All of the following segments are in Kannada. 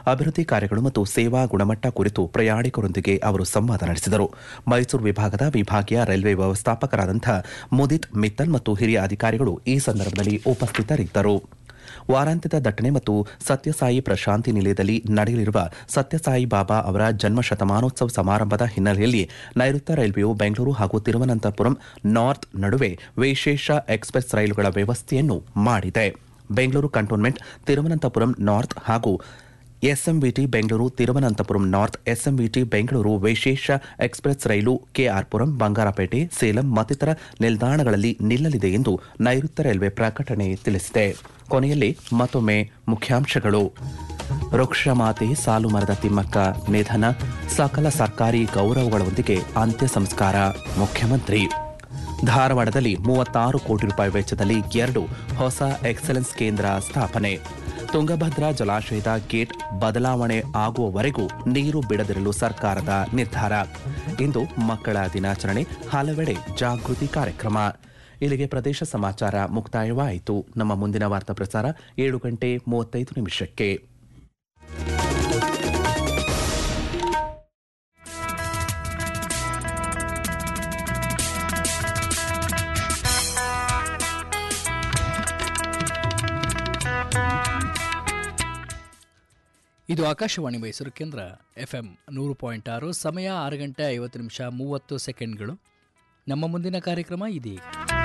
ಅಭಿವೃದ್ಧಿ ಕಾರ್ಯಗಳು ಮತ್ತು ಸೇವಾ ಗುಣಮಟ್ಟ ಕುರಿತು ಪ್ರಯಾಣಿಕರೊಂದಿಗೆ ಅವರು ಸಂವಾದ ನಡೆಸಿದರು ಮೈಸೂರು ವಿಭಾಗದ ವಿಭಾಗೀಯ ರೈಲ್ವೆ ವ್ಯವಸ್ಥಾಪಕರಾದಂಥ ಮುದಿತ್ ಮಿತ್ತಲ್ ಮತ್ತು ಹಿರಿಯ ಅಧಿಕಾರಿಗಳು ಈ ಸಂದರ್ಭದಲ್ಲಿ ಉಪಸ್ಥಿತರಿದ್ದರು ವಾರಾಂತ್ಯದ ದಟ್ಟಣೆ ಮತ್ತು ಸತ್ಯಸಾಯಿ ಪ್ರಶಾಂತಿ ನಿಲಯದಲ್ಲಿ ನಡೆಯಲಿರುವ ಸತ್ಯಸಾಯಿ ಬಾಬಾ ಅವರ ಜನ್ಮ ಶತಮಾನೋತ್ಸವ ಸಮಾರಂಭದ ಹಿನ್ನೆಲೆಯಲ್ಲಿ ನೈಋತ್ಯ ರೈಲ್ವೆಯು ಬೆಂಗಳೂರು ಹಾಗೂ ತಿರುವನಂತಪುರಂ ನಾರ್ತ್ ನಡುವೆ ವಿಶೇಷ ಎಕ್ಸ್ಪ್ರೆಸ್ ರೈಲುಗಳ ವ್ಯವಸ್ಥೆಯನ್ನು ಮಾಡಿದೆ ಬೆಂಗಳೂರು ಕಂಟೋನ್ಮೆಂಟ್ ತಿರುವನಂತಪುರಂ ನಾರ್ತ್ ಹಾಗೂ SMVT Bengaluru Thiruvananthapuram north SMVT Bengaluru ವಿಶೇಷ ಎಕ್ಸ್ಪ್ರೆಸ್ ರೈಲು ಕೆಆರ್ಪುರಂ ಬಂಗಾರಪೇಟೆ ಸೇಲಂ ಮತ್ತಿತರ ನಿಲ್ದಾಣಗಳಲ್ಲಿ ನಿಲ್ಲಲಿದೆ ಎಂದು ನೈಋತ್ಯ ರೈಲ್ವೆ ಪ್ರಕಟಣೆ ತಿಳಿಸಿದೆ ಕೊನೆಯಲ್ಲಿ ಮತ್ತೊಮ್ಮೆ ಮುಖ್ಯಾಂಶಗಳು ವೃಕ್ಷಮಾತೆ ಸಾಲು ಮರದ ತಿಮ್ಮಕ್ಕ ನಿಧನ ಸಕಲ ಸರ್ಕಾರಿ ಗೌರವಗಳೊಂದಿಗೆ ಅಂತ್ಯ ಸಂಸ್ಕಾರ ಮುಖ್ಯಮಂತ್ರಿ ಧಾರವಾಡದಲ್ಲಿ ಮೂವತ್ತಾರು ಕೋಟಿ ರೂಪಾಯಿ ವೆಚ್ಚದಲ್ಲಿ ಎರಡು ಹೊಸ ಎಕ್ಸಲೆನ್ಸ್ ಕೇಂದ್ರ ಸ್ಥಾಪನೆ ತುಂಗಭದ್ರಾ ಜಲಾಶಯದ ಗೇಟ್ ಬದಲಾವಣೆ ಆಗುವವರೆಗೂ ನೀರು ಬಿಡದಿರಲು ಸರ್ಕಾರದ ನಿರ್ಧಾರ ಇಂದು ಮಕ್ಕಳ ದಿನಾಚರಣೆ ಹಲವೆಡೆ ಜಾಗೃತಿ ಕಾರ್ಯಕ್ರಮ ಇಲ್ಲಿಗೆ ಪ್ರದೇಶ ಸಮಾಚಾರ ಮುಕ್ತಾಯವಾಯಿತು ನಮ್ಮ ಮುಂದಿನ ವಾರ್ತಾ ಪ್ರಸಾರ ಏಳು ಗಂಟೆ ಮೂವತ್ತೈದು ನಿಮಿಷಕ್ಕೆ ಇದು ಆಕಾಶವಾಣಿ ಮೈಸೂರು ಕೇಂದ್ರ ಎಫ್ ಎಂ ನೂರು ಪಾಯಿಂಟ್ ಆರು ಸಮಯ ಆರು ಗಂಟೆ ಐವತ್ತು ನಿಮಿಷ ಮೂವತ್ತು ಸೆಕೆಂಡ್ಗಳು ನಮ್ಮ ಮುಂದಿನ ಕಾರ್ಯಕ್ರಮ ಇದೀಗ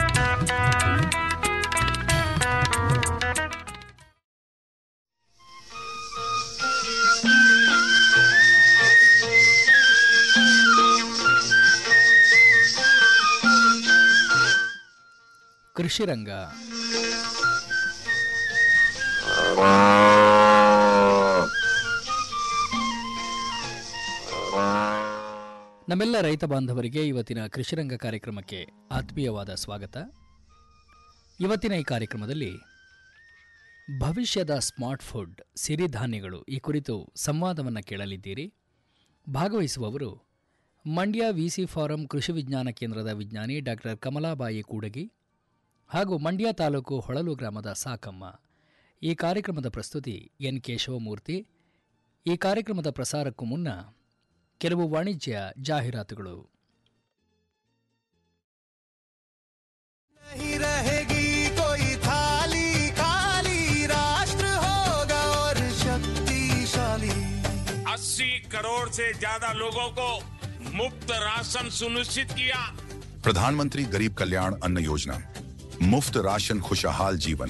ಕೃಷಿ ರಂಗ ನಮ್ಮೆಲ್ಲ ರೈತ ಬಾಂಧವರಿಗೆ ಇವತ್ತಿನ ಕೃಷಿರಂಗ ಕಾರ್ಯಕ್ರಮಕ್ಕೆ ಆತ್ಮೀಯವಾದ ಸ್ವಾಗತ ಇವತ್ತಿನ ಈ ಕಾರ್ಯಕ್ರಮದಲ್ಲಿ ಭವಿಷ್ಯದ ಸ್ಮಾರ್ಟ್ ಫುಡ್ ಸಿರಿಧಾನ್ಯಗಳು ಈ ಕುರಿತು ಸಂವಾದವನ್ನು ಕೇಳಲಿದ್ದೀರಿ ಭಾಗವಹಿಸುವವರು ಮಂಡ್ಯ ವಿಸಿ ಫಾರಂ ಕೃಷಿ ವಿಜ್ಞಾನ ಕೇಂದ್ರದ ವಿಜ್ಞಾನಿ ಡಾಕ್ಟರ್ ಕಮಲಾಬಾಯಿ ಕೂಡಗಿ ಹಾಗೂ ಮಂಡ್ಯ ತಾಲೂಕು ಹೊಳಲು ಗ್ರಾಮದ ಸಾಕಮ್ಮ ಈ ಕಾರ್ಯಕ್ರಮದ ಪ್ರಸ್ತುತಿ ಎನ್ ಕೆ ಶಿವಮೂರ್ತಿ ಈ ಕಾರ್ಯಕ್ರಮದ ಪ್ರಸಾರಕ್ಕೂ ಮುನ್ನ ಕೆಲವು ವಾಣಿಜ್ಯ ಜಾಹೀರಾತುಗಳು नहीं रहेगी कोई थाली खाली राष्ट्र होगा और शक्तिशाली अस्सी करोड़ से ज्यादा लोगों को मुफ्त राशन सुनिश्चित किया प्रधानमंत्री गरीब कल्याण अन्न योजना मुफ्त राशन खुशहाल जीवन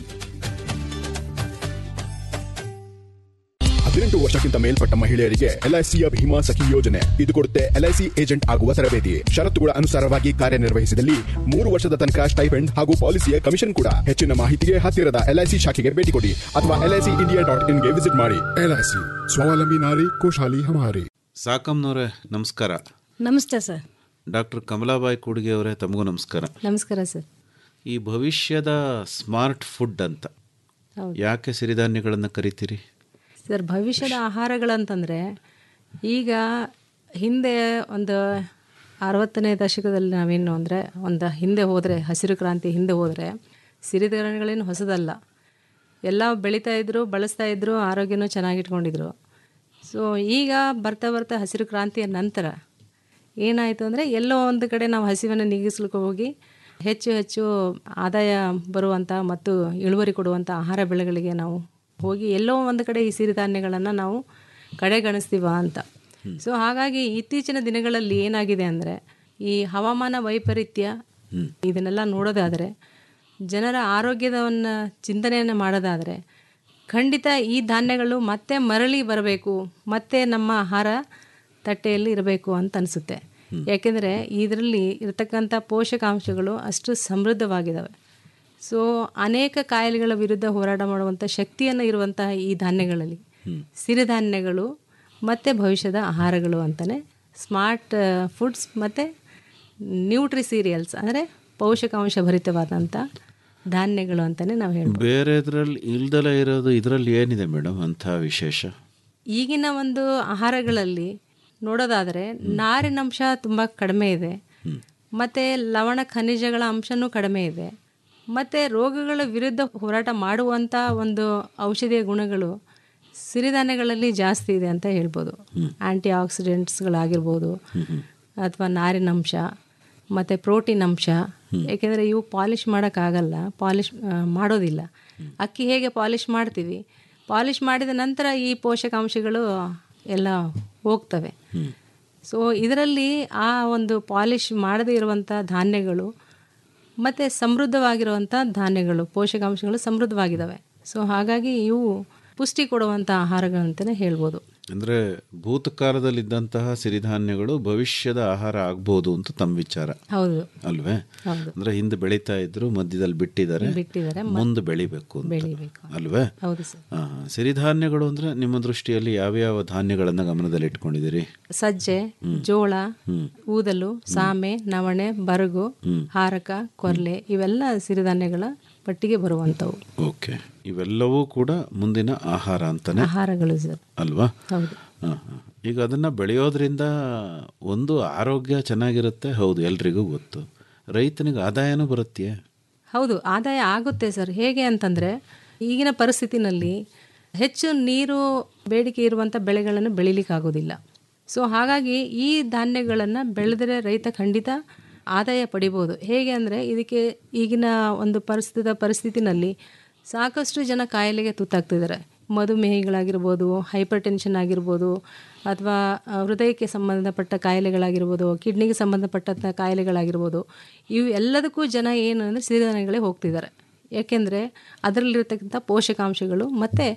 ಹದಿನೆಂಟು ವರ್ಷಕ್ಕಿಂತ ಮೇಲ್ಪಟ್ಟ ಮಹಿಳೆಯರಿಗೆ ಎಲ್ಐಸಿಯ ಭೀಮಾ ಸಖಿ ಯೋಜನೆ ಇದು ಕೊಡುತ್ತೆ ಎಲ್ಐಸಿ ಏಜೆಂಟ್ ಆಗುವ ತರಬೇತಿ ಷರತ್ತುಗಳ ಅನುಸಾರವಾಗಿ ಕಾರ್ಯನಿರ್ವಹಿಸಿದಲ್ಲಿ ಮೂರು ವರ್ಷದ ತನಕ ಸ್ಟೈಪೆಂಡ್ ಹಾಗೂ ಪಾಲಿಸಿಯ ಕಮಿಷನ್ ಕೂಡ ಹೆಚ್ಚಿನ ಮಾಹಿತಿಗೆ ಹತ್ತಿರದ ಎಲ್ಐಸಿ ಶಾಖೆಗೆ ಭೇಟಿ ಕೊಡಿ ಅಥವಾ ಎಲ್ಐಸಿ ಇಂಡಿಯಾ ಡಾಟ್ ಇನ್ಗೆ ವಿಸಿಟ್ ಮಾಡಿ ಎಲ್ಐಸಿ ಸ್ವಾವಲಂಬಿ ನಾರಿ ಖುಷಹಾಲಿ ಹಮಾರಿ ಸಾಕಮ್ನವರೇ ನಮಸ್ಕಾರ ನಮಸ್ತೆ ಸರ್ ಡಾಕ್ಟರ್ ಕಮಲಾಬಾಯಿ ಕೂಡಿಗೆ ಅವರೇ ತಮಗೂ ನಮಸ್ಕಾರ ನಮಸ್ಕಾರ ಸರ್ ಈ ಭವಿಷ್ಯದ ಸ್ಮಾರ್ಟ್ ಫುಡ್ ಅಂತ ಹೌದು ಯಾಕೆ ಸಿರಿಧಾನ್ಯಗಳನ್ನು ಕರಿತೀರಿ ಸರ್ ಭವಿಷ್ಯದ ಆಹಾರಗಳಂತಂದರೆ ಈಗ ಹಿಂದೆ ಒಂದು ಅರವತ್ತನೇ ದಶಕದಲ್ಲಿ ನಾವೇನು ಅಂದರೆ ಒಂದು ಹಿಂದೆ ಹೋದರೆ ಹಸಿರು ಕ್ರಾಂತಿ ಹಿಂದೆ ಹೋದರೆ ಸಿರಿಧಾನ್ಯಗಳೇನು ಹೊಸದಲ್ಲ ಎಲ್ಲ ಬೆಳೀತಾ ಇದ್ರು ಬಳಸ್ತಾ ಇದ್ರು ಆರೋಗ್ಯನೂ ಚೆನ್ನಾಗಿಟ್ಕೊಂಡಿದ್ರು ಸೊ ಈಗ ಬರ್ತಾ ಬರ್ತಾ ಹಸಿರು ಕ್ರಾಂತಿಯ ನಂತರ ಏನಾಯಿತು ಅಂದರೆ ಎಲ್ಲೋ ಒಂದು ಕಡೆ ನಾವು ಹಸಿವನ್ನು ನೀಗಿಸ್ಲಿಕ್ಕೆ ಹೋಗಿ ಹೆಚ್ಚು ಹೆಚ್ಚು ಆದಾಯ ಬರುವಂಥ ಮತ್ತು ಇಳುವರಿ ಕೊಡುವಂಥ ಆಹಾರ ಬೆಳೆಗಳಿಗೆ ನಾವು ಹೋಗಿ ಎಲ್ಲೋ ಒಂದು ಕಡೆ ಈ ಸಿರಿಧಾನ್ಯಗಳನ್ನು ನಾವು ಕಡೆಗಣಿಸ್ತೀವ ಅಂತ ಸೊ ಹಾಗಾಗಿ ಇತ್ತೀಚಿನ ದಿನಗಳಲ್ಲಿ ಏನಾಗಿದೆ ಅಂದರೆ ಈ ಹವಾಮಾನ ವೈಪರೀತ್ಯ ಇದನ್ನೆಲ್ಲ ನೋಡೋದಾದರೆ ಜನರ ಆರೋಗ್ಯದವನ್ನು ಚಿಂತನೆಯನ್ನು ಮಾಡೋದಾದರೆ ಖಂಡಿತ ಈ ಧಾನ್ಯಗಳು ಮತ್ತೆ ಮರಳಿ ಬರಬೇಕು ಮತ್ತೆ ನಮ್ಮ ಆಹಾರ ತಟ್ಟೆಯಲ್ಲಿ ಇರಬೇಕು ಅಂತ ಅನಿಸುತ್ತೆ ಯಾಕೆಂದರೆ ಇದರಲ್ಲಿ ಇರತಕ್ಕಂಥ ಪೋಷಕಾಂಶಗಳು ಅಷ್ಟು ಸಮೃದ್ಧವಾಗಿದ್ದಾವೆ ಸೊ ಅನೇಕ ಕಾಯಿಲೆಗಳ ವಿರುದ್ಧ ಹೋರಾಟ ಮಾಡುವಂಥ ಶಕ್ತಿಯನ್ನು ಇರುವಂತಹ ಈ ಧಾನ್ಯಗಳಲ್ಲಿ ಸಿರಿಧಾನ್ಯಗಳು ಮತ್ತು ಭವಿಷ್ಯದ ಆಹಾರಗಳು ಅಂತಲೇ ಸ್ಮಾರ್ಟ್ ಫುಡ್ಸ್ ಮತ್ತು ನ್ಯೂಟ್ರಿ ಸೀರಿಯಲ್ಸ್ ಅಂದರೆ ಪೋಷಕಾಂಶ ಭರಿತವಾದಂಥ ಧಾನ್ಯಗಳು ಅಂತಲೇ ನಾವು ಹೇಳ್ಬೋದು ಬೇರೆದ್ರಲ್ಲಿ ಇಲ್ದಲೇ ಇರೋದು ಇದರಲ್ಲಿ ಏನಿದೆ ಮೇಡಮ್ ಅಂಥ ವಿಶೇಷ ಈಗಿನ ಒಂದು ಆಹಾರಗಳಲ್ಲಿ ನೋಡೋದಾದರೆ ನಾರಿನಂಶ ತುಂಬ ಕಡಿಮೆ ಇದೆ ಮತ್ತು ಲವಣ ಖನಿಜಗಳ ಅಂಶನೂ ಕಡಿಮೆ ಇದೆ ಮತ್ತು ರೋಗಗಳ ವಿರುದ್ಧ ಹೋರಾಟ ಮಾಡುವಂಥ ಒಂದು ಔಷಧಿಯ ಗುಣಗಳು ಸಿರಿಧಾನ್ಯಗಳಲ್ಲಿ ಜಾಸ್ತಿ ಇದೆ ಅಂತ ಹೇಳ್ಬೋದು ಆ್ಯಂಟಿ ಆಕ್ಸಿಡೆಂಟ್ಸ್ಗಳಾಗಿರ್ಬೋದು ಅಥವಾ ನಾರಿನಂಶ ಮತ್ತು ಪ್ರೋಟೀನ್ ಅಂಶ ಏಕೆಂದರೆ ಇವು ಪಾಲಿಷ್ ಮಾಡೋಕ್ಕಾಗಲ್ಲ ಪಾಲಿಷ್ ಮಾಡೋದಿಲ್ಲ ಅಕ್ಕಿ ಹೇಗೆ ಪಾಲಿಷ್ ಮಾಡ್ತೀವಿ ಪಾಲಿಷ್ ಮಾಡಿದ ನಂತರ ಈ ಪೋಷಕಾಂಶಗಳು ಎಲ್ಲ ಹೋಗ್ತವೆ ಸೊ ಇದರಲ್ಲಿ ಆ ಒಂದು ಪಾಲಿಷ್ ಮಾಡದೇ ಇರುವಂಥ ಧಾನ್ಯಗಳು ಮತ್ತು ಸಮೃದ್ಧವಾಗಿರುವಂಥ ಧಾನ್ಯಗಳು ಪೋಷಕಾಂಶಗಳು ಸಮೃದ್ಧವಾಗಿದ್ದಾವೆ ಸೊ ಹಾಗಾಗಿ ಇವು ಪುಷ್ಟಿ ಕೊಡುವಂಥ ಆಹಾರಗಳಂತಲೇ ಹೇಳ್ಬೋದು ಅಂದ್ರೆ ಭೂತಕಾಲದಲ್ಲಿದ್ದಂತಹ ಸಿರಿಧಾನ್ಯಗಳು ಭವಿಷ್ಯದ ಆಹಾರ ಆಗ್ಬೋದು ಅಂತ ತಮ್ಮ ವಿಚಾರ ಹೌದು ಅಲ್ವೇ ಹೌದು ಅಂದ್ರೆ ಹಿಂದೆ ಬೆಳೀತಾ ಇದ್ರು ಮಧ್ಯದಲ್ಲಿ ಬಿಟ್ಟಿದ್ದಾರೆ ಬಿಟ್ಟಿದ್ದಾರೆ ಮುಂದೆ ಬೆಳಿಬೇಕು ಅಂತ ಬೆಳಿಬೇಕು ಅಲ್ವೇ ಹೌದು ಸರ್ ಆ, ಸಿರಿಧಾನ್ಯಗಳು ಅಂದ್ರೆ ನಿಮ್ಮ ದೃಷ್ಟಿಯಲ್ಲಿ ಯಾವ್ಯಾವ ಧಾನ್ಯಗಳನ್ನ ಗಮನದಲ್ಲಿ ಇಟ್ಕೊಂಡಿದ್ದೀರಿ ಸಜ್ಜೆ ಜೋಳ ಊದಲು ಸಾಮೆ ನವಣೆ ಬರಗು ಹಾರಕ ಕೊರ್ಲೆ ಇವೆಲ್ಲ ಸಿರಿಧಾನ್ಯಗಳ ಪಟ್ಟಿಗೆ ಬರುವಂಥವು ಓಕೆ ಇವೆಲ್ಲವೂ ಕೂಡ ಮುಂದಿನ ಆಹಾರ ಅಂತಾನೆ ಆಹಾರಗಳು ಸರ್ ಅಲ್ವಾ ಹೌದು ಆ, ಆ. ಈಗ ಅದನ್ನ ಬೆಳೆಯೋದ್ರಿಂದ ಒಂದು ಆರೋಗ್ಯ ಚೆನ್ನಾಗಿರುತ್ತೆ ಹೌದು ಎಲ್ರಿಗೂ ಗೊತ್ತು ರೈತನಿಗೆ ಆದಾಯನೂ ಬರುತ್ತೆ ಹೌದು ಆದಾಯ ಆಗುತ್ತೆ ಸರ್ ಹೇಗೆ ಅಂತಂದರೆ ಈಗಿನ ಪರಿಸ್ಥಿತಿನಲ್ಲಿ ಹೆಚ್ಚು ನೀರು ಬೇಡಿಕೆ ಇರುವಂಥ ಬೆಳೆಗಳನ್ನು ಬೆಳಿಲಿಕ್ಕಾಗೋದಿಲ್ಲ ಸೊ ಹಾಗಾಗಿ ಈ ಧಾನ್ಯಗಳನ್ನು ಬೆಳೆದರೆ ರೈತ ಖಂಡಿತ ಆದಾಯ ಪಡಿಬೋದು ಹೇಗೆ ಅಂದರೆ ಇದಕ್ಕೆ ಈಗಿನ ಒಂದು ಪರಿಸ್ಥಿತ ಪರಿಸ್ಥಿತಿನಲ್ಲಿ ಸಾಕಷ್ಟು ಜನ ಕಾಯಿಲೆಗೆ ತುತ್ತಾಗ್ತಿದ್ದಾರೆ ಮಧುಮೇಹಿಗಳಾಗಿರ್ಬೋದು ಹೈಪರ್ ಟೆನ್ಷನ್ ಆಗಿರ್ಬೋದು ಅಥವಾ ಆ, ಹೃದಯಕ್ಕೆ ಸಂಬಂಧಪಟ್ಟ ಕಾಯಿಲೆಗಳಾಗಿರ್ಬೋದು ಕಿಡ್ನಿಗೆ ಸಂಬಂಧಪಟ್ಟಂಥ ಕಾಯಿಲೆಗಳಾಗಿರ್ಬೋದು ಇವು ಎಲ್ಲದಕ್ಕೂ ಜನ ಏನು ಅಂದರೆ ಸಿರಿಧಾನ್ಯಗಳೇ ಹೋಗ್ತಿದ್ದಾರೆ ಯಾಕೆಂದರೆ ಅದರಲ್ಲಿರ್ತಕ್ಕಂಥ ಪೋಷಕಾಂಶಗಳು ಮತ್ತು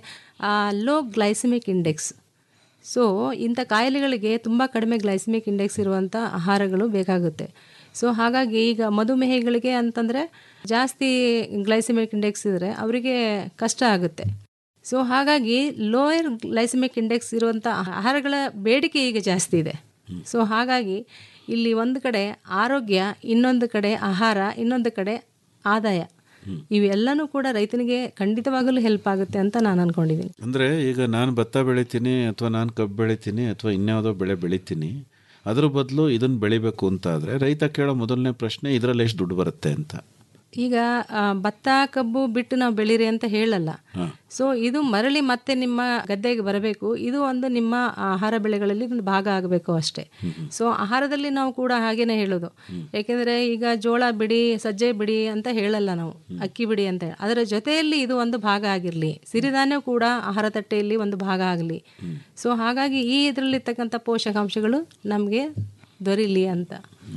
ಲೋ ಗ್ಲೈಸಮಿಕ್ ಇಂಡೆಕ್ಸ್ ಸೊ ಇಂಥ ಕಾಯಿಲೆಗಳಿಗೆ ತುಂಬ ಕಡಿಮೆ ಗ್ಲೈಸಮಿಕ್ ಇಂಡೆಕ್ಸ್ ಇರುವಂಥ ಆಹಾರಗಳು ಬೇಕಾಗುತ್ತೆ ಸೊ ಹಾಗಾಗಿ ಈಗ ಮಧುಮೇಹಿಗಳಿಗೆ ಅಂತಂದರೆ ಜಾಸ್ತಿ ಗ್ಲೈಸಮಿಕ್ ಇಂಡೆಕ್ಸ್ ಇದ್ದರೆ ಅವರಿಗೆ ಕಷ್ಟ ಆಗುತ್ತೆ ಸೊ ಹಾಗಾಗಿ ಲೋಯರ್ ಗ್ಲೈಸಮಿಕ್ ಇಂಡೆಕ್ಸ್ ಇರುವಂಥ ಆಹಾರಗಳ ಬೇಡಿಕೆ ಈಗ ಜಾಸ್ತಿ ಇದೆ ಸೊ ಹಾಗಾಗಿ ಇಲ್ಲಿ ಒಂದು ಕಡೆ ಆರೋಗ್ಯ ಇನ್ನೊಂದು ಕಡೆ ಆಹಾರ ಇನ್ನೊಂದು ಕಡೆ ಆದಾಯ ಇವೆಲ್ಲನೂ ಕೂಡ ರೈತನಿಗೆ ಖಂಡಿತವಾಗಲೂ ಹೆಲ್ಪ್ ಆಗುತ್ತೆ ಅಂತ ನಾನು ಅನ್ಕೊಂಡಿದ್ದೀನಿ ಅಂದ್ರೆ ಈಗ ನಾನು ಭತ್ತ ಬೆಳಿತೀನಿ ಅಥವಾ ನಾನು ಕಬ್ಬು ಬೆಳಿತೀನಿ ಅಥವಾ ಇನ್ಯಾವುದೋ ಬೆಳೆ ಬೆಳಿತೀನಿ ಅದ್ರ ಬದಲು ಇದನ್ನ ಬೆಳಿಬೇಕು ಅಂತ ಆದ್ರೆ ರೈತ ಕೇಳೋ ಮೊದಲನೇ ಪ್ರಶ್ನೆ ಇದರಲ್ಲಿ ಎಷ್ಟು ದುಡ್ಡು ಬರುತ್ತೆ ಅಂತ ಈಗ ಆ, ಭತ್ತ ಕಬ್ಬು ಬಿಟ್ಟು ನಾವು ಬೆಳೀರಿ ಅಂತ ಹೇಳಲ್ಲ ಸೊ ಇದು ಮರಳಿ ಮತ್ತೆ ನಿಮ್ಮ ಗದ್ದೆಗೆ ಬರಬೇಕು ಇದು ಒಂದು ನಿಮ್ಮ ಆಹಾರ ಬೆಳೆಗಳಲ್ಲಿ ಒಂದು ಭಾಗ ಆಗಬೇಕು ಅಷ್ಟೇ ಸೊ ಆಹಾರದಲ್ಲಿ ನಾವು ಕೂಡ ಹಾಗೇನೆ ಹೇಳೋದು ಯಾಕೆಂದ್ರೆ ಈಗ ಜೋಳ ಬಿಡಿ ಸಜ್ಜೆ ಬಿಡಿ ಅಂತ ಹೇಳಲ್ಲ ನಾವು ಅಕ್ಕಿ ಬಿಡಿ ಅಂತ ಹೇಳಿ ಅದರ ಜೊತೆಯಲ್ಲಿ ಇದು ಒಂದು ಭಾಗ ಆಗಿರಲಿ ಸಿರಿಧಾನ್ಯ ಕೂಡ ಆಹಾರ ತಟ್ಟೆಯಲ್ಲಿ ಒಂದು ಭಾಗ ಆಗಲಿ ಸೊ ಹಾಗಾಗಿ ಈ ಇದರಲ್ಲಿರ್ತಕ್ಕಂಥ ಪೋಷಕಾಂಶಗಳು ನಮಗೆ ದೊರೀಲಿ ಅಂತ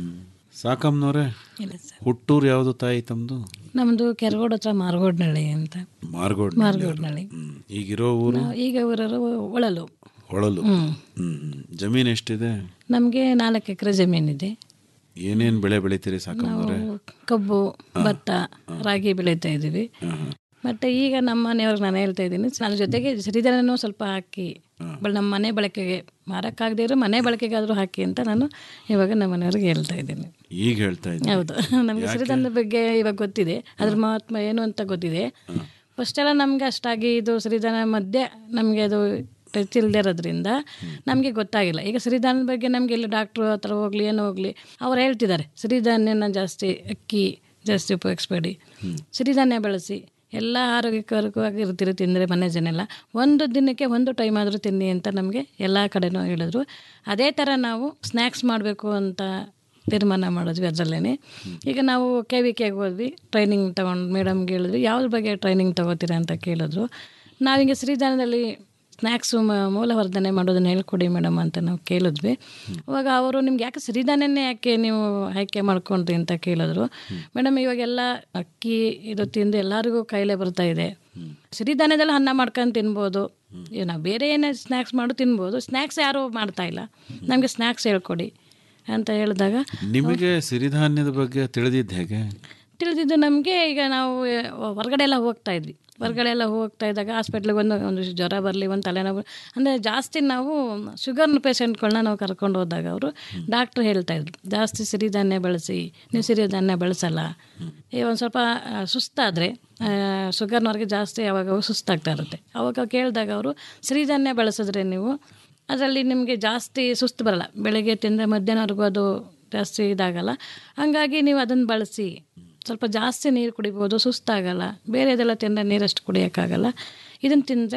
ಸಾಕಮ್ಮನವ್ರೆ ಹುಟ್ಟೂರು ಯಾವುದು ತಾಯಿ ತಮ್ಮದು ನಮ್ಮದು ಕೆರಗೋಡ್ ಹತ್ರ ಮಾರ್ಗೋಡ್ನಳ್ಳಿ ಅಂತ ಮಾರ್ಗೋಡ್ ಮಾರ್ಗೋಡ್ನಳ್ಳಿ ಈಗಿರೋ ಊರು ನಾವು ಈಗ ಊರರು ಒಳಲು ಹೊಳಲು ಹ್ಮ್ ಜಮೀನ್ ಎಷ್ಟಿದೆ ನಮಗೆ ನಾಲ್ಕು ಎಕರೆ ಜಮೀನಿದೆ ಏನೇನ್ ಬೆಳೆ ಬೆಳಿತೀರಿ ಸಾಕಮ್ಮನವ್ರೆ ನಾವು ಕಬ್ಬು ಭತ್ತ ರಾಗಿ ಬೆಳೀತಾ ಇದ್ದೀವಿ ಮತ್ತೆ ಈಗ ನಮ್ಮ ಮನೆಯವ್ರಿಗೆ ನಾನು ಹೇಳ್ತಾ ಇದ್ದೀನಿ ಅದ್ರ ಜೊತೆಗೆ ಸಿರಿಧಾನ್ಯನೂ ಸ್ವಲ್ಪ ಹಾಕಿ ಬಲ್ ನಮ್ಮ ಮನೆ ಬಳಕೆಗೆ ಮಾರಕ್ಕಾಗದೇ ಇರೋ ಮನೆ ಬಳಕೆಗಾದರೂ ಹಾಕಿ ಅಂತ ನಾನು ಇವಾಗ ನಮ್ಮ ಮನೆಯವ್ರಿಗೆ ಹೇಳ್ತಾ ಇದ್ದೀನಿ ಈಗ ಹೇಳ್ತಾ ಇದ್ದೀನಿ ಹೌದು ನಮಗೆ ಸಿರಿಧಾನ್ಯದ ಬಗ್ಗೆ ಇವಾಗ ಗೊತ್ತಿದೆ ಅದ್ರ ಮಹತ್ವ ಏನು ಅಂತ ಗೊತ್ತಿದೆ ಫಸ್ಟ್ ಎಲ್ಲ ನಮ್ಗೆ ಅಷ್ಟಾಗಿ ಇದು ಸಿರಿಧಾನ್ಯ ಮಧ್ಯೆ ನಮಗೆ ಅದು ಟಚ್ ಇಲ್ಲದೆ ಇರೋದ್ರಿಂದ ನಮಗೆ ಗೊತ್ತಾಗಿಲ್ಲ ಈಗ ಸಿರಿಧಾನ್ಯದ ಬಗ್ಗೆ ನಮಗೆ ಇಲ್ಲಿ ಡಾಕ್ಟ್ರು ಹತ್ರ ಹೋಗ್ಲಿ ಏನೋ ಹೋಗ್ಲಿ ಅವ್ರು ಹೇಳ್ತಿದ್ದಾರೆ ಸಿರಿಧಾನ್ಯನ ಜಾಸ್ತಿ ಅಕ್ಕಿ ಜಾಸ್ತಿ ಉಪಯೋಗಿಸ್ಬೇಡಿ ಸಿರಿಧಾನ್ಯ ಬೆಳೆಸಿ ಎಲ್ಲ ಆರೋಗ್ಯಕರವಾಗಿ ಇರ್ತಿರಿ ತಿಂದರೆ ಮನೆ ಜನ ಎಲ್ಲ ಒಂದು ದಿನಕ್ಕೆ ಒಂದು ಟೈಮ್ ಆದರೂ ತಿನ್ನಿ ಅಂತ ನಮಗೆ ಎಲ್ಲ ಕಡೆನೂ ಹೇಳಿದ್ರು ಅದೇ ಥರ ನಾವು ಸ್ನ್ಯಾಕ್ಸ್ ಮಾಡಬೇಕು ಅಂತ ತೀರ್ಮಾನ ಮಾಡಿದ್ವಿ ಅದರಲ್ಲೇ ಈಗ ನಾವು ಕೆ ವಿ ಕೆಗೆ ಹೋದ್ವಿ ಟ್ರೈನಿಂಗ್ ತೊಗೊಂಡು ಮೇಡಮ್ಗೆ ಹೇಳಿದ್ವಿ ಯಾವ್ದ್ರ ಬಗ್ಗೆ ಟ್ರೈನಿಂಗ್ ತೊಗೋತೀರಾ ಅಂತ ಕೇಳಿದ್ರು ನಾವಿಂಗೆ ಸಿರಿಧಾನ್ಯದಲ್ಲಿ ಸ್ನ್ಯಾಕ್ಸು ಮೂಲವರ್ಧನೆ ಮಾಡೋದನ್ನ ಹೇಳ್ಕೊಡಿ ಮೇಡಮ್ ಅಂತ ನಾವು ಕೇಳಿದ್ವಿ ಅವಾಗ ಅವರು ನಿಮ್ಗೆ ಯಾಕೆ ಸಿರಿಧಾನ್ಯನೇ ಯಾಕೆ ನೀವು ಆಯ್ಕೆ ಮಾಡ್ಕೊಂಡ್ರಿ ಅಂತ ಕೇಳಿದ್ರು ಮೇಡಮ್ ಇವಾಗೆಲ್ಲ ಅಕ್ಕಿ ಇದು ತಿಂದು ಎಲ್ಲರಿಗೂ ಕಾಯಿಲೆ ಬರ್ತಾ ಇದೆ ಸಿರಿಧಾನ್ಯದಲ್ಲಿ ಅನ್ನ ಮಾಡ್ಕೊಂಡು ತಿನ್ಬೋದು ಈಗ ನಾವು ಬೇರೆ ಏನೇ ಸ್ನ್ಯಾಕ್ಸ್ ಮಾಡು ತಿನ್ಬೋದು ಸ್ನ್ಯಾಕ್ಸ್ ಯಾರೂ ಮಾಡ್ತಾ ಇಲ್ಲ ನಮಗೆ ಸ್ನ್ಯಾಕ್ಸ್ ಹೇಳ್ಕೊಡಿ ಅಂತ ಹೇಳಿದಾಗ ನಿಮಗೆ ಸಿರಿಧಾನ್ಯದ ಬಗ್ಗೆ ತಿಳಿದಿದ್ದು ಹೇಗೆ ತಿಳಿದಿದ್ದು ನಮಗೆ ಈಗ ನಾವು ಹೊರಗಡೆ ಎಲ್ಲ ಹೋಗ್ತಾ ಇದ್ವಿ ಹೊರಗಡೆ ಎಲ್ಲ ಹೋಗ್ತಾ ಇದ್ದಾಗ ಹಾಸ್ಪಿಟ್ಲಿಗೆ ಒಂದು ಒಂದು ಜ್ವರ ಬರಲಿ ಒಂದು ತಲೆನೋವು ಅಂದರೆ ಜಾಸ್ತಿ ನಾವು ಶುಗರ್ ಪೇಷಂಟ್ಗಳನ್ನ ನಾವು ಕರ್ಕೊಂಡು ಹೋದಾಗ ಅವರು ಡಾಕ್ಟ್ರು ಹೇಳ್ತಾ ಇದ್ರು ಜಾಸ್ತಿ ಸಿರಿಧಾನ್ಯ ಬಳಸಿ ನೀವು ಸಿರಿಧಾನ್ಯ ಬಳಸಲ್ಲ ಈ ಒಂದು ಸ್ವಲ್ಪ ಆ, ಸುಸ್ತಾದರೆ ಶುಗರ್ನವ್ರಿಗೆ ಜಾಸ್ತಿ ಯಾವಾಗ ಸುಸ್ತಾಗ್ತಾ ಇರುತ್ತೆ ಅವಾಗ ಕೇಳಿದಾಗ ಅವರು ಸಿರಿಧಾನ್ಯ ಬಳಸಿದ್ರೆ ನೀವು ಅದರಲ್ಲಿ ನಿಮಗೆ ಜಾಸ್ತಿ ಸುಸ್ತು ಬರಲ್ಲ ಬೆಳಗ್ಗೆ ತಿಂದರೆ ಮಧ್ಯಾಹ್ನವರೆಗೂ ಅದು ಜಾಸ್ತಿ ಇದಾಗಲ್ಲ ಹಂಗಾಗಿ ನೀವು ಅದನ್ನು ಬಳಸಿ ಸ್ವಲ್ಪ ಜಾಸ್ತಿ ನೀರು ಕುಡಿಬೋದು ಸುಸ್ತಾಗಲ್ಲ ಬೇರೆದೆಲ್ಲ ತಿಂದರೆ ನೀರಷ್ಟು ಕುಡಿಯೋಕ್ಕಾಗಲ್ಲ ಇದನ್ನು ತಿಂದರೆ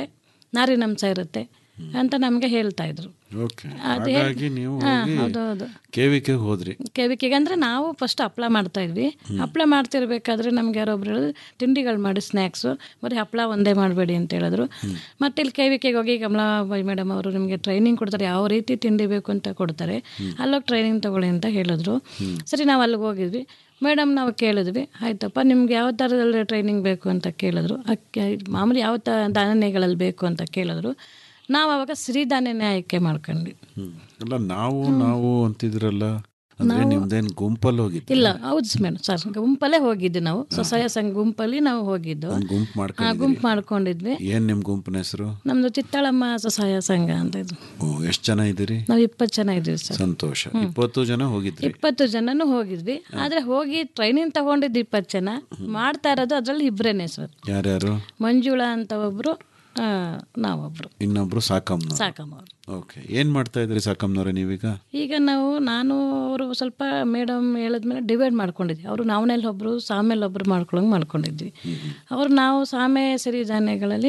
ನಾರಿನಂಶ ಇರುತ್ತೆ ಅಂತ ನಮಗೆ ಹೇಳ್ತಾ ಇದ್ರು ಓಕೆ ಅದು ಹೇಳ್- ಹಾಗಾಗಿ ನೀವು ಹಾ, ಹೋಗಿ ಹೌದು, ಹೌದು. ಕೆವಿಕೆ ಹೋದ್ರಿ ಕೆವಿಕೆಗೆ ಅಂದರೆ ನಾವು ಫಸ್ಟ್ ಹಪ್ಳ ಮಾಡ್ತಾ ಇದ್ವಿ ಹಪ್ಳ ಮಾಡ್ತಿರ್ಬೇಕಾದ್ರೆ ನಮ್ಗೆ ಯಾರೊಬ್ರು ಹೇಳಿದ್ರು ತಿಂಡಿಗಳು ಮಾಡಿ ಸ್ನ್ಯಾಕ್ಸು ಬರೀ ಹಪ್ಳ ಒಂದೇ ಮಾಡಬೇಡಿ ಅಂತ ಹೇಳಿದ್ರು ಮತ್ತೆ ಇಲ್ಲಿ ಕೆವಿಕೆಗೆ ಹೋಗಿ ಕಮಲಾಬಾಯಿ ಮೇಡಮ್ ಅವರು ನಿಮಗೆ ಟ್ರೈನಿಂಗ್ ಕೊಡ್ತಾರೆ ಯಾವ ರೀತಿ ತಿಂಡಿ ಬೇಕು ಅಂತ ಕೊಡ್ತಾರೆ ಅಲ್ಲೋಗಿ ಟ್ರೈನಿಂಗ್ ತಗೊಳ್ಳಿ ಅಂತ ಹೇಳಿದ್ರು ಸರಿ ನಾವು ಅಲ್ಲಿಗೆ ಹೋಗಿದ್ವಿ ಮೇಡಮ್ ನಾವು ಕೇಳಿದ್ವಿ ಆಯ್ತಪ್ಪ ನಿಮ್ಗೆ ಯಾವ ಥರದಲ್ಲಿ ಟ್ರೈನಿಂಗ್ ಬೇಕು ಅಂತ ಕೇಳಿದ್ರು ಅಕ್ಕಿ ಮಾಮೂಲಿ ಯಾವ ಥ ಧಾನ್ಯಗಳಲ್ಲಿ ಬೇಕು ಅಂತ ಕೇಳಿದ್ರು ನಾವು ಅವಾಗ ಸಿರಿಧಾನ್ಯನೇ ಆಯ್ಕೆ ಮಾಡ್ಕೊಂಡ್ವಿ ಹ್ಮ್. ಅಲ್ಲ ನಾವು ನಾವು ಅಂತಿದ್ರಲ್ಲ ಅಂದ್ರೆ ನಿಮ್ದೇನ್ ಗುಂಪಲ್ಲಿ ಹೋಗಿದ್ದು ಇಲ್ಲ ಹೌದು ಮೇಡಮ್ ಸರ್ ಗುಂಪಲ್ಲೇ ಹೋಗಿದ್ದು ನಾವು ಸ್ವಸಹಾಯ ಸಂಘ ಗುಂಪಲ್ಲಿ ನಾವು ಹೋಗಿದ್ದು ಒಂದ್ ಗುಂಪು ಆ, ಮಾಡ್ಕೊಂಡಿದ್ರಿ ಗುಂಪು ಮಾಡ್ಕೊಂಡಿದ್ವಿ ಏನ್ ನಿಮ್ ಗುಂಪಿನ ಹೆಸರು ನಮ್ದು ಚಿತ್ತಾಳಮ್ಮ ಸ್ವಸಹಾಯ ಸಂಘ ಅಂತ ಇದು ಓ ಎಷ್ಟ್ ಜನ ಇದ್ದೀರಿ ನಾವು ಇಪ್ಪತ್ತು ಜನ ಇದ್ದೀವಿ ಸರ್ ಸಂತೋಷ ಇಪ್ಪತ್ತು ಜನ ಹೋಗಿದ್ರಿ ಇಪ್ಪತ್ತು ಜನನೂ ಹೋಗಿದ್ವಿ ಆದ್ರೆ ಹೋಗಿ ಟ್ರೈನಿಂಗ್ ತಗೊಂಡಿದ್ದು ಇಪ್ಪತ್ತು ಜನ ಮಾಡ್ತಾ ಇರೋದು ಅದರಲ್ಲಿ ಇಬ್ಬರೇನೆ ಸರ್ ಯಾರ್ಯಾರು ಮಂಜುಳಾ ಅಂತ ಒಬ್ರು ಆ, ನಾವೊಬ್ರು ಇನ್ನೊಬ್ರು ಸಾಕಮ್ಮ ಸಾಕಮ್ಮ ಅವರು ಓಕೆ ಏನ್ ಮಾಡ್ತಾ ಇದ್ರಿ ಸಾಕಮ್ಮನವ್ರೆ ನೀವೀಗ ಈಗ ನಾವು ನಾನು ಅವರು ಸ್ವಲ್ಪ ಮೇಡಮ್ ಹೇಳಿದ್ಮೇಲೆ ಡಿವೈಡ್ ಮಾಡ್ಕೊಂಡಿದ್ವಿ ಅವರು ನಾವನೆಲ್ಲ ಒಬ್ಬರು ಸಾಮೇಲೆ ಒಬ್ಬರು ಮಾಡ್ಕೊಳಂಗೆ ಮಾಡ್ಕೊಂಡಿದ್ವಿ ಅವರು ನಾವು ಸಾಮೆ ಸಿರಿಧಾನ್ಯಗಳಲ್ಲಿ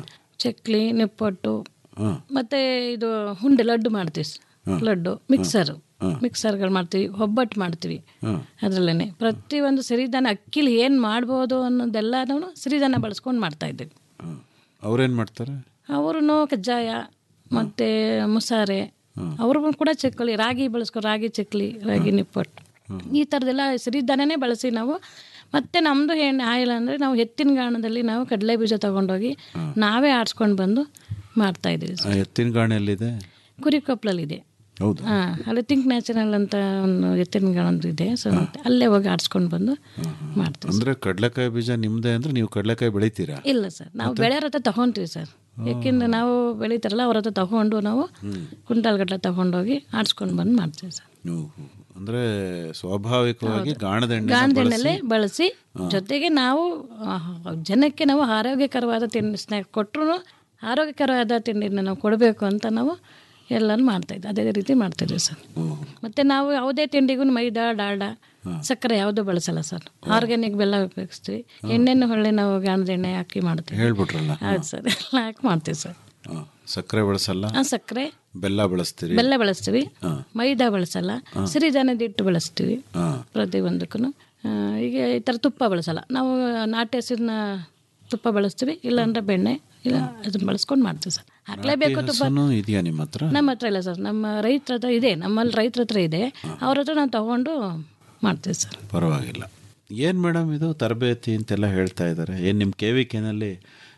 ಚಕ್ಲಿ ನಿಪ್ಪಟ್ಟು ಹಾ. ಮತ್ತೆ ಇದು ಹುಂಡೆ ಲಡ್ಡು ಮಾಡ್ತೀವಿ ಸ- ಲಡ್ಡು ಮಿಕ್ಸರ್ ಮಿಕ್ಸರ್ಗಳು ಮಾಡ್ತೀವಿ ಒಬ್ಬಟ್ಟು ಮಾಡ್ತೀವಿ ಅದರಲ್ಲೇ ಪ್ರತಿಯೊಂದು ಸಿರಿಧಾನ್ಯ ಅಕ್ಕಿಲಿ ಏನು ಮಾಡ್ಬೋದು ಅನ್ನೋದೆಲ್ಲನೂ ಸಿರಿಧಾನ್ಯ ಬಳಸ್ಕೊಂಡು ಮಾಡ್ತಾ ಇದ್ದೀವಿ ಅವ್ರೇನ್ ಮಾಡ್ತಾರೆ ಅವರು ಕಜ್ಜಾಯ ಮತ್ತು ಮುಸಾರೆ ಅವರು ಕೂಡ ಚಕ್ಕಲಿ ರಾಗಿ ಬಳಸ್ಕೊ ರಾಗಿ ಚಕ್ಲಿ ರಾಗಿ ನಿಪ್ಪಟ್ಟು ಈ ಥರದ್ದೆಲ್ಲ ಸಿರಿಧಾನ್ಯನೇ ಬಳಸಿ ನಾವು ಮತ್ತೆ ನಮ್ಮದು ಏನು ಆಯಿಲ್ ಅಂದರೆ ನಾವು ಎತ್ತಿನ ಗಾಣದಲ್ಲಿ ನಾವು ಕಡಲೆ ಬೀಜ ತೊಗೊಂಡೋಗಿ ನಾವೇ ಆಡ್ಸ್ಕೊಂಡು ಬಂದು ಮಾಡ್ತಾ ಇದ್ದೀವಿ ಆ ಎತ್ತಿನ ಗಾಣಿ ಎಲ್ಲಿದೆ ಕುರಿಕೊಪ್ಲಲ್ಲಿದೆ ಹೌದು ಹಾಂ ಅಲ್ಲಿ ಥಿಂಕ್ ನ್ಯಾಚುರಲ್ ಅಂತ ಒಂದು ಎತ್ತಿನ ಗಾಣ ಒಂದು ಇದೆ ಸೊ ಮತ್ತೆ ಅಲ್ಲೇ ಹೋಗಿ ಆಡ್ಸ್ಕೊಂಡು ಬಂದು ಮಾಡ್ತೀವಿ ಅಂದ್ರೆ ಕಡ್ಲೆಕಾಯಿ ಬೀಜ ನಿಮ್ದೇ ಅಂದ್ರೆ ನೀವು ಕಡ್ಲೆಕಾಯಿ ಬೆಳಿತೀರಾ ಇಲ್ಲ ಸರ್ ನಾವು ಬೆಳೆಯೋರ ಹತ್ರ ತಗೊಂತೀವಿ ಸರ್ ಯಾಕೆಂದ್ರೆ ನಾವು ಬೆಳೀತಾರಲ್ಲ ಅವ್ರ ಹತ್ರ ತಗೊಂಡು ನಾವು ಕುಂಟಾಲ್ ಗಟ್ಟಲೆ ತಗೊಂಡೋಗಿ ಆಡ್ಸ್ಕೊಂಡು ಬಂದು ಮಾಡ್ತೀವಿ ಸರ್ ನೀವು ಅಂದ್ರೆ ಸ್ವಾಭಾವಿಕವಾಗಿ ಗಾಣದ ಎಣ್ಣೆ ಗಾಣದೆಣ್ಣೆಲೆ ಬಳಸಿ ಜೊತೆಗೆ ನಾವು ಆ, ಜನಕ್ಕೆ ನಾವು ಆರೋಗ್ಯಕರವಾದ ತಿಂಡಿ ಸ್ನ್ಯಾಕ್ ಕೊಟ್ಟರು ಆರೋಗ್ಯಕರವಾದ ತಿಂಡಿನ ನಾವು ಕೊಡಬೇಕು ಅಂತ ನಾವು ಎಲ್ಲನೂ ಮಾಡ್ತಾಯಿದ್ವಿ ಅದೇ ರೀತಿ ಮಾಡ್ತಿದ್ವಿ ಸರ್ ಮತ್ತು ನಾವು ಯಾವುದೇ ತಿಂಡಿಗೂ ಮೈದಾ ಡಾಲ್ಡಾ ಸಕ್ಕರೆ ಯಾವುದೂ ಬಳಸಲ್ಲ ಸರ್ ಆರ್ಗ್ಯಾನಿಕ್ ಬೆಲ್ಲ ಉಪಯೋಗಿಸ್ತೀವಿ ಎಣ್ಣೆನೂ ಹೊಳ್ಳಿ ನಾವು ಗಾಣದ ಎಣ್ಣೆ ಹಾಕಿ ಮಾಡ್ತೀವಿ ಹೇಳ್ಬಿಟ್ರಲ್ಲ ಹೌದು ಸರ್ ಎಲ್ಲ ಹಾಕಿ ಮಾಡ್ತೀವಿ ಸರ್ ಆ, ಸಕ್ಕರೆ ಬಳಸಲ್ಲ ಆ ಸಕ್ಕರೆ ಬೆಲ್ಲ ಬಳಸ್ತೀರಿ ಬೆಲ್ಲ ಬಳಸ್ತೀವಿ ಮೈದಾ ಬಳಸಲ್ಲ ಸಿರಿಧಾನ್ಯದ ಹಿಟ್ಟು ಬಳಸ್ತೀವಿ ಪ್ರತಿಯೊಂದಕ್ಕೂ ಈಗ ಈ ಥರ ತುಪ್ಪ ಬಳಸಲ್ಲ ನಾವು ನಾಟಿ ಹಸಿರಿನ ತುಪ್ಪ ಬಳಸ್ತೀವಿ ಇಲ್ಲಾಂದ್ರೆ ಬೆಣ್ಣೆ ಇಲ್ಲ ಅದನ್ನ ಬಳಸ್ಕೊಂಡು ಮಾಡ್ತೀವಿ ಸರ್ ಹಾಕ್ಲೇಬೇಕು ತುಪ್ಪ ಹಸುನು ಇದೆಯಾ ನಿಮ್ಮ ಹತ್ರ ನಮ್ಮ ಹತ್ರ ಇಲ್ಲ ಸರ್ ನಮ್ಮ ರೈತರ ಹತ್ರ ಇದೆ ನಮ್ಮಲ್ಲಿ ರೈತರ ಹತ್ರ ಇದೆ ಅವ್ರ ಹತ್ರ ನಾವು ತಗೊಂಡು ಮಾಡ್ತೀವಿ ಸರ್ ಪರವಾಗಿಲ್ಲ ಏನು ಮೇಡಮ್ ಇದು ತರಬೇತಿ ಅಂತೆಲ್ಲ ಹೇಳ್ತಾ ಇದ್ದಾರೆ ಏನು ನಿಮ್ಮ ಕೆ ವಿ ಕೆನಲ್ಲಿ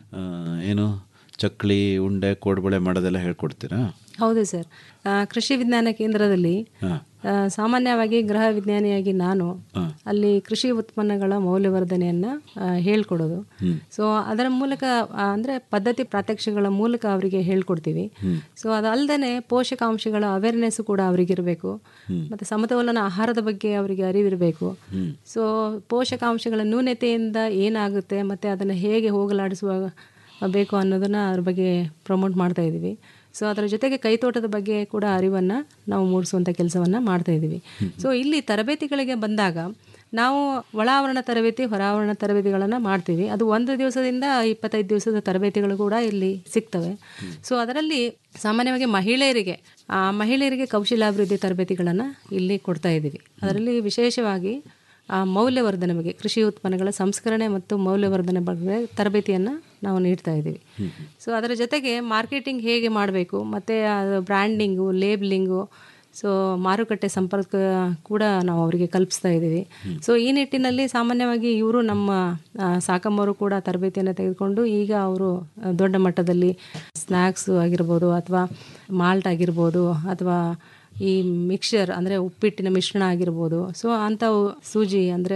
ಏನು ಚಕ್ಲಿ ಉಂಡೆ ಕೋಡ್ಬಳೆ ಮಾಡೋದೆಲ್ಲ ಹೇಳ್ಕೊಡ್ತೀರಾ ಹೌದು ಸರ್ ಆ, ಕೃಷಿ ವಿಜ್ಞಾನ ಕೇಂದ್ರದಲ್ಲಿ ಆ, ಸಾಮಾನ್ಯವಾಗಿ ಗೃಹ ವಿಜ್ಞಾನಿಯಾಗಿ ನಾನು ಅಲ್ಲಿ ಕೃಷಿ ಉತ್ಪನ್ನಗಳ ಮೌಲ್ಯವರ್ಧನೆಯನ್ನ ಆ, ಹೇಳ್ಕೊಡೋದು ಸೊ ಅದರ ಮೂಲಕ ಆ, ಅಂದ್ರೆ ಪದ್ಧತಿ ಪ್ರಾತ್ಯಕ್ಷಿಗಳ ಮೂಲಕ ಅವರಿಗೆ ಹೇಳ್ಕೊಡ್ತೀವಿ ಸೊ ಅದಲ್ಲದೆ ಪೋಷಕಾಂಶಗಳ ಅವೇರ್ನೆಸ್ ಕೂಡ ಅವರಿಗೆ ಇರಬೇಕು ಮತ್ತೆ ಸಮತೋಲನ ಆಹಾರದ ಬಗ್ಗೆ ಅವರಿಗೆ ಅರಿವಿರಬೇಕು ಸೊ ಪೋಷಕಾಂಶಗಳ ನ್ಯೂನತೆಯಿಂದ ಏನಾಗುತ್ತೆ ಮತ್ತೆ ಅದನ್ನು ಹೇಗೆ ಹೋಗಲಾಡಿಸುವ ಬೇಕು ಅನ್ನೋದನ್ನ ಅದ್ರ ಬಗ್ಗೆ ಪ್ರಮೋಟ್ ಮಾಡ್ತಾ ಇದ್ದೀವಿ ಸೊ ಅದರ ಜೊತೆಗೆ ಕೈತೋಟದ ಬಗ್ಗೆ ಕೂಡ ಅರಿವನ್ನು ನಾವು ಮೂಡಿಸುವಂಥ ಕೆಲಸವನ್ನು ಮಾಡ್ತಾ ಇದ್ದೀವಿ ಸೊ ಇಲ್ಲಿ ತರಬೇತಿಗಳಿಗೆ ಬಂದಾಗ ನಾವು ಒಳಾವರಣ ತರಬೇತಿ ಹೊರಾವರಣ ತರಬೇತಿಗಳನ್ನು ಮಾಡ್ತೀವಿ ಅದು ಒಂದು ದಿವಸದಿಂದ ಇಪ್ಪತ್ತೈದು ದಿವಸದ ತರಬೇತಿಗಳು ಕೂಡ ಇಲ್ಲಿ ಸಿಗ್ತವೆ ಸೊ ಅದರಲ್ಲಿ ಸಾಮಾನ್ಯವಾಗಿ ಮಹಿಳೆಯರಿಗೆ ಆ ಮಹಿಳೆಯರಿಗೆ ಕೌಶಲ್ಯಾಭಿವೃದ್ಧಿ ತರಬೇತಿಗಳನ್ನು ಇಲ್ಲಿ ಕೊಡ್ತಾ ಇದ್ದೀವಿ ಅದರಲ್ಲಿ ವಿಶೇಷವಾಗಿ ಆ ಮೌಲ್ಯವರ್ಧನೆ ಬಗ್ಗೆ ಕೃಷಿ ಉತ್ಪನ್ನಗಳ ಸಂಸ್ಕರಣೆ ಮತ್ತು ಮೌಲ್ಯವರ್ಧನೆ ಬಗ್ಗೆ ತರಬೇತಿಯನ್ನು ನಾವು ನೀಡ್ತಾ ಇದ್ದೀವಿ ಸೊ ಅದರ ಜೊತೆಗೆ ಮಾರ್ಕೆಟಿಂಗ್ ಹೇಗೆ ಮಾಡಬೇಕು ಮತ್ತು ಬ್ರ್ಯಾಂಡಿಂಗು ಲೇಬ್ಲಿಂಗು ಸೊ ಮಾರುಕಟ್ಟೆ ಸಂಪರ್ಕ ಕೂಡ ನಾವು ಅವರಿಗೆ ಕಲ್ಪಿಸ್ತಾ ಇದ್ದೀವಿ ಸೊ ಈ ನಿಟ್ಟಿನಲ್ಲಿ ಸಾಮಾನ್ಯವಾಗಿ ಇವರು ನಮ್ಮ ಆ, ಸಾಕಮ್ಮವರು ಕೂಡ ತರಬೇತಿಯನ್ನು ತೆಗೆದುಕೊಂಡು ಈಗ ಅವರು ಆ, ದೊಡ್ಡ ಮಟ್ಟದಲ್ಲಿ ಸ್ನ್ಯಾಕ್ಸ್ ಆಗಿರ್ಬೋದು ಅಥವಾ ಮಾಲ್ಟ್ ಆಗಿರ್ಬೋದು ಅಥವಾ ಈ ಮಿಕ್ಸರ್ ಅಂದರೆ ಉಪ್ಪಿಟ್ಟಿನ ಮಿಶ್ರಣ ಆಗಿರ್ಬೋದು ಸೊ ಅಂಥವು ಸೂಜಿ ಅಂದರೆ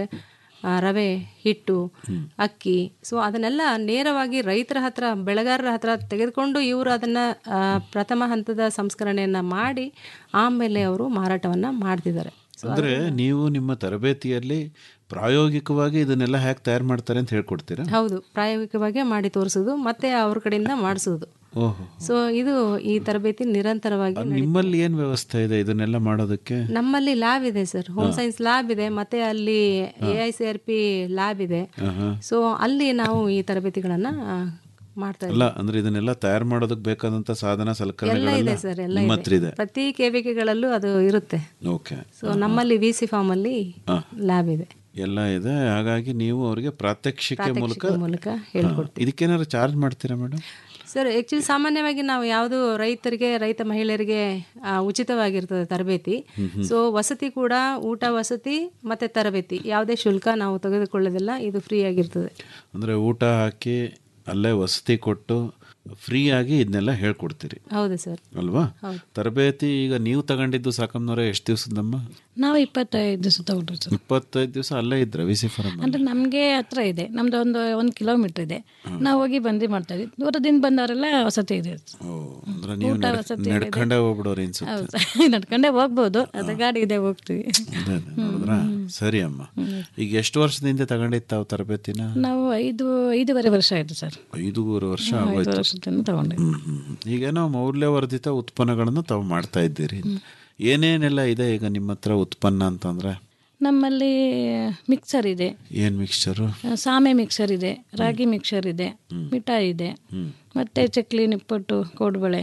ರವೆ ಹಿಟ್ಟು ಅಕ್ಕಿ ಸೊ ಅದನ್ನೆಲ್ಲ ನೇರವಾಗಿ ರೈತರ ಹತ್ರ ಬೆಳೆಗಾರರ ಹತ್ರ ತೆಗೆದುಕೊಂಡು ಇವರು ಅದನ್ನು ಪ್ರಥಮ ಹಂತದ ಸಂಸ್ಕರಣೆಯನ್ನು ಮಾಡಿ ಆಮೇಲೆ ಅವರು ಮಾರಾಟವನ್ನು ಮಾಡ್ತಿದ್ದಾರೆ ಅಂದ್ರೆ ನೀವು ನಿಮ್ಮ ತರಬೇತಿಯಲ್ಲಿ ಪ್ರಾಯೋಗಿಕವಾಗಿ ಇದನ್ನೆಲ್ಲ ಹೇಗೆ ತಯಾರು ಮಾಡ್ತಾರೆ ಅಂತ ಹೇಳ್ಕೊಡ್ತೀರಾ ಹೌದು ಪ್ರಾಯೋಗಿಕವಾಗಿ ಮಾಡಿ ತೋರಿಸೋದು ಮತ್ತೆ ಅವ್ರ ಕಡೆಯಿಂದ ಮಾಡಿಸೋದು ಓಹೋ ಸೊ ಇದು ಈ ತರಬೇತಿ ನಿರಂತರವಾಗಿ ಅದ್ ನಿಮ್ಮಲ್ಲಿ ಏನು ವ್ಯವಸ್ಥೆ ಇದೆ ಇದನ್ನೆಲ್ಲ ಮಾಡೋದಕ್ಕೆ ನಮ್ಮಲ್ಲಿ ಲ್ಯಾಬ್ ಇದೆ ಸರ್ ಹೋಮ್ ಸೈನ್ಸ್ ಲ್ಯಾಬ್ ಇದೆ ಮತ್ತೆ ಅಲ್ಲಿ A I C R P lab ಇದೆ ಸೊ ಅಲ್ಲಿ ನಾವು ಈ ತರಬೇತಿಗಳನ್ನು ಮಾಡ್ತಾ ಅಲ್ಲ ಅಂದ್ರೆ ಇದನ್ನೆಲ್ಲ ತಯಾರು ಮಾಡೋದಕ್ಕೆ ಬೇಕಾದಂತ ಸಾಧನ ಎಲ್ಲ ಸಲಕರಣೆಗಳೆಲ್ಲ ಇದೆ ಸರ್ ಎಲ್ಲ ನಿಮ್ಮ ಇದೆ ಹತ್ರ ಇದೆ ಪ್ರತಿ ಕೇವಿಕೆಗಳಲ್ಲೂ ಅದು ಇರುತ್ತೆ ಓಕೆ ಸೊ ನಮ್ಮಲ್ಲಿ ವಿ ಸಿ ಫಾರ್ಮ್ ಅಲ್ಲಿ ಹಾ. ಲ್ಯಾಬ್ ಇದೆ ಎಲ್ಲ ಇದೆ ಹಾಗಾಗಿ ನೀವು ಅವರಿಗೆ ಪ್ರಾತ್ಯಕ್ಷಿಕೆ ಮೂಲಕ ಪ್ರಾತ್ಯಕ್ಷಿಕೆ ಮೂಲಕ ಹೇಳ್ಕೊಡ್ತೀವಿ. ಇದಕ್ಕೇನಾದ್ರು ಚಾರ್ಜ್ ಮಾಡ್ತೀರಾ ಮೇಡಮ್ ಸರ್ ಆ್ಯಕ್ಚುಲಿ ಸಾಮಾನ್ಯವಾಗಿ ನಾವು ಯಾವುದು ರೈತರಿಗೆ ರೈತ ಮಹಿಳೆಯರಿಗೆ ಆ, ಉಚಿತವಾಗಿರ್ತದೆ ತರಬೇತಿ ಸೊ ವಸತಿ ಕೂಡ ಊಟ ವಸತಿ ಮತ್ತೆ ತರಬೇತಿ ಯಾವುದೇ ಶುಲ್ಕ ನಾವು ತೆಗೆದುಕೊಳ್ಳೋದಿಲ್ಲ ಇದು ಫ್ರೀ ಆಗಿರ್ತದೆ ಅಂದ್ರೆ ಊಟ ಹಾಕಿ ಅಲ್ಲೇ ವಸತಿ ಕೊಟ್ಟು ಫ್ರೀ ಆಗಿ ಇದನ್ನೆಲ್ಲ ಹೇಳ್ಕೊಡ್ತೀರಿ ಹೌದು ಸರ್ ಅಲ್ವಾ ತರಬೇತಿ ಈಗ ನೀವು ತಗೊಂಡಿದ್ದು ಸಾಕಮ್ಮನವ್ರೆ ಎಷ್ಟು ದಿವಸದಮ್ಮ ನಾವು ಇಪ್ಪತ್ತೈದು ದಿವಸ ತಗೊಂಡ್ರಿ ಸರ್ ಇಪ್ಪತ್ತೈದು ದಿವಸ ಅಲ್ಲೇ ಇದ್ರ ವಿ ಸಿ ಫಾರಂ ಅಂದ್ರೆ ನಮಗೆ ಹತ್ರ ಇದೆ ನಮ್ದು ಒಂದು ಒಂದು ಕಿಲೋಮೀಟರ್ ಇದೆ ನಾವು ಹೋಗಿ ಬಂದು ಮಾಡ್ತಾ ಇದ್ವಿ ದೂರದಿಂದ ಬಂದವರೆಲ್ಲ ವಸತಿ ಇದೆ ಅಂದ್ರೆ ನೀವು ಊಟ ನಡ್- ವಸತಿ ಇದೆ. ನಡ್ಕೊಂಡೇ ಹೋಗ್ಬಿಡೋರು ಅನ್ಸುತ್ತೆ ಹೌದು ಸರ್ ನಡ್ಕೊಂಡೇ ಹೋಗ್ಬೋದು ಅದು ಗಾಡಿ ಇದೆ ಹೋಗ್ತೀವಿ ಅದೇ ಅದೇ, ನೋಡಿದ್ರಾ ಸರಿ ಅಮ್ಮ ಈಗ ಎಷ್ಟು ವರ್ಷದಿಂದ ತಗೊಂಡಿತ್ತು ತಾವು ತರಬೇತಿನ ನಾವು ಐದು ಐದೂವರೆ ವರ್ಷ ಆಯ್ತು ಸರ್ ಐದೂವರೆ ವರ್ಷ ಐದು ಆಗೋಯ್ತು ವರ್ಷದಿಂದ ತಗೊಂಡಿದ್ವಿ ಹ್ಮ್, ಹ್ಮ್. ಈಗೇನೋ ಮೌಲ್ಯವರ್ಧಿತ ಉತ್ಪನ್ನಗಳನ್ನು ತಾವು ಮಾಡ್ತಾ ಇದ್ದೀರಿ ಏನೇನೆಲ್ಲ ಇದೆ ಈಗ ನಿಮ್ಮ ಹತ್ರ ಉತ್ಪನ್ನ ಅಂತಂದ್ರೆ ನಮ್ಮಲ್ಲಿ ಮಿಕ್ಸರ್ ಇದೆ ಏನ್ ಮಿಕ್ಸ್ಚರು ಆ, ಸಾಮೆ ಮಿಕ್ಸರ್ ಇದೆ ರಾಗಿ ಮಿಕ್ಸರ್ ಇದೆ ಮಿಠಾಯಿ ಇದೆ ಮತ್ತೆ ಚಕ್ಲಿ ನಿಪ್ಪಟ್ಟು ಕೋಡುಬಳೆ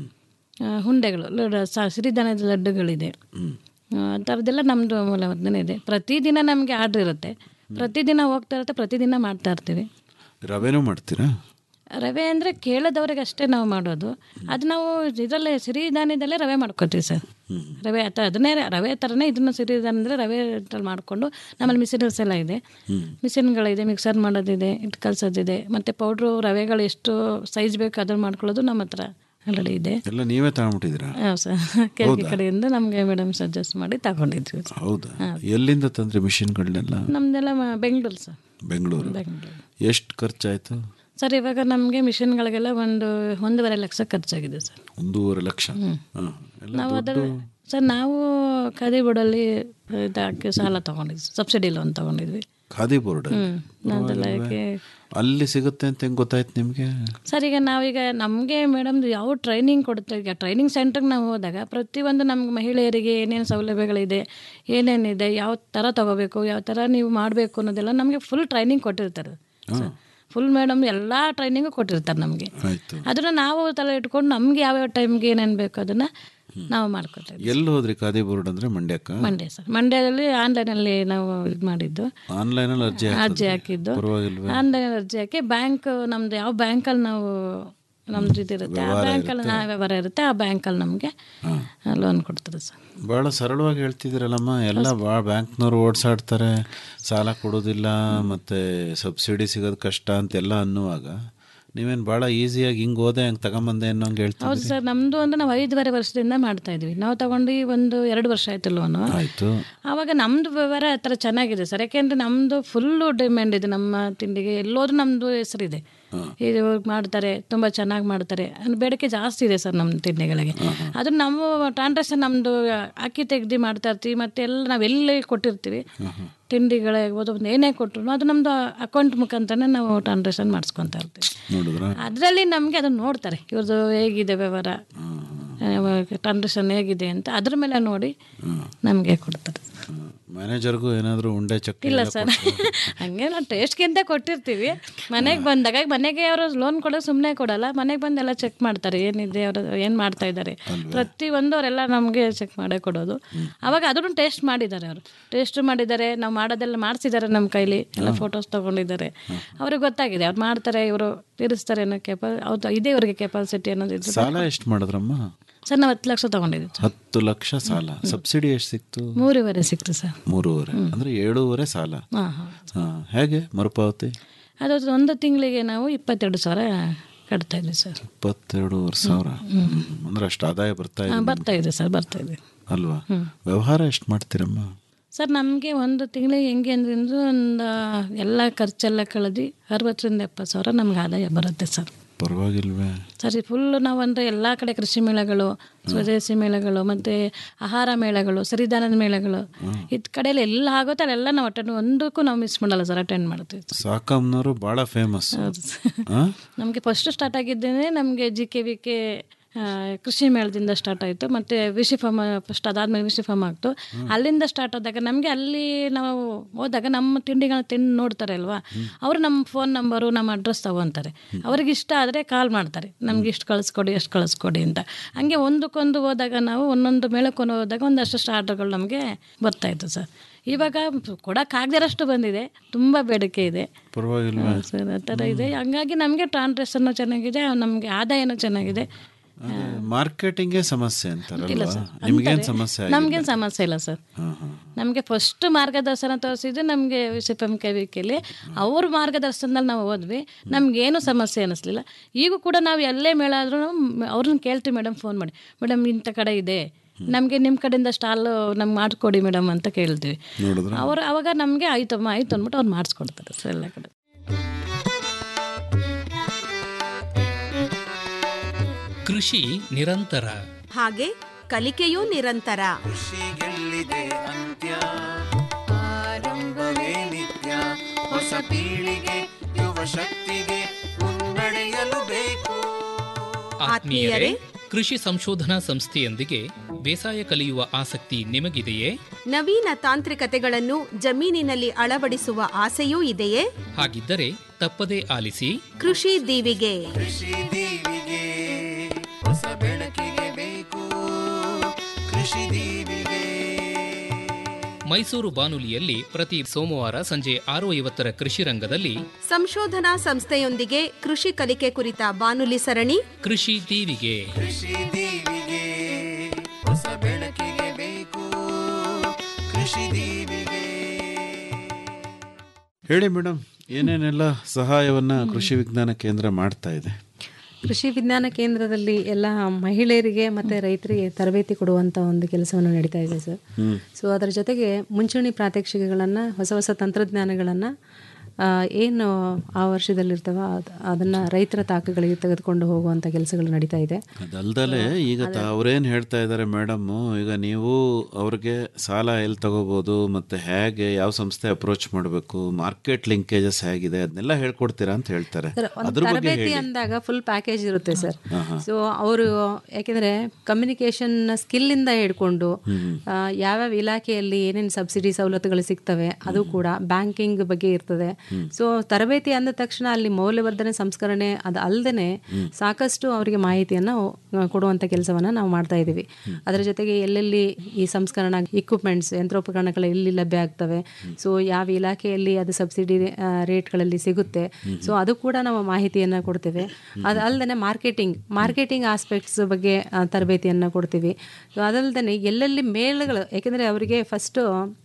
ಆ, ಹುಂಡೆಗಳು ಲಡ್ಡು- ಸ- ಸಿರಿಧಾನ್ಯದ ಲಡ್ಡುಗಳಿದೆ ಆ, ಆ ಥರದ್ದೆಲ್ಲ ನಮ್ಮದು ಮೂಲವರ್ಧನೆ ಇದೆ ಪ್ರತಿದಿನ ನಮಗೆ ಆರ್ಡ್ರ್ ಇರುತ್ತೆ ಪ್ರತಿದಿನ ಹೋಗ್ತಾ ಇರುತ್ತೆ ಪ್ರತಿದಿನ ಮಾಡ್ತಾ ಇರ್ತೀವಿ ರವೆನೂ ಮಾಡ್ತೀರಾ ರವೆ ಅಂದರೆ ಕೇಳದವ್ರಿಗೆ ಅಷ್ಟೇ ನಾವು ಮಾಡೋದು ಅದು ನಾವು ಇದರಲ್ಲೇ ಸಿರಿಧಾನ್ಯದಲ್ಲೇ ರವೆ ಮಾಡ್ಕೊತೀವಿ ಸರ್ ರವೆ ಅಥವಾ ಅದನ್ನೇ ರವೆ ಥರನೇ ಇದನ್ನು ಸಿರಿಧಾನ್ಯ ಅಂದರೆ ರವೆ ಇದ್ರಲ್ಲಿ ಮಾಡಿಕೊಂಡು ನಮ್ಮಲ್ಲಿ ಮಿಷಿನ್ಸ್ ಎಲ್ಲ ಇದೆ ಮಿಷಿನ್ಗಳಿದೆ ಮಿಕ್ಸರ್ ಮಾಡೋದಿದೆ ಇಟ್ಟು ಕಲ್ಸೋದಿದೆ ಮತ್ತು ಪೌಡ್ರು ರವೆಗಳು ಎಷ್ಟು ಸೈಜ್ ಬೇಕು ಅದನ್ನು ಮಾಡ್ಕೊಳ್ಳೋದು ನಮ್ಮ ಹತ್ರ ಆಲ್ರೆಡಿ ಇದೆ ಎಲ್ಲ ನೀವೇ ತಗೊಂಡ್ಬಿಟ್ಟಿದ್ದೀರಾ ಹಾಂ ಸರ್ ಕೆಳಗೆ ಕಡೆಯಿಂದ ನಮಗೆ ಮೇಡಮ್ ಸಜೆಸ್ಟ್ ಮಾಡಿ ತಗೊಂಡಿದ್ವಿ ಹೌದಾ ಎಲ್ಲಿಂದ ತಂದ್ರಿ ಮಿಷಿನ್ಗಳನ್ನೆಲ್ಲ ನಮ್ಮದೆಲ್ಲ ಬೆಂಗಳೂರು ಸರ್ ಬೆಂಗಳೂರು ಬೆಂಗಳೂರು ಎಷ್ಟು ಖರ್ಚಾಯ್ತು ಸರ್ ಇವಾಗ ನಮಗೆ ಮಿಷಿನ್ಗಳಿಗೆಲ್ಲ ಒಂದು ಒಂದೂವರೆ ಲಕ್ಷ ಖರ್ಚಾಗಿದೆ ಸರ್ ಒಂದೂವರೆ ಲಕ್ಷ ಹಾ. ಎಲ್ಲ ನಾವು ಅದರ ದುಡ್ಡು ಸರ್ ನಾವು ಖಾದಿ ಬೋರ್ಡಲ್ಲಿ ಇದಕ್ಕೆ ಸಾಲ ತಗೊಂಡಿದ್ವಿ ಸಬ್ಸಿಡಿ ಲೋನ್ ತಗೊಂಡಿದ್ವಿ ಖಾದಿ ಬೋರ್ಡ್ ಹ್ಞೂ ಅದೆಲ್ಲ ಯಾಕೆ ಅಲ್ಲಿ ಸಿಗುತ್ತೆ ಅಂತ ಹೆಂಗ್ ಗೊತ್ತಾಯ್ತು ನಿಮ್ಗೆ ಸರ್ ಈಗ ನಾವೀಗ ನಮಗೆ ಮೇಡಮ್ ಯಾವ ಟ್ರೈನಿಂಗ್ ಕೊಡುತ್ತೆ ಈಗ ಟ್ರೈನಿಂಗ್ ಸೆಂಟ್ರಿಗೆ ನಾವು ಹೋದಾಗ ಪ್ರತಿಯೊಂದು ನಮ್ಗೆ ಮಹಿಳೆಯರಿಗೆ ಏನೇನು ಸೌಲಭ್ಯಗಳಿದೆ ಏನೇನಿದೆ ಯಾವ ಥರ ತಗೋಬೇಕು ಯಾವ ಥರ ನೀವು ಮಾಡಬೇಕು ಅನ್ನೋದೆಲ್ಲ ನಮಗೆ ಫುಲ್ ಟ್ರೈನಿಂಗ್ ಕೊಟ್ಟಿರ್ತಾರೆ ಫುಲ್ ಮೇಡಮ್ ಎಲ್ಲ ಟ್ರೈನಿಂಗು ಕೊಟ್ಟಿರ್ತಾರೆ ನಮಗೆ ಆಯ್ತು ಅದನ್ನು ನಾವು ತಲೆ ಇಟ್ಕೊಂಡು ನಮ್ಗೆ ಯಾವ್ಯಾವ ಟೈಮ್ಗೆ ಏನೇನು ಬೇಕು ಅದನ್ನು ನಾವು ಮಾಡ್ಕೊತೇವೆ ಎಲ್ಲಿ ಹೋದ್ರಿ ಖಾದಿ ಬೋರ್ಡ್ ಅಂದ್ರೆ ಮಂಡ್ಯಕ್ಕ ಮಂಡ್ಯ ಸರ್ ಮಂಡ್ಯದಲ್ಲಿ ಆನ್ಲೈನಲ್ಲಿ ನಾವು ಇದು ಮಾಡಿದ್ದು ಆನ್ಲೈನ್ ಅಲ್ಲಿ ಅರ್ಜಿ ಅರ್ಜಿ ಹಾಕಿದ್ರಿ? ಹಾಕಿದ್ದು ಪರವಾಗಿಲ್ವೇ ಆನ್ಲೈನ್ ಅರ್ಜಿ ಹಾಕಿ ಬ್ಯಾಂಕ್ ನಮ್ದು ಯಾವ ಬ್ಯಾಂಕಲ್ಲಿ ನಾವು ನಮ್ದು ಇದಿರುತ್ತೆ ಆ ಬ್ಯಾಂಕಲ್ಲಿ ನಾ ವ್ಯವಹಾರ ಇರುತ್ತೆ ಆ ಬ್ಯಾಂಕಲ್ಲಿ ನಮಗೆ ಲೋನ್ ಕೊಡ್ತಾರೆ ಸರ್ ಬಹಳ ಸರಳವಾಗಿ ಹೇಳ್ತಿದ್ದೀರಲ್ಲಮ್ಮ ಎಲ್ಲ ಭಾಳ ಬ್ಯಾಂಕ್ನವ್ರು ಓಡಿಸಾಡ್ತಾರೆ ಸಾಲ ಕೊಡೋದಿಲ್ಲ ಮತ್ತೆ ಸಬ್ಸಿಡಿ ಸಿಗೋದು ಕಷ್ಟ ಅಂತೆಲ್ಲ ಅನ್ನುವಾಗ ನೀವೇನು ಭಾಳ ಈಸಿಯಾಗಿ ಹಿಂಗೆ ಹೋದೆ ಹಂಗೆ ತಗೊಂಬಂದೆ ಅನ್ನೋ ಹಂಗೆ ಹೌದು ಹೇಳ್ತಿದ್ರಿ ಸರ್ ನಮ್ಮದು ಅಂದ್ರೆ ನಾವು ಐದೂವರೆ ವರ್ಷದಿಂದ ಮಾಡ್ತಾ ಇದ್ವಿ ನಾವು ತಗೊಂಡು ಒಂದು ಎರಡು ವರ್ಷ ಆಯ್ತು ಲೋನು ಆಯ್ತು ಆವಾಗ ನಮ್ಮದು ವ್ಯವಹಾರ ಆ ಥರ ಚೆನ್ನಾಗಿದೆ ಸರ್ ಯಾಕೆಂದರೆ ನಮ್ಮದು ಫುಲ್ಲು ಡಿಮ್ಯಾಂಡ್ ಇದೆ ನಮ್ಮ ತಿಂಡಿಗೆ ಎಲ್ಲೋದ್ರೂ ನಮ್ಮದು ಹೆಸರಿದೆ ಇದು ಮಾಡ್ತಾರೆ ತುಂಬ ಚೆನ್ನಾಗಿ ಮಾಡ್ತಾರೆ ಅಂದ್ರೆ ಬೇಡಿಕೆ ಜಾಸ್ತಿ ಇದೆ ಸರ್ ನಮ್ಮ ತಿಂಡಿಗಳಿಗೆ ಅದು ನಮ್ಮ ಟ್ರಾನ್ಸಾಕ್ಷನ್ ನಮ್ಮದು ಅಕ್ಕಿ ತೆಗ್ದು ಮಾಡ್ತಾ ಇರ್ತೀವಿ ಮತ್ತೆ ಎಲ್ಲ ನಾವು ಎಲ್ಲಿ ಕೊಟ್ಟಿರ್ತೀವಿ ತಿಂಡಿಗಳೇ ಒಂದು ಏನೇ ಕೊಟ್ಟರು ಅದು ನಮ್ಮದು ಅಕೌಂಟ್ ಮುಖಾಂತರನೇ ನಾವು ಟ್ರಾನ್ಸಾಕ್ಷನ್ ಮಾಡಿಸ್ಕೊತಾ ಇರ್ತೀವಿ ನೋಡಿದ್ರ ಅದರಲ್ಲಿ ನಮಗೆ ಅದನ್ನು ನೋಡ್ತಾರೆ ಇವ್ರದ್ದು ಹೇಗಿದೆ ವ್ಯವಹಾರ ಟ್ರಾನ್ಸಾಕ್ಷನ್ ಹೇಗಿದೆ ಅಂತ ಅದ್ರ ಮೇಲೆ ನೋಡಿ ನಮಗೆ ಕೊಡ್ತಾರೆ ಮ್ಯಾನೇಜರ್ಗೂ ಏನಾದರೂ ಉಂಡೆ ಚಕ್ಲಿ ಇಲ್ಲ ಎಲ್ಲ ಸರ್ ಕೊಟ್ರಾ? ಹಂಗೆ ನಾವು ಟೇಸ್ಟ್ಗೆ ಅಂತ ಕೊಟ್ಟಿರ್ತೀವಿ ಮನೆಗೆ ಬಂದಾಗ ಮನೆಗೆ ಅವರು ಲೋನ್ ಕೊಡೋದು ಸುಮ್ಮನೆ ಕೊಡಲ್ಲ ಮನೆಗೆ ಬಂದು ಎಲ್ಲ ಚೆಕ್ ಮಾಡ್ತಾರೆ ಏನಿದೆ ಅವರು ಏನು ಮಾಡ್ತಾ ಇದ್ದಾರೆ ಪ್ರತಿಯೊಂದು ಅವರೆಲ್ಲ ನಮಗೆ ಚೆಕ್ ಮಾಡೇ ಕೊಡೋದು ಅವಾಗ ಅದನ್ನು ಟೇಸ್ಟ್ ಮಾಡಿದ್ದಾರೆ ಅವರು ಟೇಸ್ಟ್ ಮಾಡಿದ್ದಾರೆ ನಾವು ಮಾಡೋದೆಲ್ಲ ಮಾಡಿಸಿದ್ದಾರೆ ನಮ್ಮ ಕೈಲಿ ಎಲ್ಲ ಫೋಟೋಸ್ ತೊಗೊಂಡಿದ್ದಾರೆ ಅವ್ರಿಗೆ ಗೊತ್ತಾಗಿದೆ ಅವ್ರು ಮಾಡ್ತಾರೆ ಇವರು ತೀರಿಸ್ತಾರೆ ಅನ್ನೋ ಕೆಪಾ ಹೌದು ಇದೆ ಇವ್ರಿಗೆ ಕೆಪಾಸಿಟಿ ಅನ್ನೋದು ಇದ್ರೆ ಸಾಲ ಎಷ್ಟು ಮಾಡಿದ್ರಮ್ಮ ಸರ್ ನಾವು ಹತ್ತು ಲಕ್ಷ ತೊಗೊಂಡಿದ್ವಿ ಸರ್ ಹತ್ತು ಲಕ್ಷ ಸಾಲ ಸಬ್ಸಿಡಿ ಎಷ್ಟು ಸಿಕ್ತು ಮೂರುವರೆ ಸಿಕ್ತು ಸರ್ ಮೂರುವರೆ ಅಂದ್ರೆ ಏಳೂವರೆ ಸಾಲ ಹಾಂ ಹಾಂ ಹಾ, ಹೇಗೆ ಮರುಪಾವತಿ ಅದು ಒಂದು ತಿಂಗಳಿಗೆ ನಾವು ಇಪ್ಪತ್ತೆರಡು ಸಾವಿರ ಕಟ್ತಾ ಇದ್ವಿ ಸರ್ ಇಪ್ಪತ್ತೆರಡೂವರೆ ಸಾವಿರ ಹ್ಮ್. ಅಂದ್ರೆ ಅಷ್ಟು ಆದಾಯ ಬರ್ತಾ ಇದೆ ಹಾಂ ಬರ್ತಾ ಇದೆ ಸರ್ ಬರ್ತಾ ಇದೆ ಅಲ್ವಾ ವ್ಯವಹಾರ ಎಷ್ಟು ಮಾಡ್ತೀರಮ್ಮ ಸರ್ ನಮಗೆ ಒಂದು ತಿಂಗಳಿಗೆ ಹೆಂಗೆ ಅಂದ್ರೆ ಒಂದು ಎಲ್ಲ ಖರ್ಚೆಲ್ಲ ಕಳೆದು ಅರವತ್ತರಿಂದ ಎಪ್ಪತ್ತು ಸಾವಿರ ನಮ್ಗೆ ಆದಾಯ ಬರುತ್ತೆ ಸರ್ ಪರವಾಗಿಲ್ವೇ ಸರಿ ಫುಲ್ ನಾವು ಅಂದರೆ ಎಲ್ಲ ಕಡೆ ಕೃಷಿ ಮೇಳಗಳು ಸ್ವದೇಶಿ ಮೇಳಗಳು ಮತ್ತು ಆಹಾರ ಮೇಳಗಳು ಸಿರಿಧಾನ್ಯದ ಮೇಳಗಳು ಇದ್ ಕಡೆಯಲ್ಲಿ ಎಲ್ಲ ಆಗುತ್ತೆ ಅಲ್ಲೆಲ್ಲ ನಾವು ಅಟೆಂಡ್ ಒಂದಕ್ಕೂ ನಾವು ಮಿಸ್ ಮಾಡಲ್ಲ ಸರ್ ಅಟೆಂಡ್ ಮಾಡ್ತೀವಿ ಸಾಕಮ್ನವರು ಭಾಳ ಫೇಮಸ್ ನಮಗೆ ಫಸ್ಟ್ ಸ್ಟಾರ್ಟ್ ಆಗಿದ್ದೇನೆ ನಮಗೆ ಜಿ ಕೆ ವಿ ಕೆ ಆ, ಕೃಷಿ ಮೇಳದಿಂದ ಸ್ಟಾರ್ಟ್ ಆಯಿತು ಮತ್ತು ವಿಶಿ ಫಾರ್ಮ್ ಫಸ್ಟ್ ಅದಾದ್ಮೇಲೆ ವಿಶಿ ಫಾರ್ಮ್ ಆಗ್ತು ಅಲ್ಲಿಂದ ಸ್ಟಾರ್ಟ್ ಆದಾಗ ನಮಗೆ ಅಲ್ಲಿ ನಾವು ಹೋದಾಗ ನಮ್ಮ ತಿಂಡಿಗಳನ್ನ ತಿಂದು ನೋಡ್ತಾರೆ ಅಲ್ವಾ ಅವರು ನಮ್ಮ ಫೋನ್ ನಂಬರು ನಮ್ಮ ಅಡ್ರೆಸ್ ತಗೊತಾರೆ ಅವ್ರಿಗೆ ಇಷ್ಟ ಆದರೆ ಕಾಲ್ ಮಾಡ್ತಾರೆ ನಮ್ಗೆ ಇಷ್ಟು ಕಳಿಸ್ಕೊಡಿ ಎಷ್ಟು ಕಳಿಸ್ಕೊಡಿ ಅಂತ ಹಂಗೆ ಒಂದಕ್ಕೊಂದು ಹೋದಾಗ ನಾವು ಒಂದೊಂದು ಮೇಳಕ್ಕೊಂಡು ಹೋದಾಗ ಒಂದಷ್ಟು ಆರ್ಡರ್ಗಳು ನಮಗೆ ಬರ್ತಾಯಿತ್ತು ಸರ್ ಇವಾಗ ಕೊಡೋಕ್ಕಾಗದಿರೋಷ್ಟು ಬಂದಿದೆ ತುಂಬ ಬೇಡಿಕೆ ಇದೆ ಪರವಾಗಿಲ್ವಾ ಸರ್ ಆ ಥರ ಇದೆ ಹಂಗಾಗಿ ನಮಗೆ ಟ್ರಾನ್ಸ್ಲೇಷನ್ನು ಚೆನ್ನಾಗಿದೆ ನಮಗೆ ಆದಾಯನೂ ಚೆನ್ನಾಗಿದೆ ಮಾರ್ಕೆಟಿಂಗೇ ಸಮಸ್ಯೆ ಇಲ್ಲ ಅಂತಾರಲ್ವಾ ಸರ್ ನಿಮ್ಗೇನ್ ಸಮಸ್ಯೆ ಆಗಿಲ್ಲ? ನಮ್ಗೇನು ಸಮಸ್ಯೆ ಇಲ್ಲ ಸರ್ ನಮಗೆ ಫಸ್ಟ್ ಮಾರ್ಗದರ್ಶನ ತೋರಿಸಿದ್ದು ನಮಗೆ ವಿಸಿಪಂ ಕೆವಿಕೆಲಿ ಅವ್ರ ಮಾರ್ಗದರ್ಶನದಲ್ಲಿ ನಾವು ಹೋದ್ವಿ ನಮಗೇನು ಸಮಸ್ಯೆ ಅನ್ನಿಸ್ಲಿಲ್ಲ ಈಗೂ ಕೂಡ ನಾವು ಎಲ್ಲೇ ಮೇಳ ಆದ್ರೂ ಅವ್ರನ್ನ ಕೇಳ್ತೀವಿ ಮೇಡಮ್ ಫೋನ್ ಮಾಡಿ ಮೇಡಮ್ ಇಂಥ ಕಡೆ ಇದೆ ನಮಗೆ ನಿಮ್ಮ ಕಡೆಯಿಂದ ಸ್ಟಾಲ್ ನಮ್ಗೆ ಮಾಡಿಕೊಡಿ ಮೇಡಮ್ ಅಂತ ಕೇಳ್ತೀವಿ ನೋಡಿದ್ರ ಅವ್ರು ಅವಾಗ ನಮಗೆ ಆಯ್ತಮ್ಮ ಆಯ್ತು ಅಂದ್ಬಿಟ್ಟು ಅವ್ರು ಮಾಡಿಸ್ಕೊಡ್ತಾರೆ ಸರ್ ಎಲ್ಲ ಕಡೆ ಕೃಷಿ ನಿರಂತರ ಹಾಗೆ ಕಲಿಕೆಯೂ ನಿರಂತರ ಕೃಷಿಗೆಲ್ಲಿದೆ ಅಂತ್ಯ ಆರಂಭವೇ ನಿತ್ಯ ಹೊಸ ಪೀಳಿಗೆ ಯುವ ಶಕ್ತಿಗೆ ಮುನ್ನಡೆಯಲು ಬೇಕು ಆತ್ಮೀಯರೇ ಕೃಷಿ ಸಂಶೋಧನಾ ಸಂಸ್ಥೆಯೊಂದಿಗೆ ಬೇಸಾಯ ಕಲಿಯುವ ಆಸಕ್ತಿ ನಿಮಗಿದೆಯೇ ನವೀನ ತಾಂತ್ರಿಕತೆಗಳನ್ನು ಜಮೀನಿನಲ್ಲಿ ಅಳವಡಿಸುವ ಆಸೆಯೂ ಇದೆಯೇ ಹಾಗಿದ್ದರೆ ತಪ್ಪದೇ ಆಲಿಸಿ ಕೃಷಿ ದೀವಿಗೆ ಕೃಷಿ ದೀವಿಗೆ ಹೊಸ ಬೆಳಕಿಗೆ ಬೇಕು ಕೃಷಿ ದೀವಿಗೆ ಮೈಸೂರು ಬಾನುಲಿಯಲ್ಲಿ ಪ್ರತಿ ಸೋಮವಾರ ಸಂಜೆ ಆರು ಐವತ್ತರ ಕೃಷಿ ರಂಗದಲ್ಲಿ ಸಂಶೋಧನಾ ಸಂಸ್ಥೆಯೊಂದಿಗೆ ಕೃಷಿ ಕಲಿಕೆ ಕುರಿತ ಬಾನುಲಿ ಸರಣಿ ಕೃಷಿ ದೀವಿಗೆ ಕೃಷಿ ದೀವಿಗೆ ಹೊಸ ಬೆಳಕಿಗೆ ಬೇಕು ಕೃಷಿ ದೀವಿಗೆ ಹೇಳಿ ಮೇಡಮ್ ಏನೇನೆಲ್ಲ ಸಹಾಯವನ್ನ ಕೃಷಿ ವಿಜ್ಞಾನ ಕೇಂದ್ರ ಮಾಡ್ತಾ ಇದೆ ಕೃಷಿ ವಿಜ್ಞಾನ ಕೇಂದ್ರದಲ್ಲಿ ಎಲ್ಲ ಮಹಿಳೆಯರಿಗೆ ಮತ್ತು ರೈತರಿಗೆ ತರಬೇತಿ ಕೊಡುವಂಥ ಒಂದು ಕೆಲಸವನ್ನು ನಡೀತಾ ಇದೆ ಸರ್ ಹ್ಮ್. ಸೊ ಅದರ ಜೊತೆಗೆ ಮುಂಚೂಣಿ ಪ್ರಾತ್ಯಕ್ಷಿಕೆಗಳನ್ನು ಹೊಸ ಹೊಸ ತಂತ್ರಜ್ಞಾನಗಳನ್ನು ಏನು ಆ ವರ್ಷದಲ್ಲಿರ್ತವ ಅದನ್ನು ರೈತರ ತಾಕುಗಳಿಗೆ ತೆಗೆದುಕೊಂಡು ಹೋಗುವಂಥ ಕೆಲಸಗಳು ನಡೀತಾ ಇದೆ ಅದಲ್ದಲೆ ಈಗ ತ ಅವ್ರೇನು ಹೇಳ್ತಾ ಇದ್ದಾರೆ ಮೇಡಮ್ಮು ಈಗ ನೀವು ಅವ್ರಿಗೆ ಸಾಲ ಎಲ್ಲಿ ತಗೋಬೋದು ಮತ್ತೆ ಹೇಗೆ ಯಾವ ಸಂಸ್ಥೆ ಅಪ್ರೋಚ್ ಮಾಡಬೇಕು ಮಾರ್ಕೆಟ್ ಲಿಂಕೇಜಸ್ ಹೇಗಿದೆ ಅದನ್ನೆಲ್ಲ ಹೇಳ್ಕೊಡ್ತೀರಾ ಅಂತ ಹೇಳ್ತಾರೆ ಸರ್ ಒಂದು ಅದ್ರ ಬಗ್ಗೆ ತರಬೇತಿ ಹೇಳಿ ಅಂದಾಗ ಫುಲ್ ಪ್ಯಾಕೇಜ್ ಇರುತ್ತೆ ಸರ್ ಹಾ, ಹಾ. ಸೊ ಅವರು ಯಾಕೆಂದರೆ ಕಮ್ಯುನಿಕೇಷನ್ ಸ್ಕಿಲ್ಲಿಂದ ಹಿಡ್ಕೊಂಡು ಆ, ಯಾವ್ಯಾವ ಇಲಾಖೆಯಲ್ಲಿ ಏನೇನು ಸಬ್ಸಿಡಿ ಸವಲತ್ತುಗಳು ಸಿಗ್ತವೆ ಅದು ಕೂಡ ಬ್ಯಾಂಕಿಂಗ್ ಬಗ್ಗೆ ಇರ್ತದೆ ಸೊ ತರಬೇತಿ ಅಂದ ತಕ್ಷಣ ಅಲ್ಲಿ ಮೌಲ್ಯವರ್ಧನೆ ಸಂಸ್ಕರಣೆ ಅದು ಅಲ್ಲದೆ ಸಾಕಷ್ಟು ಅವರಿಗೆ ಮಾಹಿತಿಯನ್ನು ಕೊಡುವಂಥ ಕೆಲಸವನ್ನು ನಾವು ಮಾಡ್ತಾ ಇದ್ದೀವಿ ಅದರ ಜೊತೆಗೆ ಎಲ್ಲೆಲ್ಲಿ ಈ ಸಂಸ್ಕರಣಾ ಇಕ್ವಿಪ್ಮೆಂಟ್ಸ್ ಯಂತ್ರೋಪಕರಣಗಳು ಎಲ್ಲಿ ಲಭ್ಯ ಆಗ್ತವೆ ಸೊ ಯಾವ ಇಲಾಖೆಯಲ್ಲಿ ಅದು ಸಬ್ಸಿಡಿ ರೇಟ್ಗಳಲ್ಲಿ ಸಿಗುತ್ತೆ ಸೊ ಅದು ಕೂಡ ನಾವು ಮಾಹಿತಿಯನ್ನು ಕೊಡ್ತೇವೆ ಅದು ಅಲ್ಲದೆ ಮಾರ್ಕೆಟಿಂಗ್ ಮಾರ್ಕೆಟಿಂಗ್ ಆಸ್ಪೆಕ್ಟ್ಸ್ ಬಗ್ಗೆ ಆ, ತರಬೇತಿಯನ್ನು ಕೊಡ್ತೀವಿ ಸೊ ಅದಲ್ಲದೆ ಎಲ್ಲೆಲ್ಲಿ ಮೇಳಗಳು ಯಾಕೆಂದರೆ ಅವರಿಗೆ ಫಸ್ಟು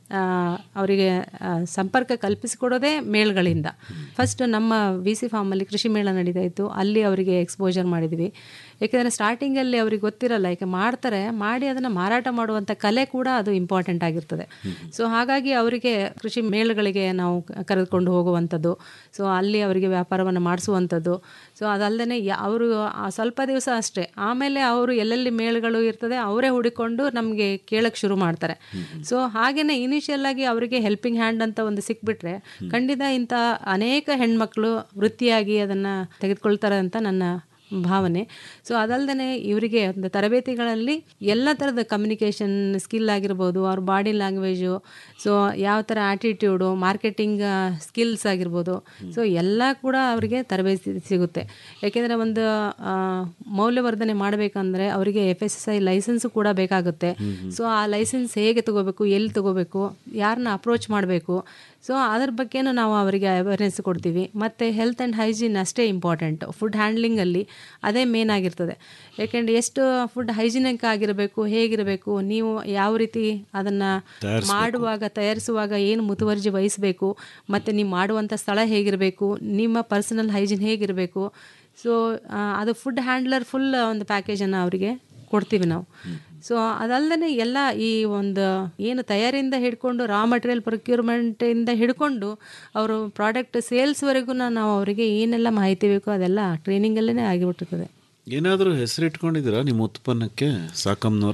ಅವರಿಗೆ ಆ, ಸಂಪರ್ಕ ಕಲ್ಪಿಸಿಕೊಡೋದೇ ಮೇಳಗಳಿಂದ ಫಸ್ಟ್ ನಮ್ಮ ವಿ ಸಿ ಫಾರ್ಮಲ್ಲಿ ಕೃಷಿ ಮೇಳ ನಡೀತಾ ಇತ್ತು ಅಲ್ಲಿ ಅವರಿಗೆ ಎಕ್ಸ್ಪೋಜರ್ ಮಾಡಿದ್ವಿ ಯಾಕೆಂದರೆ ಸ್ಟಾರ್ಟಿಂಗಲ್ಲಿ ಅವ್ರಿಗೆ ಗೊತ್ತಿರಲ್ಲ ಯಾಕೆ ಮಾಡ್ತಾರೆ ಮಾಡಿ ಅದನ್ನು ಮಾರಾಟ ಮಾಡುವಂಥ ಕಲೆ ಕೂಡ ಅದು ಇಂಪಾರ್ಟೆಂಟ್ ಆಗಿರ್ತದೆ ಸೊ ಹಾಗಾಗಿ ಅವರಿಗೆ ಕೃಷಿ ಮೇಳಗಳಿಗೆ ನಾವು ಕ- ಕರೆದುಕೊಂಡು ಹೋಗುವಂಥದ್ದು ಸೊ ಅಲ್ಲಿ ಅವರಿಗೆ ವ್ಯಾಪಾರವನ್ನು ಮಾಡಿಸುವಂಥದ್ದು ಸೊ ಅದಲ್ಲದೆ ಅವರು ಸ್ವಲ್ಪ ದಿವಸ ಅಷ್ಟೇ ಆಮೇಲೆ ಅವರು ಎಲ್ಲೆಲ್ಲಿ ಮೇಳಗಳು ಇರ್ತದೆ ಅವರೇ ಹುಡುಕೊಂಡು ನಮಗೆ ಕೇಳಕ್ಕೆ ಶುರು ಮಾಡ್ತಾರೆ ಸೊ ಹಾಗೆಯೇ ಇನಿಷಿಯಲ್ ಆಗಿ ಅವರಿಗೆ ಹೆಲ್ಪಿಂಗ್ ಹ್ಯಾಂಡ್ ಅಂತ ಒಂದು ಸಿಕ್ಬಿಟ್ರೆ ಖಂಡಿತ ಇಂಥ ಅನೇಕ ಹೆಣ್ಮಕ್ಳು ವೃತ್ತಿಯಾಗಿ ಅದನ್ನು ತೆಗೆದುಕೊಳ್ತಾರೆ ಅಂತ ನನ್ನ ಭಾವನೆ ಸೊ ಅದಲ್ಲದೆ ಇವರಿಗೆ ಒಂದು ತರಬೇತಿಗಳಲ್ಲಿ ಎಲ್ಲ ಥರದ ಕಮ್ಯುನಿಕೇಷನ್ ಸ್ಕಿಲ್ ಆಗಿರ್ಬೋದು ಅವ್ರ ಬಾಡಿ ಲ್ಯಾಂಗ್ವೇಜು ಸೊ ಯಾವ ಥರ ಆ್ಯಟಿಟ್ಯೂಡು ಮಾರ್ಕೆಟಿಂಗ್ ಸ್ಕಿಲ್ಸ್ ಆಗಿರ್ಬೋದು ಸೊ ಎಲ್ಲ ಕೂಡ ಅವರಿಗೆ ತರಬೇತಿ ಸಿಗುತ್ತೆ ಯಾಕೆಂದರೆ ಒಂದು ಆ, ಮೌಲ್ಯವರ್ಧನೆ ಮಾಡಬೇಕಂದ್ರೆ ಅವರಿಗೆ F S S I licence ಕೂಡ ಬೇಕಾಗುತ್ತೆ ಸೊ ಆ ಲೈಸೆನ್ಸ್ ಹೇಗೆ ತಗೋಬೇಕು ಎಲ್ಲಿ ತಗೋಬೇಕು ಯಾರನ್ನ ಅಪ್ರೋಚ್ ಮಾಡಬೇಕು ಸೊ ಅದ್ರ ಬಗ್ಗೆನೂ ನಾವು ಅವರಿಗೆ ಅವೇರ್ನೆಸ್ ಕೊಡ್ತೀವಿ ಮತ್ತು ಹೆಲ್ತ್ ಆ್ಯಂಡ್ ಹೈಜೀನ್ ಅಷ್ಟೇ ಇಂಪಾರ್ಟೆಂಟ್ ಫುಡ್ ಹ್ಯಾಂಡ್ಲಿಂಗಲ್ಲಿ ಅದೇ ಮೇನ್ ಆಗಿರ್ತದೆ ಯಾಕೆಂದರೆ ಎಷ್ಟು ಫುಡ್ ಹೈಜಿನಿಕ್ ಆಗಿರಬೇಕು ಹೇಗಿರಬೇಕು ನೀವು ಯಾವ ರೀತಿ ಅದನ್ನು ಮಾಡುವಾಗ ತಯಾರಿಸುವಾಗ ಏನು ಮುತುವರ್ಜಿ ವಹಿಸಬೇಕು ಮತ್ತು ನೀವು ಮಾಡುವಂಥ ಸ್ಥಳ ಹೇಗಿರಬೇಕು ನಿಮ್ಮ ಪರ್ಸನಲ್ ಹೈಜೀನ್ ಹೇಗಿರಬೇಕು ಸೊ ಅದು ಫುಡ್ ಹ್ಯಾಂಡ್ಲರ್ ಫುಲ್ ಒಂದು ಪ್ಯಾಕೇಜನ್ನು ಅವರಿಗೆ ಕೊಡ್ತೀವಿ ನಾವು ಸೊ ಅದಲ್ಲದೆ ಎಲ್ಲ ಈ ಒಂದು ಏನು ತಯಾರಿಯಿಂದ ಹಿಡ್ಕೊಂಡು ರಾ ಮಟೀರಿಯಲ್ ಪ್ರೊಕ್ಯೂರ್ಮೆಂಟಿಂದ ಹಿಡ್ಕೊಂಡು ಅವರು ಪ್ರಾಡಕ್ಟ್ ಸೇಲ್ಸ್ವರೆಗೂ ನಾವು ಅವರಿಗೆ ಏನೆಲ್ಲ ಮಾಹಿತಿ ಬೇಕೋ ಅದೆಲ್ಲ ಟ್ರೈನಿಂಗಲ್ಲೇ ಆಗಿಬಿಟ್ಟಿರ್ತದೆ ಏನಾದರೂ ಹೆಸರಿಟ್ಕೊಂಡಿದ್ದೀರಾ ನಿಮ್ಮ ಉತ್ಪನ್ನಕ್ಕೆ ಸಾಕಮ್ನವ್ರೆ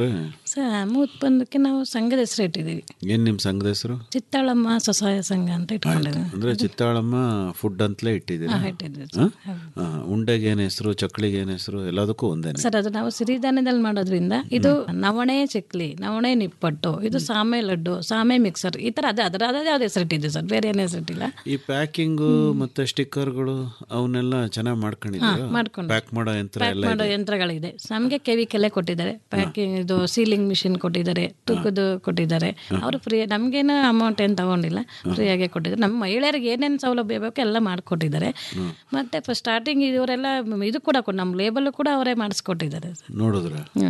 ಸರ್ ನಮ್ಮ ಉತ್ಪನ್ನಕ್ಕೆ ನಾವು ಸಂಘದ ಹೆಸರು ಇಟ್ಟಿದ್ದೀವಿ ಏನು ನಿಮ್ಮ ಸಂಘದ ಹೆಸರು ಚಿತ್ತಾಳಮ್ಮ ಸ್ವಸಹಾಯ ಸಂಘ ಅಂತ ಇಟ್ಕೊಂಡಿದ್ದೀವಿ ಅಂದ್ರೆ ಚಿತ್ತಾಳಮ್ಮ ಫುಡ್ ಅಂತಲೇ ಇಟ್ಟಿದ್ದೀರಾ ಹಾ, ಇಟ್ಟಿದ್ದೀವಿ ಹಾ? ಹಾ, ಉಂಡೆಗೆ ಏನು ಹೆಸರು ಚಕ್ಳಿಗೆ ಏನು ಹೆಸರು ಎಲ್ಲದಕ್ಕೂ ಒಂದೇನೆ ಸರ್ ಅದು ನಾವು ಸಿರಿಧಾನ್ಯದಲ್ಲಿ ಮಾಡೋದ್ರಿಂದ ಇದು ನವಣೆ ಚಕ್ಲಿ ನವಣೆ ನಿಪ್ಪಟ್ಟು ಇದು ಸಾಮೆ ಲಡ್ಡು ಸಾಮೆ ಮಿಕ್ಸರ್ ಈ ಥರ ಅದೇ ಅದರ ಅದೇ ಯಾವ್ದು ಹೆಸರಿಟ್ಟಿದ್ದೀವಿ ಸರ್ ಬೇರೆ ಏನು ಹೆಸರಿಟ್ಟಿಲ್ಲ ಈ ಪ್ಯಾಕಿಂಗು ಮತ್ತೆ ಸ್ಟಿಕ್ಕರ್ಗಳು ಅವನ್ನೆಲ್ಲ ಚೆನ್ನಾಗಿ ಮಾಡ್ಕೊಂಡಿದ್ದೀರಾ ಮಾಡ್ಕೊಂಡು. ಪ್ಯಾಕ್ ಮಾಡೋ ಯಂತ್ರ ಪ್ಯಾಕ್ ಎಲ್ಲ ಮಾಡೋ ಇದೆ ಯಂತ್ರಗಳಿದೆ ನಮಗೆ ಕೆವಿಕೆಲೆ ಕೊಟ್ಟಿದ್ದಾರೆ ಪ್ಯಾಕಿಂಗ್ ಇದು ಸೀಲಿಂಗ್ ಮಿಷಿನ್ ಕೊಟ್ಟಿದ್ದಾರೆ ತೂಕದ್ದು ಕೊಟ್ಟಿದ್ದಾರೆ ಅವರು ಫ್ರೀ ನಮಗೇನು ಅಮೌಂಟ್ ಏನು ತಗೊಂಡಿಲ್ಲ ಫ್ರೀಯಾಗೆ ಕೊಟ್ಟಿದ್ದಾರೆ ನಮ್ಮ ಮಹಿಳೆಯರಿಗೆ ಏನೇನು ಸೌಲಭ್ಯ ಬೇಕು ಎಲ್ಲ ಮಾಡಿಕೊಟ್ಟಿದ್ದಾರೆ ಮತ್ತೆ ಫಸ್ಟ್ ಸ್ಟಾರ್ಟಿಂಗ್ ಇವರೆಲ್ಲ ಇದು ಕೂಡ ಕೊಡ್- ನಮ್ಮ ಲೇಬಲ್ ಕೂಡ ಅವರೇ ಮಾಡಿಸ್ಕೊಟ್ಟಿದ್ದಾರೆ ನೋಡಿದ್ರ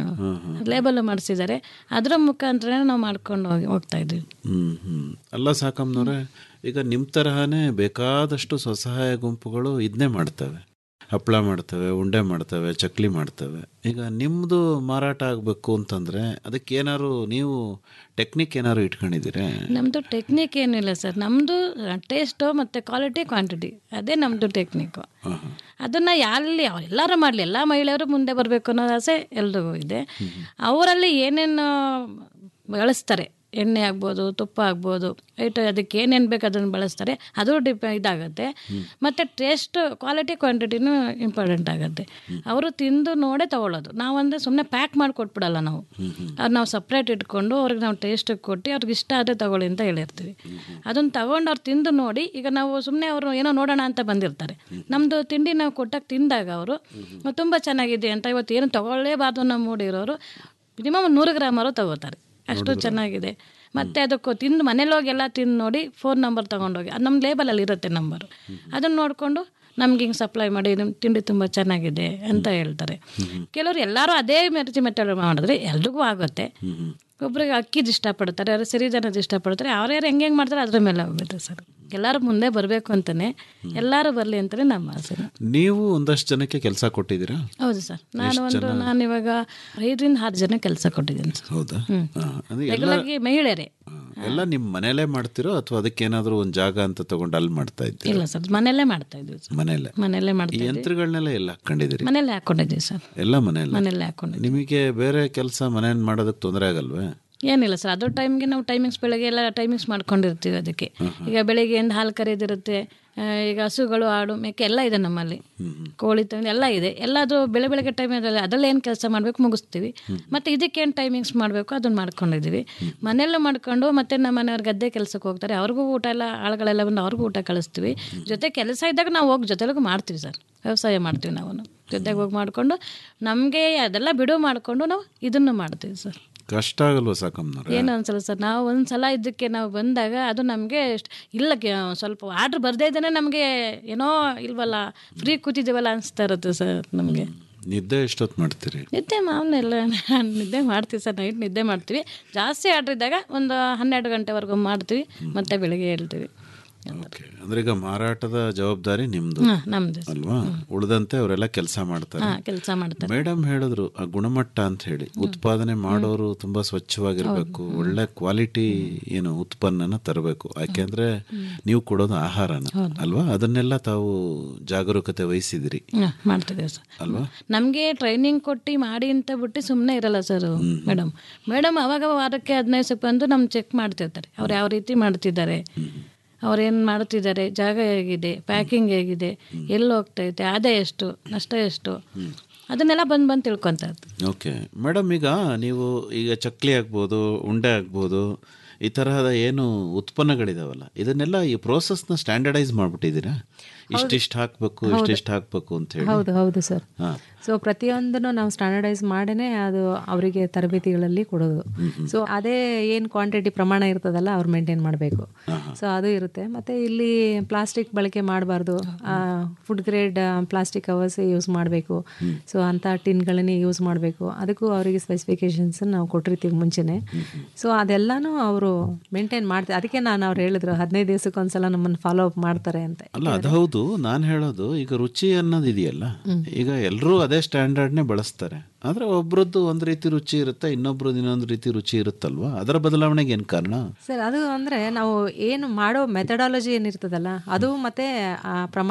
ಲೇಬಲ್ ಮಾಡಿಸಿದ್ದಾರೆ ಅದರ ಮುಖಾಂತರ ನಾವು ಮಾಡ್ಕೊಂಡು ಹೋಗಿ ಹೋಗ್ತಾ ಇದ್ವಿ ಹ್ಮ್ ಹ್ಮ್ ಅಲ್ಲ ಸಾಕಮ್ಮನವ್ರೆ ಈಗ ನಿಮ್ಮ ತರಹನೇ ಬೇಕಾದಷ್ಟು ಸ್ವಸಹಾಯ ಗುಂಪುಗಳು ಇದನ್ನೇ ಮಾಡ್ತವೆ ಹಪ್ಪಳ ಮಾಡ್ತವೆ ಉಂಡೆ ಮಾಡ್ತವೆ ಚಕ್ಲಿ ಮಾಡ್ತವೆ ಈಗ ನಿಮ್ಮದು ಮಾರಾಟ ಆಗಬೇಕು ಅಂತಂದರೆ ಅದಕ್ಕೆ ಏನಾದ್ರು ನೀವು ಟೆಕ್ನಿಕ್ ಏನಾದ್ರು ಇಟ್ಕೊಂಡಿದ್ದೀರಾ ನಮ್ಮದು ಟೆಕ್ನಿಕ್ ಏನಿಲ್ಲ ಸರ್ ನಮ್ಮದು ಟೇಸ್ಟು ಮತ್ತು ಕ್ವಾಲಿಟಿ ಕ್ವಾಂಟಿಟಿ ಅದೇ ನಮ್ಮದು ಟೆಕ್ನಿಕ್ಕು ಅದನ್ನು ಎಲ್ಲಿ ಎಲ್ಲರೂ ಮಾಡಲಿ ಎಲ್ಲ ಮಹಿಳೆಯರು ಮುಂದೆ ಬರಬೇಕು ಅನ್ನೋ ಆಸೆ ಎಲ್ರಿಗೂ ಇದೆ ಅವರಲ್ಲಿ ಏನೇನು ಬಳಸ್ತಾರೆ ಎಣ್ಣೆ ಆಗ್ಬೋದು ತುಪ್ಪ ಆಗ್ಬೋದು ಐಟ ಅದಕ್ಕೆ ಏನೇನು ಬೇಕು ಅದನ್ನು ಬಳಸ್ತಾರೆ ಅದು ಡಿಪ ಇದಾಗುತ್ತೆ ಮತ್ತು ಟೇಸ್ಟ್ ಕ್ವಾಲಿಟಿ ಕ್ವಾಂಟಿಟಿನೂ ಇಂಪಾರ್ಟೆಂಟ್ ಆಗುತ್ತೆ ಅವರು ತಿಂದು ನೋಡೇ ತಗೊಳ್ಳೋದು ನಾವಂದರೆ ಸುಮ್ಮನೆ ಪ್ಯಾಕ್ ಮಾಡಿ ಕೊಟ್ಬಿಡಲ್ಲ ನಾವು ಅದು ನಾವು ಸಪ್ರೇಟ್ ಇಟ್ಕೊಂಡು ಅವ್ರಿಗೆ ನಾವು ಟೇಸ್ಟ್ ಕೊಟ್ಟು ಅವ್ರಿಗೆ ಇಷ್ಟ ಆದರೆ ತಗೊಳ್ಳಿ ಅಂತ ಹೇಳಿರ್ತೀವಿ ಅದನ್ನು ತಗೊಂಡು ಅವ್ರು ತಿಂದು ನೋಡಿ ಈಗ ನಾವು ಸುಮ್ಮನೆ ಅವರು ಏನೋ ನೋಡೋಣ ಅಂತ ಬಂದಿರ್ತಾರೆ ನಮ್ಮದು ತಿಂಡಿ ನಾವು ಕೊಟ್ಟಾಗ ತಿಂದಾಗ ಅವರು ತುಂಬ ಚೆನ್ನಾಗಿದೆ ಅಂತ ಇವತ್ತು ಏನು ತಗೊಳ್ಳೇಬಾರ್ದು ಅನ್ನೋ ಮೂಡಿರೋರು ಮಿನಿಮಮ್ ನೂರು ಗ್ರಾಮರು ತಗೋತಾರೆ ಅಷ್ಟು ಚೆನ್ನಾಗಿದೆ ಮತ್ತೆ ಅದಕ್ಕೆ ತಿಂದು ಮನೇಲಿ ಹೋಗಿ ಎಲ್ಲ ತಿಂದು ನೋಡಿ ಫೋನ್ ನಂಬರ್ ತೊಗೊಂಡೋಗಿ ಅದು ನಮ್ಮ ಲೇಬಲಲ್ಲಿ ಇರುತ್ತೆ ನಂಬರು ಅದನ್ನು ನೋಡಿಕೊಂಡು ನಮ್ಗೆ ಹಿಂಗೆ ಸಪ್ಲೈ ಮಾಡಿ ನಿಮ್ಮ ತಿಂಡಿ ತುಂಬ ಚೆನ್ನಾಗಿದೆ ಅಂತ ಹೇಳ್ತಾರೆ ಕೆಲವರು ಎಲ್ಲರೂ ಅದೇ ಮೆರ್ಜಿ ಮೆಟಲ್ ಮಾಡಿದ್ರೆ ಎಲ್ರಿಗೂ ಆಗುತ್ತೆ ಒಬ್ರಿಗೆ ಅಕ್ಕಿದು ಇಷ್ಟಪಡ್ತಾರೆ ಅವ್ರು ಸಿರಿಧಾನ್ಯದ ಇಷ್ಟಪಡ್ತಾರೆ ಅವ್ರ್ಯಾರು ಹೆಂಗೆ ಹೆಂಗೆ ಮಾಡ್ತಾರೆ ಅದ್ರ ಮೇಲೆ ಹೋಗುತ್ತೆ ಸರ್ ಎಲ್ಲರೂ ಮುಂದೆ ಬರಬೇಕು ಅಂತಲೇ ಎಲ್ಲರೂ ಬರಲಿ ಅಂತಲೇ ನಮ್ಮ ಆಸೆ ನೀವು ಒಂದಷ್ಟು ಜನಕ್ಕೆ ಕೆಲಸ ಕೊಟ್ಟಿದ್ದೀರಾ ಹೌದು ಸರ್ ನಾನು ಒಂದು ನಾನು ಇವಾಗ ಐದರಿಂದ ಆರು ಜನ ಕೆಲಸ ಕೊಟ್ಟಿದ್ದೀನಿ ಸರ್ ಹೌದಾ ಹ್ಮ್. ಹಾ, ಅಂದ್ರೆ ಎಲ್ಲ ರೆಗ್ಯುಲರ್ಗೆ ಮಹಿಳೆಯರೇ ಎಲ್ಲ ನಿಮ್ಮ ಮನೇಲೇ ಮಾಡ್ತಿರೋ ಅಥವಾ ಅದಕ್ಕೆ ಏನಾದರೂ ಒಂದು ಜಾಗ ಅಂತ ತಗೊಂಡು ಅಲ್ಲಿ ಮಾಡ್ತಾ ಇದ್ದೀರಾ ಇಲ್ಲ ಸರ್ ಮನೆಯಲ್ಲೇ ಮಾಡ್ತಾ ಇದ್ವಿ ಸರ್ ಮನೆಯಲ್ಲೇ ಮನೆಯಲ್ಲೇ ಈ ಮಾಡ್ತಾ ಇದ್ವಿ ಯಂತ್ರಗಳನ್ನೆಲ್ಲ ಎಲ್ಲ ಹಾಕೊಂಡಿದ್ದೀರಿ ಮನೆಯಲ್ಲೇ ಹಾಕೊಂಡಿದ್ದೀವಿ ಸರ್ ಎಲ್ಲ ಮನೆಯಲ್ಲ ಮನೆಯಲ್ಲೇ ಹಾಕೊಂಡಿದ್ವಿ ನಿಮಗೆ ಬೇರೆ ಕೆಲಸ ಮನೇಲಿ ಮಾಡೋದಕ್ಕೆ ತೊಂದರೆ ಆಗಲ್ವೇ ಏನಿಲ್ಲ ಸರ್ ಅದು ಟೈಮ್ಗೆ ನಾವು ಟೈಮಿಂಗ್ಸ್ ಬೆಳಗ್ಗೆ ಎಲ್ಲ ಟೈಮಿಂಗ್ಸ್ ಮಾಡ್ಕೊಂಡಿರ್ತೀವಿ ಅದಕ್ಕೆ ಈಗ ಬೆಳಿಗ್ಗೆಯಿಂದ ಹಾಲು ಕರೆದಿರುತ್ತೆ ಆ, ಈಗ ಹಸುಗಳು ಆಡು ಮೇಕೆ ಎಲ್ಲ ಇದೆ ನಮ್ಮಲ್ಲಿ ಕೋಳಿ ತಂದು ಎಲ್ಲ ಇದೆ ಎಲ್ಲದು ಬೆಳೆ ಬೆಳಗ್ಗೆ ಟೈಮ್ ಅದರಲ್ಲಿ ಏನು ಕೆಲಸ ಮಾಡಬೇಕು ಮುಗಿಸ್ತೀವಿ ಮತ್ತು ಇದಕ್ಕೇನು ಟೈಮಿಂಗ್ಸ್ ಮಾಡಬೇಕು ಅದನ್ನು ಮಾಡ್ಕೊಂಡಿದ್ದೀವಿ ಮನೆಯಲ್ಲೂ ಮಾಡ್ಕೊಂಡು ಮತ್ತೆ ನಮ್ಮ ಮನೆಯವ್ರ ಗದ್ದೆ ಕೆಲಸಕ್ಕೆ ಹೋಗ್ತಾರೆ ಅವ್ರಿಗೂ ಊಟ ಎಲ್ಲ ಆಳುಗಳೆಲ್ಲ ಬಂದು ಅವ್ರಿಗೂ ಊಟ ಕಳಿಸ್ತೀವಿ ಜೊತೆ ಕೆಲಸ ಇದ್ದಾಗ ನಾವು ಹೋಗಿ ಜೊತೆಲಿಗೂ ಮಾಡ್ತೀವಿ ಸರ್ ವ್ಯವಸಾಯ ಮಾಡ್ತೀವಿ ನಾವು ಜೊತೆಗೆ ಹೋಗಿ ಮಾಡಿಕೊಂಡು ನಮಗೆ ಅದೆಲ್ಲ ಬಿಡು ಮಾಡಿಕೊಂಡು ನಾವು ಇದನ್ನು ಮಾಡ್ತೀವಿ ಸರ್ ಕಷ್ಟ ಆಗಲ್ವಾ ಸಾಕಮ್ಮನವ್ರೆ ಏನು ಅನ್ಸಲ್ಲ ಸರ್ ನಾವು ಒಂದು ಸಲ ಇದಕ್ಕೆ ನಾವು ಬಂದಾಗ ಅದು ನಮಗೆ ಇಲ್ಲ ಕೆ- ಸ್ವಲ್ಪ ಆರ್ಡ್ರ್ ಬರ್ದೇ ಇದ್ದೇನೆ ನಮಗೆ ಏನೋ ಇಲ್ವಲ್ಲ ಫ್ರೀ ಕೂತಿದ್ದೀವಲ್ಲ ಅನಿಸ್ತಾ ಇರುತ್ತೆ ಸರ್ ನಮಗೆ ನಿದ್ದೆ ಎಷ್ಟೊತ್ತು ಮಾಡ್ತೀರಿ ನಿದ್ದೆ ಮಾಮೂಲಿ ಎಲ್ಲ ನಿದ್ದೆ ಮಾಡ್ತೀವಿ ಸರ್ ನೈಟ್ ನಿದ್ದೆ ಮಾಡ್ತೀವಿ ಜಾಸ್ತಿ ಆರ್ಡ್ರ್ ಇದ್ದಾಗ ಒಂದು ಹನ್ನೆರಡು ಗಂಟೆವರೆಗೂ ಮಾಡ್ತೀವಿ ಮತ್ತೆ ಬೆಳಿಗ್ಗೆ ಹೇಳ್ತೀವಿ ಓಕೆ ಅಂದ್ರೆ ಈಗ ಮಾರಾಟದ ಜವಾಬ್ದಾರಿ ನಿಮ್ದು ಹಾಂ ನಮ್ಮದು ಅಲ್ವಾ ಉಳಿದಂತೆ ಅವರೆಲ್ಲ ಕೆಲಸ ಮಾಡ್ತಾರೆ ಹಾಂ ಕೆಲಸ ಮಾಡ್ತಾರೆ ಮೇಡಮ್ ಹೇಳಿದ್ರು ಆ ಗುಣಮಟ್ಟ ಅಂತ ಹೇಳಿ ಉತ್ಪಾದನೆ ಮಾಡೋರು ತುಂಬಾ ಸ್ವಚ್ಛವಾಗಿರ್ಬೇಕು ಒಳ್ಳೆ ಕ್ವಾಲಿಟಿ ಏನು ಉತ್ಪನ್ನನ ತರಬೇಕು ಯಾಕೆಂದ್ರೆ ನೀವು ಕೊಡೋದು ಆಹಾರನ ಅಲ್ವಾ ಅದನ್ನೆಲ್ಲ ತಾವು ಜಾಗರೂಕತೆ ವಹಿಸಿದಿರಿ ಹಾಂ ಮಾಡ್ತಿದ್ದೇವೆ ಸರ್ ಅಲ್ವಾ ನಮಗೆ ಟ್ರೈನಿಂಗ್ ಕೊಟ್ಟು ಮಾಡಿ ಅಂತ ಬಿಟ್ಟು ಸುಮ್ಮನೆ ಇರಲ್ಲ ಸರ್ ಮೇಡಮ್ ಮೇಡಮ್ ಅವಾಗ ವಾರಕ್ಕೆ ಹದಿನೈದು ಸ್ವಲ್ಪ ಬಂದು ನಮ್ಮ ಚೆಕ್ ಮಾಡ್ತಿರ್ತಾರೆ ಅವ್ರು ಯಾವ ರೀತಿ ಮಾಡ್ತಿದ್ದಾರೆ ಅವ್ರೇನು ಮಾಡ್ತಿದ್ದಾರೆ ಜಾಗ ಹೇಗಿದೆ ಪ್ಯಾಕಿಂಗ್ ಹೇಗಿದೆ ಎಲ್ಲಿ ಹೋಗ್ತೈತೆ ಆದಾಯ ಎಷ್ಟು ನಷ್ಟ ಎಷ್ಟು ಅದನ್ನೆಲ್ಲ ಬಂದು ಬಂದು ತಿಳ್ಕೊತಾ ಇರ್ತಾರೆ ಓಕೆ ಮೇಡಮ್ ಈಗ ನೀವು ಈಗ ಚಕ್ಲಿ ಆಗ್ಬೋದು ಉಂಡೆ ಆಗ್ಬೋದು ಈ ತರಹದ ಏನು ಉತ್ಪನ್ನಗಳಿದಾವಲ್ಲ ಇದನ್ನೆಲ್ಲ ಈ ಪ್ರೋಸೆಸ್ನ ಸ್ಟ್ಯಾಂಡರ್ಡೈಸ್ ಮಾಡ್ಬಿಟ್ಟಿದ್ದೀರಾ ಇಷ್ಟಿಷ್ಟು ಹಾಕಬೇಕು ಇಷ್ಟಿಷ್ಟು ಹಾಕಬೇಕು ಅಂತ ಹೇಳಿ ಹೌದು ಹೌದು ಸರ್ ಹಾ. ಸೊ ಪ್ರತಿಯೊಂದನ್ನು ನಾವು ಸ್ಟ್ಯಾಂಡರ್ಡೈಸ್ ಮಾಡೇ ಅದು ಅವರಿಗೆ ತರಬೇತಿಗಳಲ್ಲಿ ಕೊಡೋದು ಸೊ ಅದೇ ಏನು ಕ್ವಾಂಟಿಟಿ ಪ್ರಮಾಣ ಇರ್ತದಲ್ಲ ಅವ್ರು ಮೇಂಟೈನ್ ಮಾಡಬೇಕು ಸೊ ಅದು ಇರುತ್ತೆ ಮತ್ತು ಇಲ್ಲಿ ಪ್ಲಾಸ್ಟಿಕ್ ಬಳಕೆ ಮಾಡಬಾರ್ದು food grade plastic covers use ಮಾಡಬೇಕು ಸೊ ಅಂಥ ಟಿನ್ಗಳನ್ನೇ ಯೂಸ್ ಮಾಡಬೇಕು ಅದಕ್ಕೂ ಅವರಿಗೆ ಸ್ಪೆಸಿಫಿಕೇಶನ್ಸ್ ನಾವು ಕೊಟ್ಟಿರ್ತೀವಿ ಮುಂಚೆನೆ ಸೊ ಅದೆಲ್ಲನೂ ಅವರು ಮೇಂಟೈನ್ ಮಾಡ್ತಾರೆ ಅದಕ್ಕೆ ನಾನು ಅವ್ರು ಹೇಳಿದ್ರು ಹದಿನೈದು ದಿವಸಕ್ಕೆ ಒಂದ್ಸಲ ನಮ್ಮನ್ನು ಫಾಲೋ ಅಪ್ ಮಾಡ್ತಾರೆ ಅಂತ ಅಲ್ಲ ಅದು ಹೌದು ನಾನು ಹೇಳೋದು ಈಗ ರುಚಿ ಅನ್ನೋದು ಇದೆಯಲ್ಲ ಈಗ ಎಲ್ಲರೂ ಅದೇ ಸ್ಟ್ಯಾಂಡರ್ಡ್ನೇ ಬಳಸ್ತಾರೆ ಆದರೆ ಒಬ್ರದ್ದು ಒಂದು ರೀತಿ ರುಚಿ ಇರುತ್ತೆ ಇನ್ನೊಬ್ರದ್ದು ಇನ್ನೊಂದು ರೀತಿ ರುಚಿ ಇರುತ್ತಲ್ವಾ ಅದರ ಬದಲಾವಣೆಗೆ ಏನು ಕಾರಣ ಸರ್ ಅದು ಅಂದರೆ ನಾವು ಏನು ಮಾಡೋ ಮೆಥಡಾಲಜಿ ಏನಿರ್ತದಲ್ಲ ಅದು ಮತ್ತೆ ಆ ಪ್ರಮಾಣ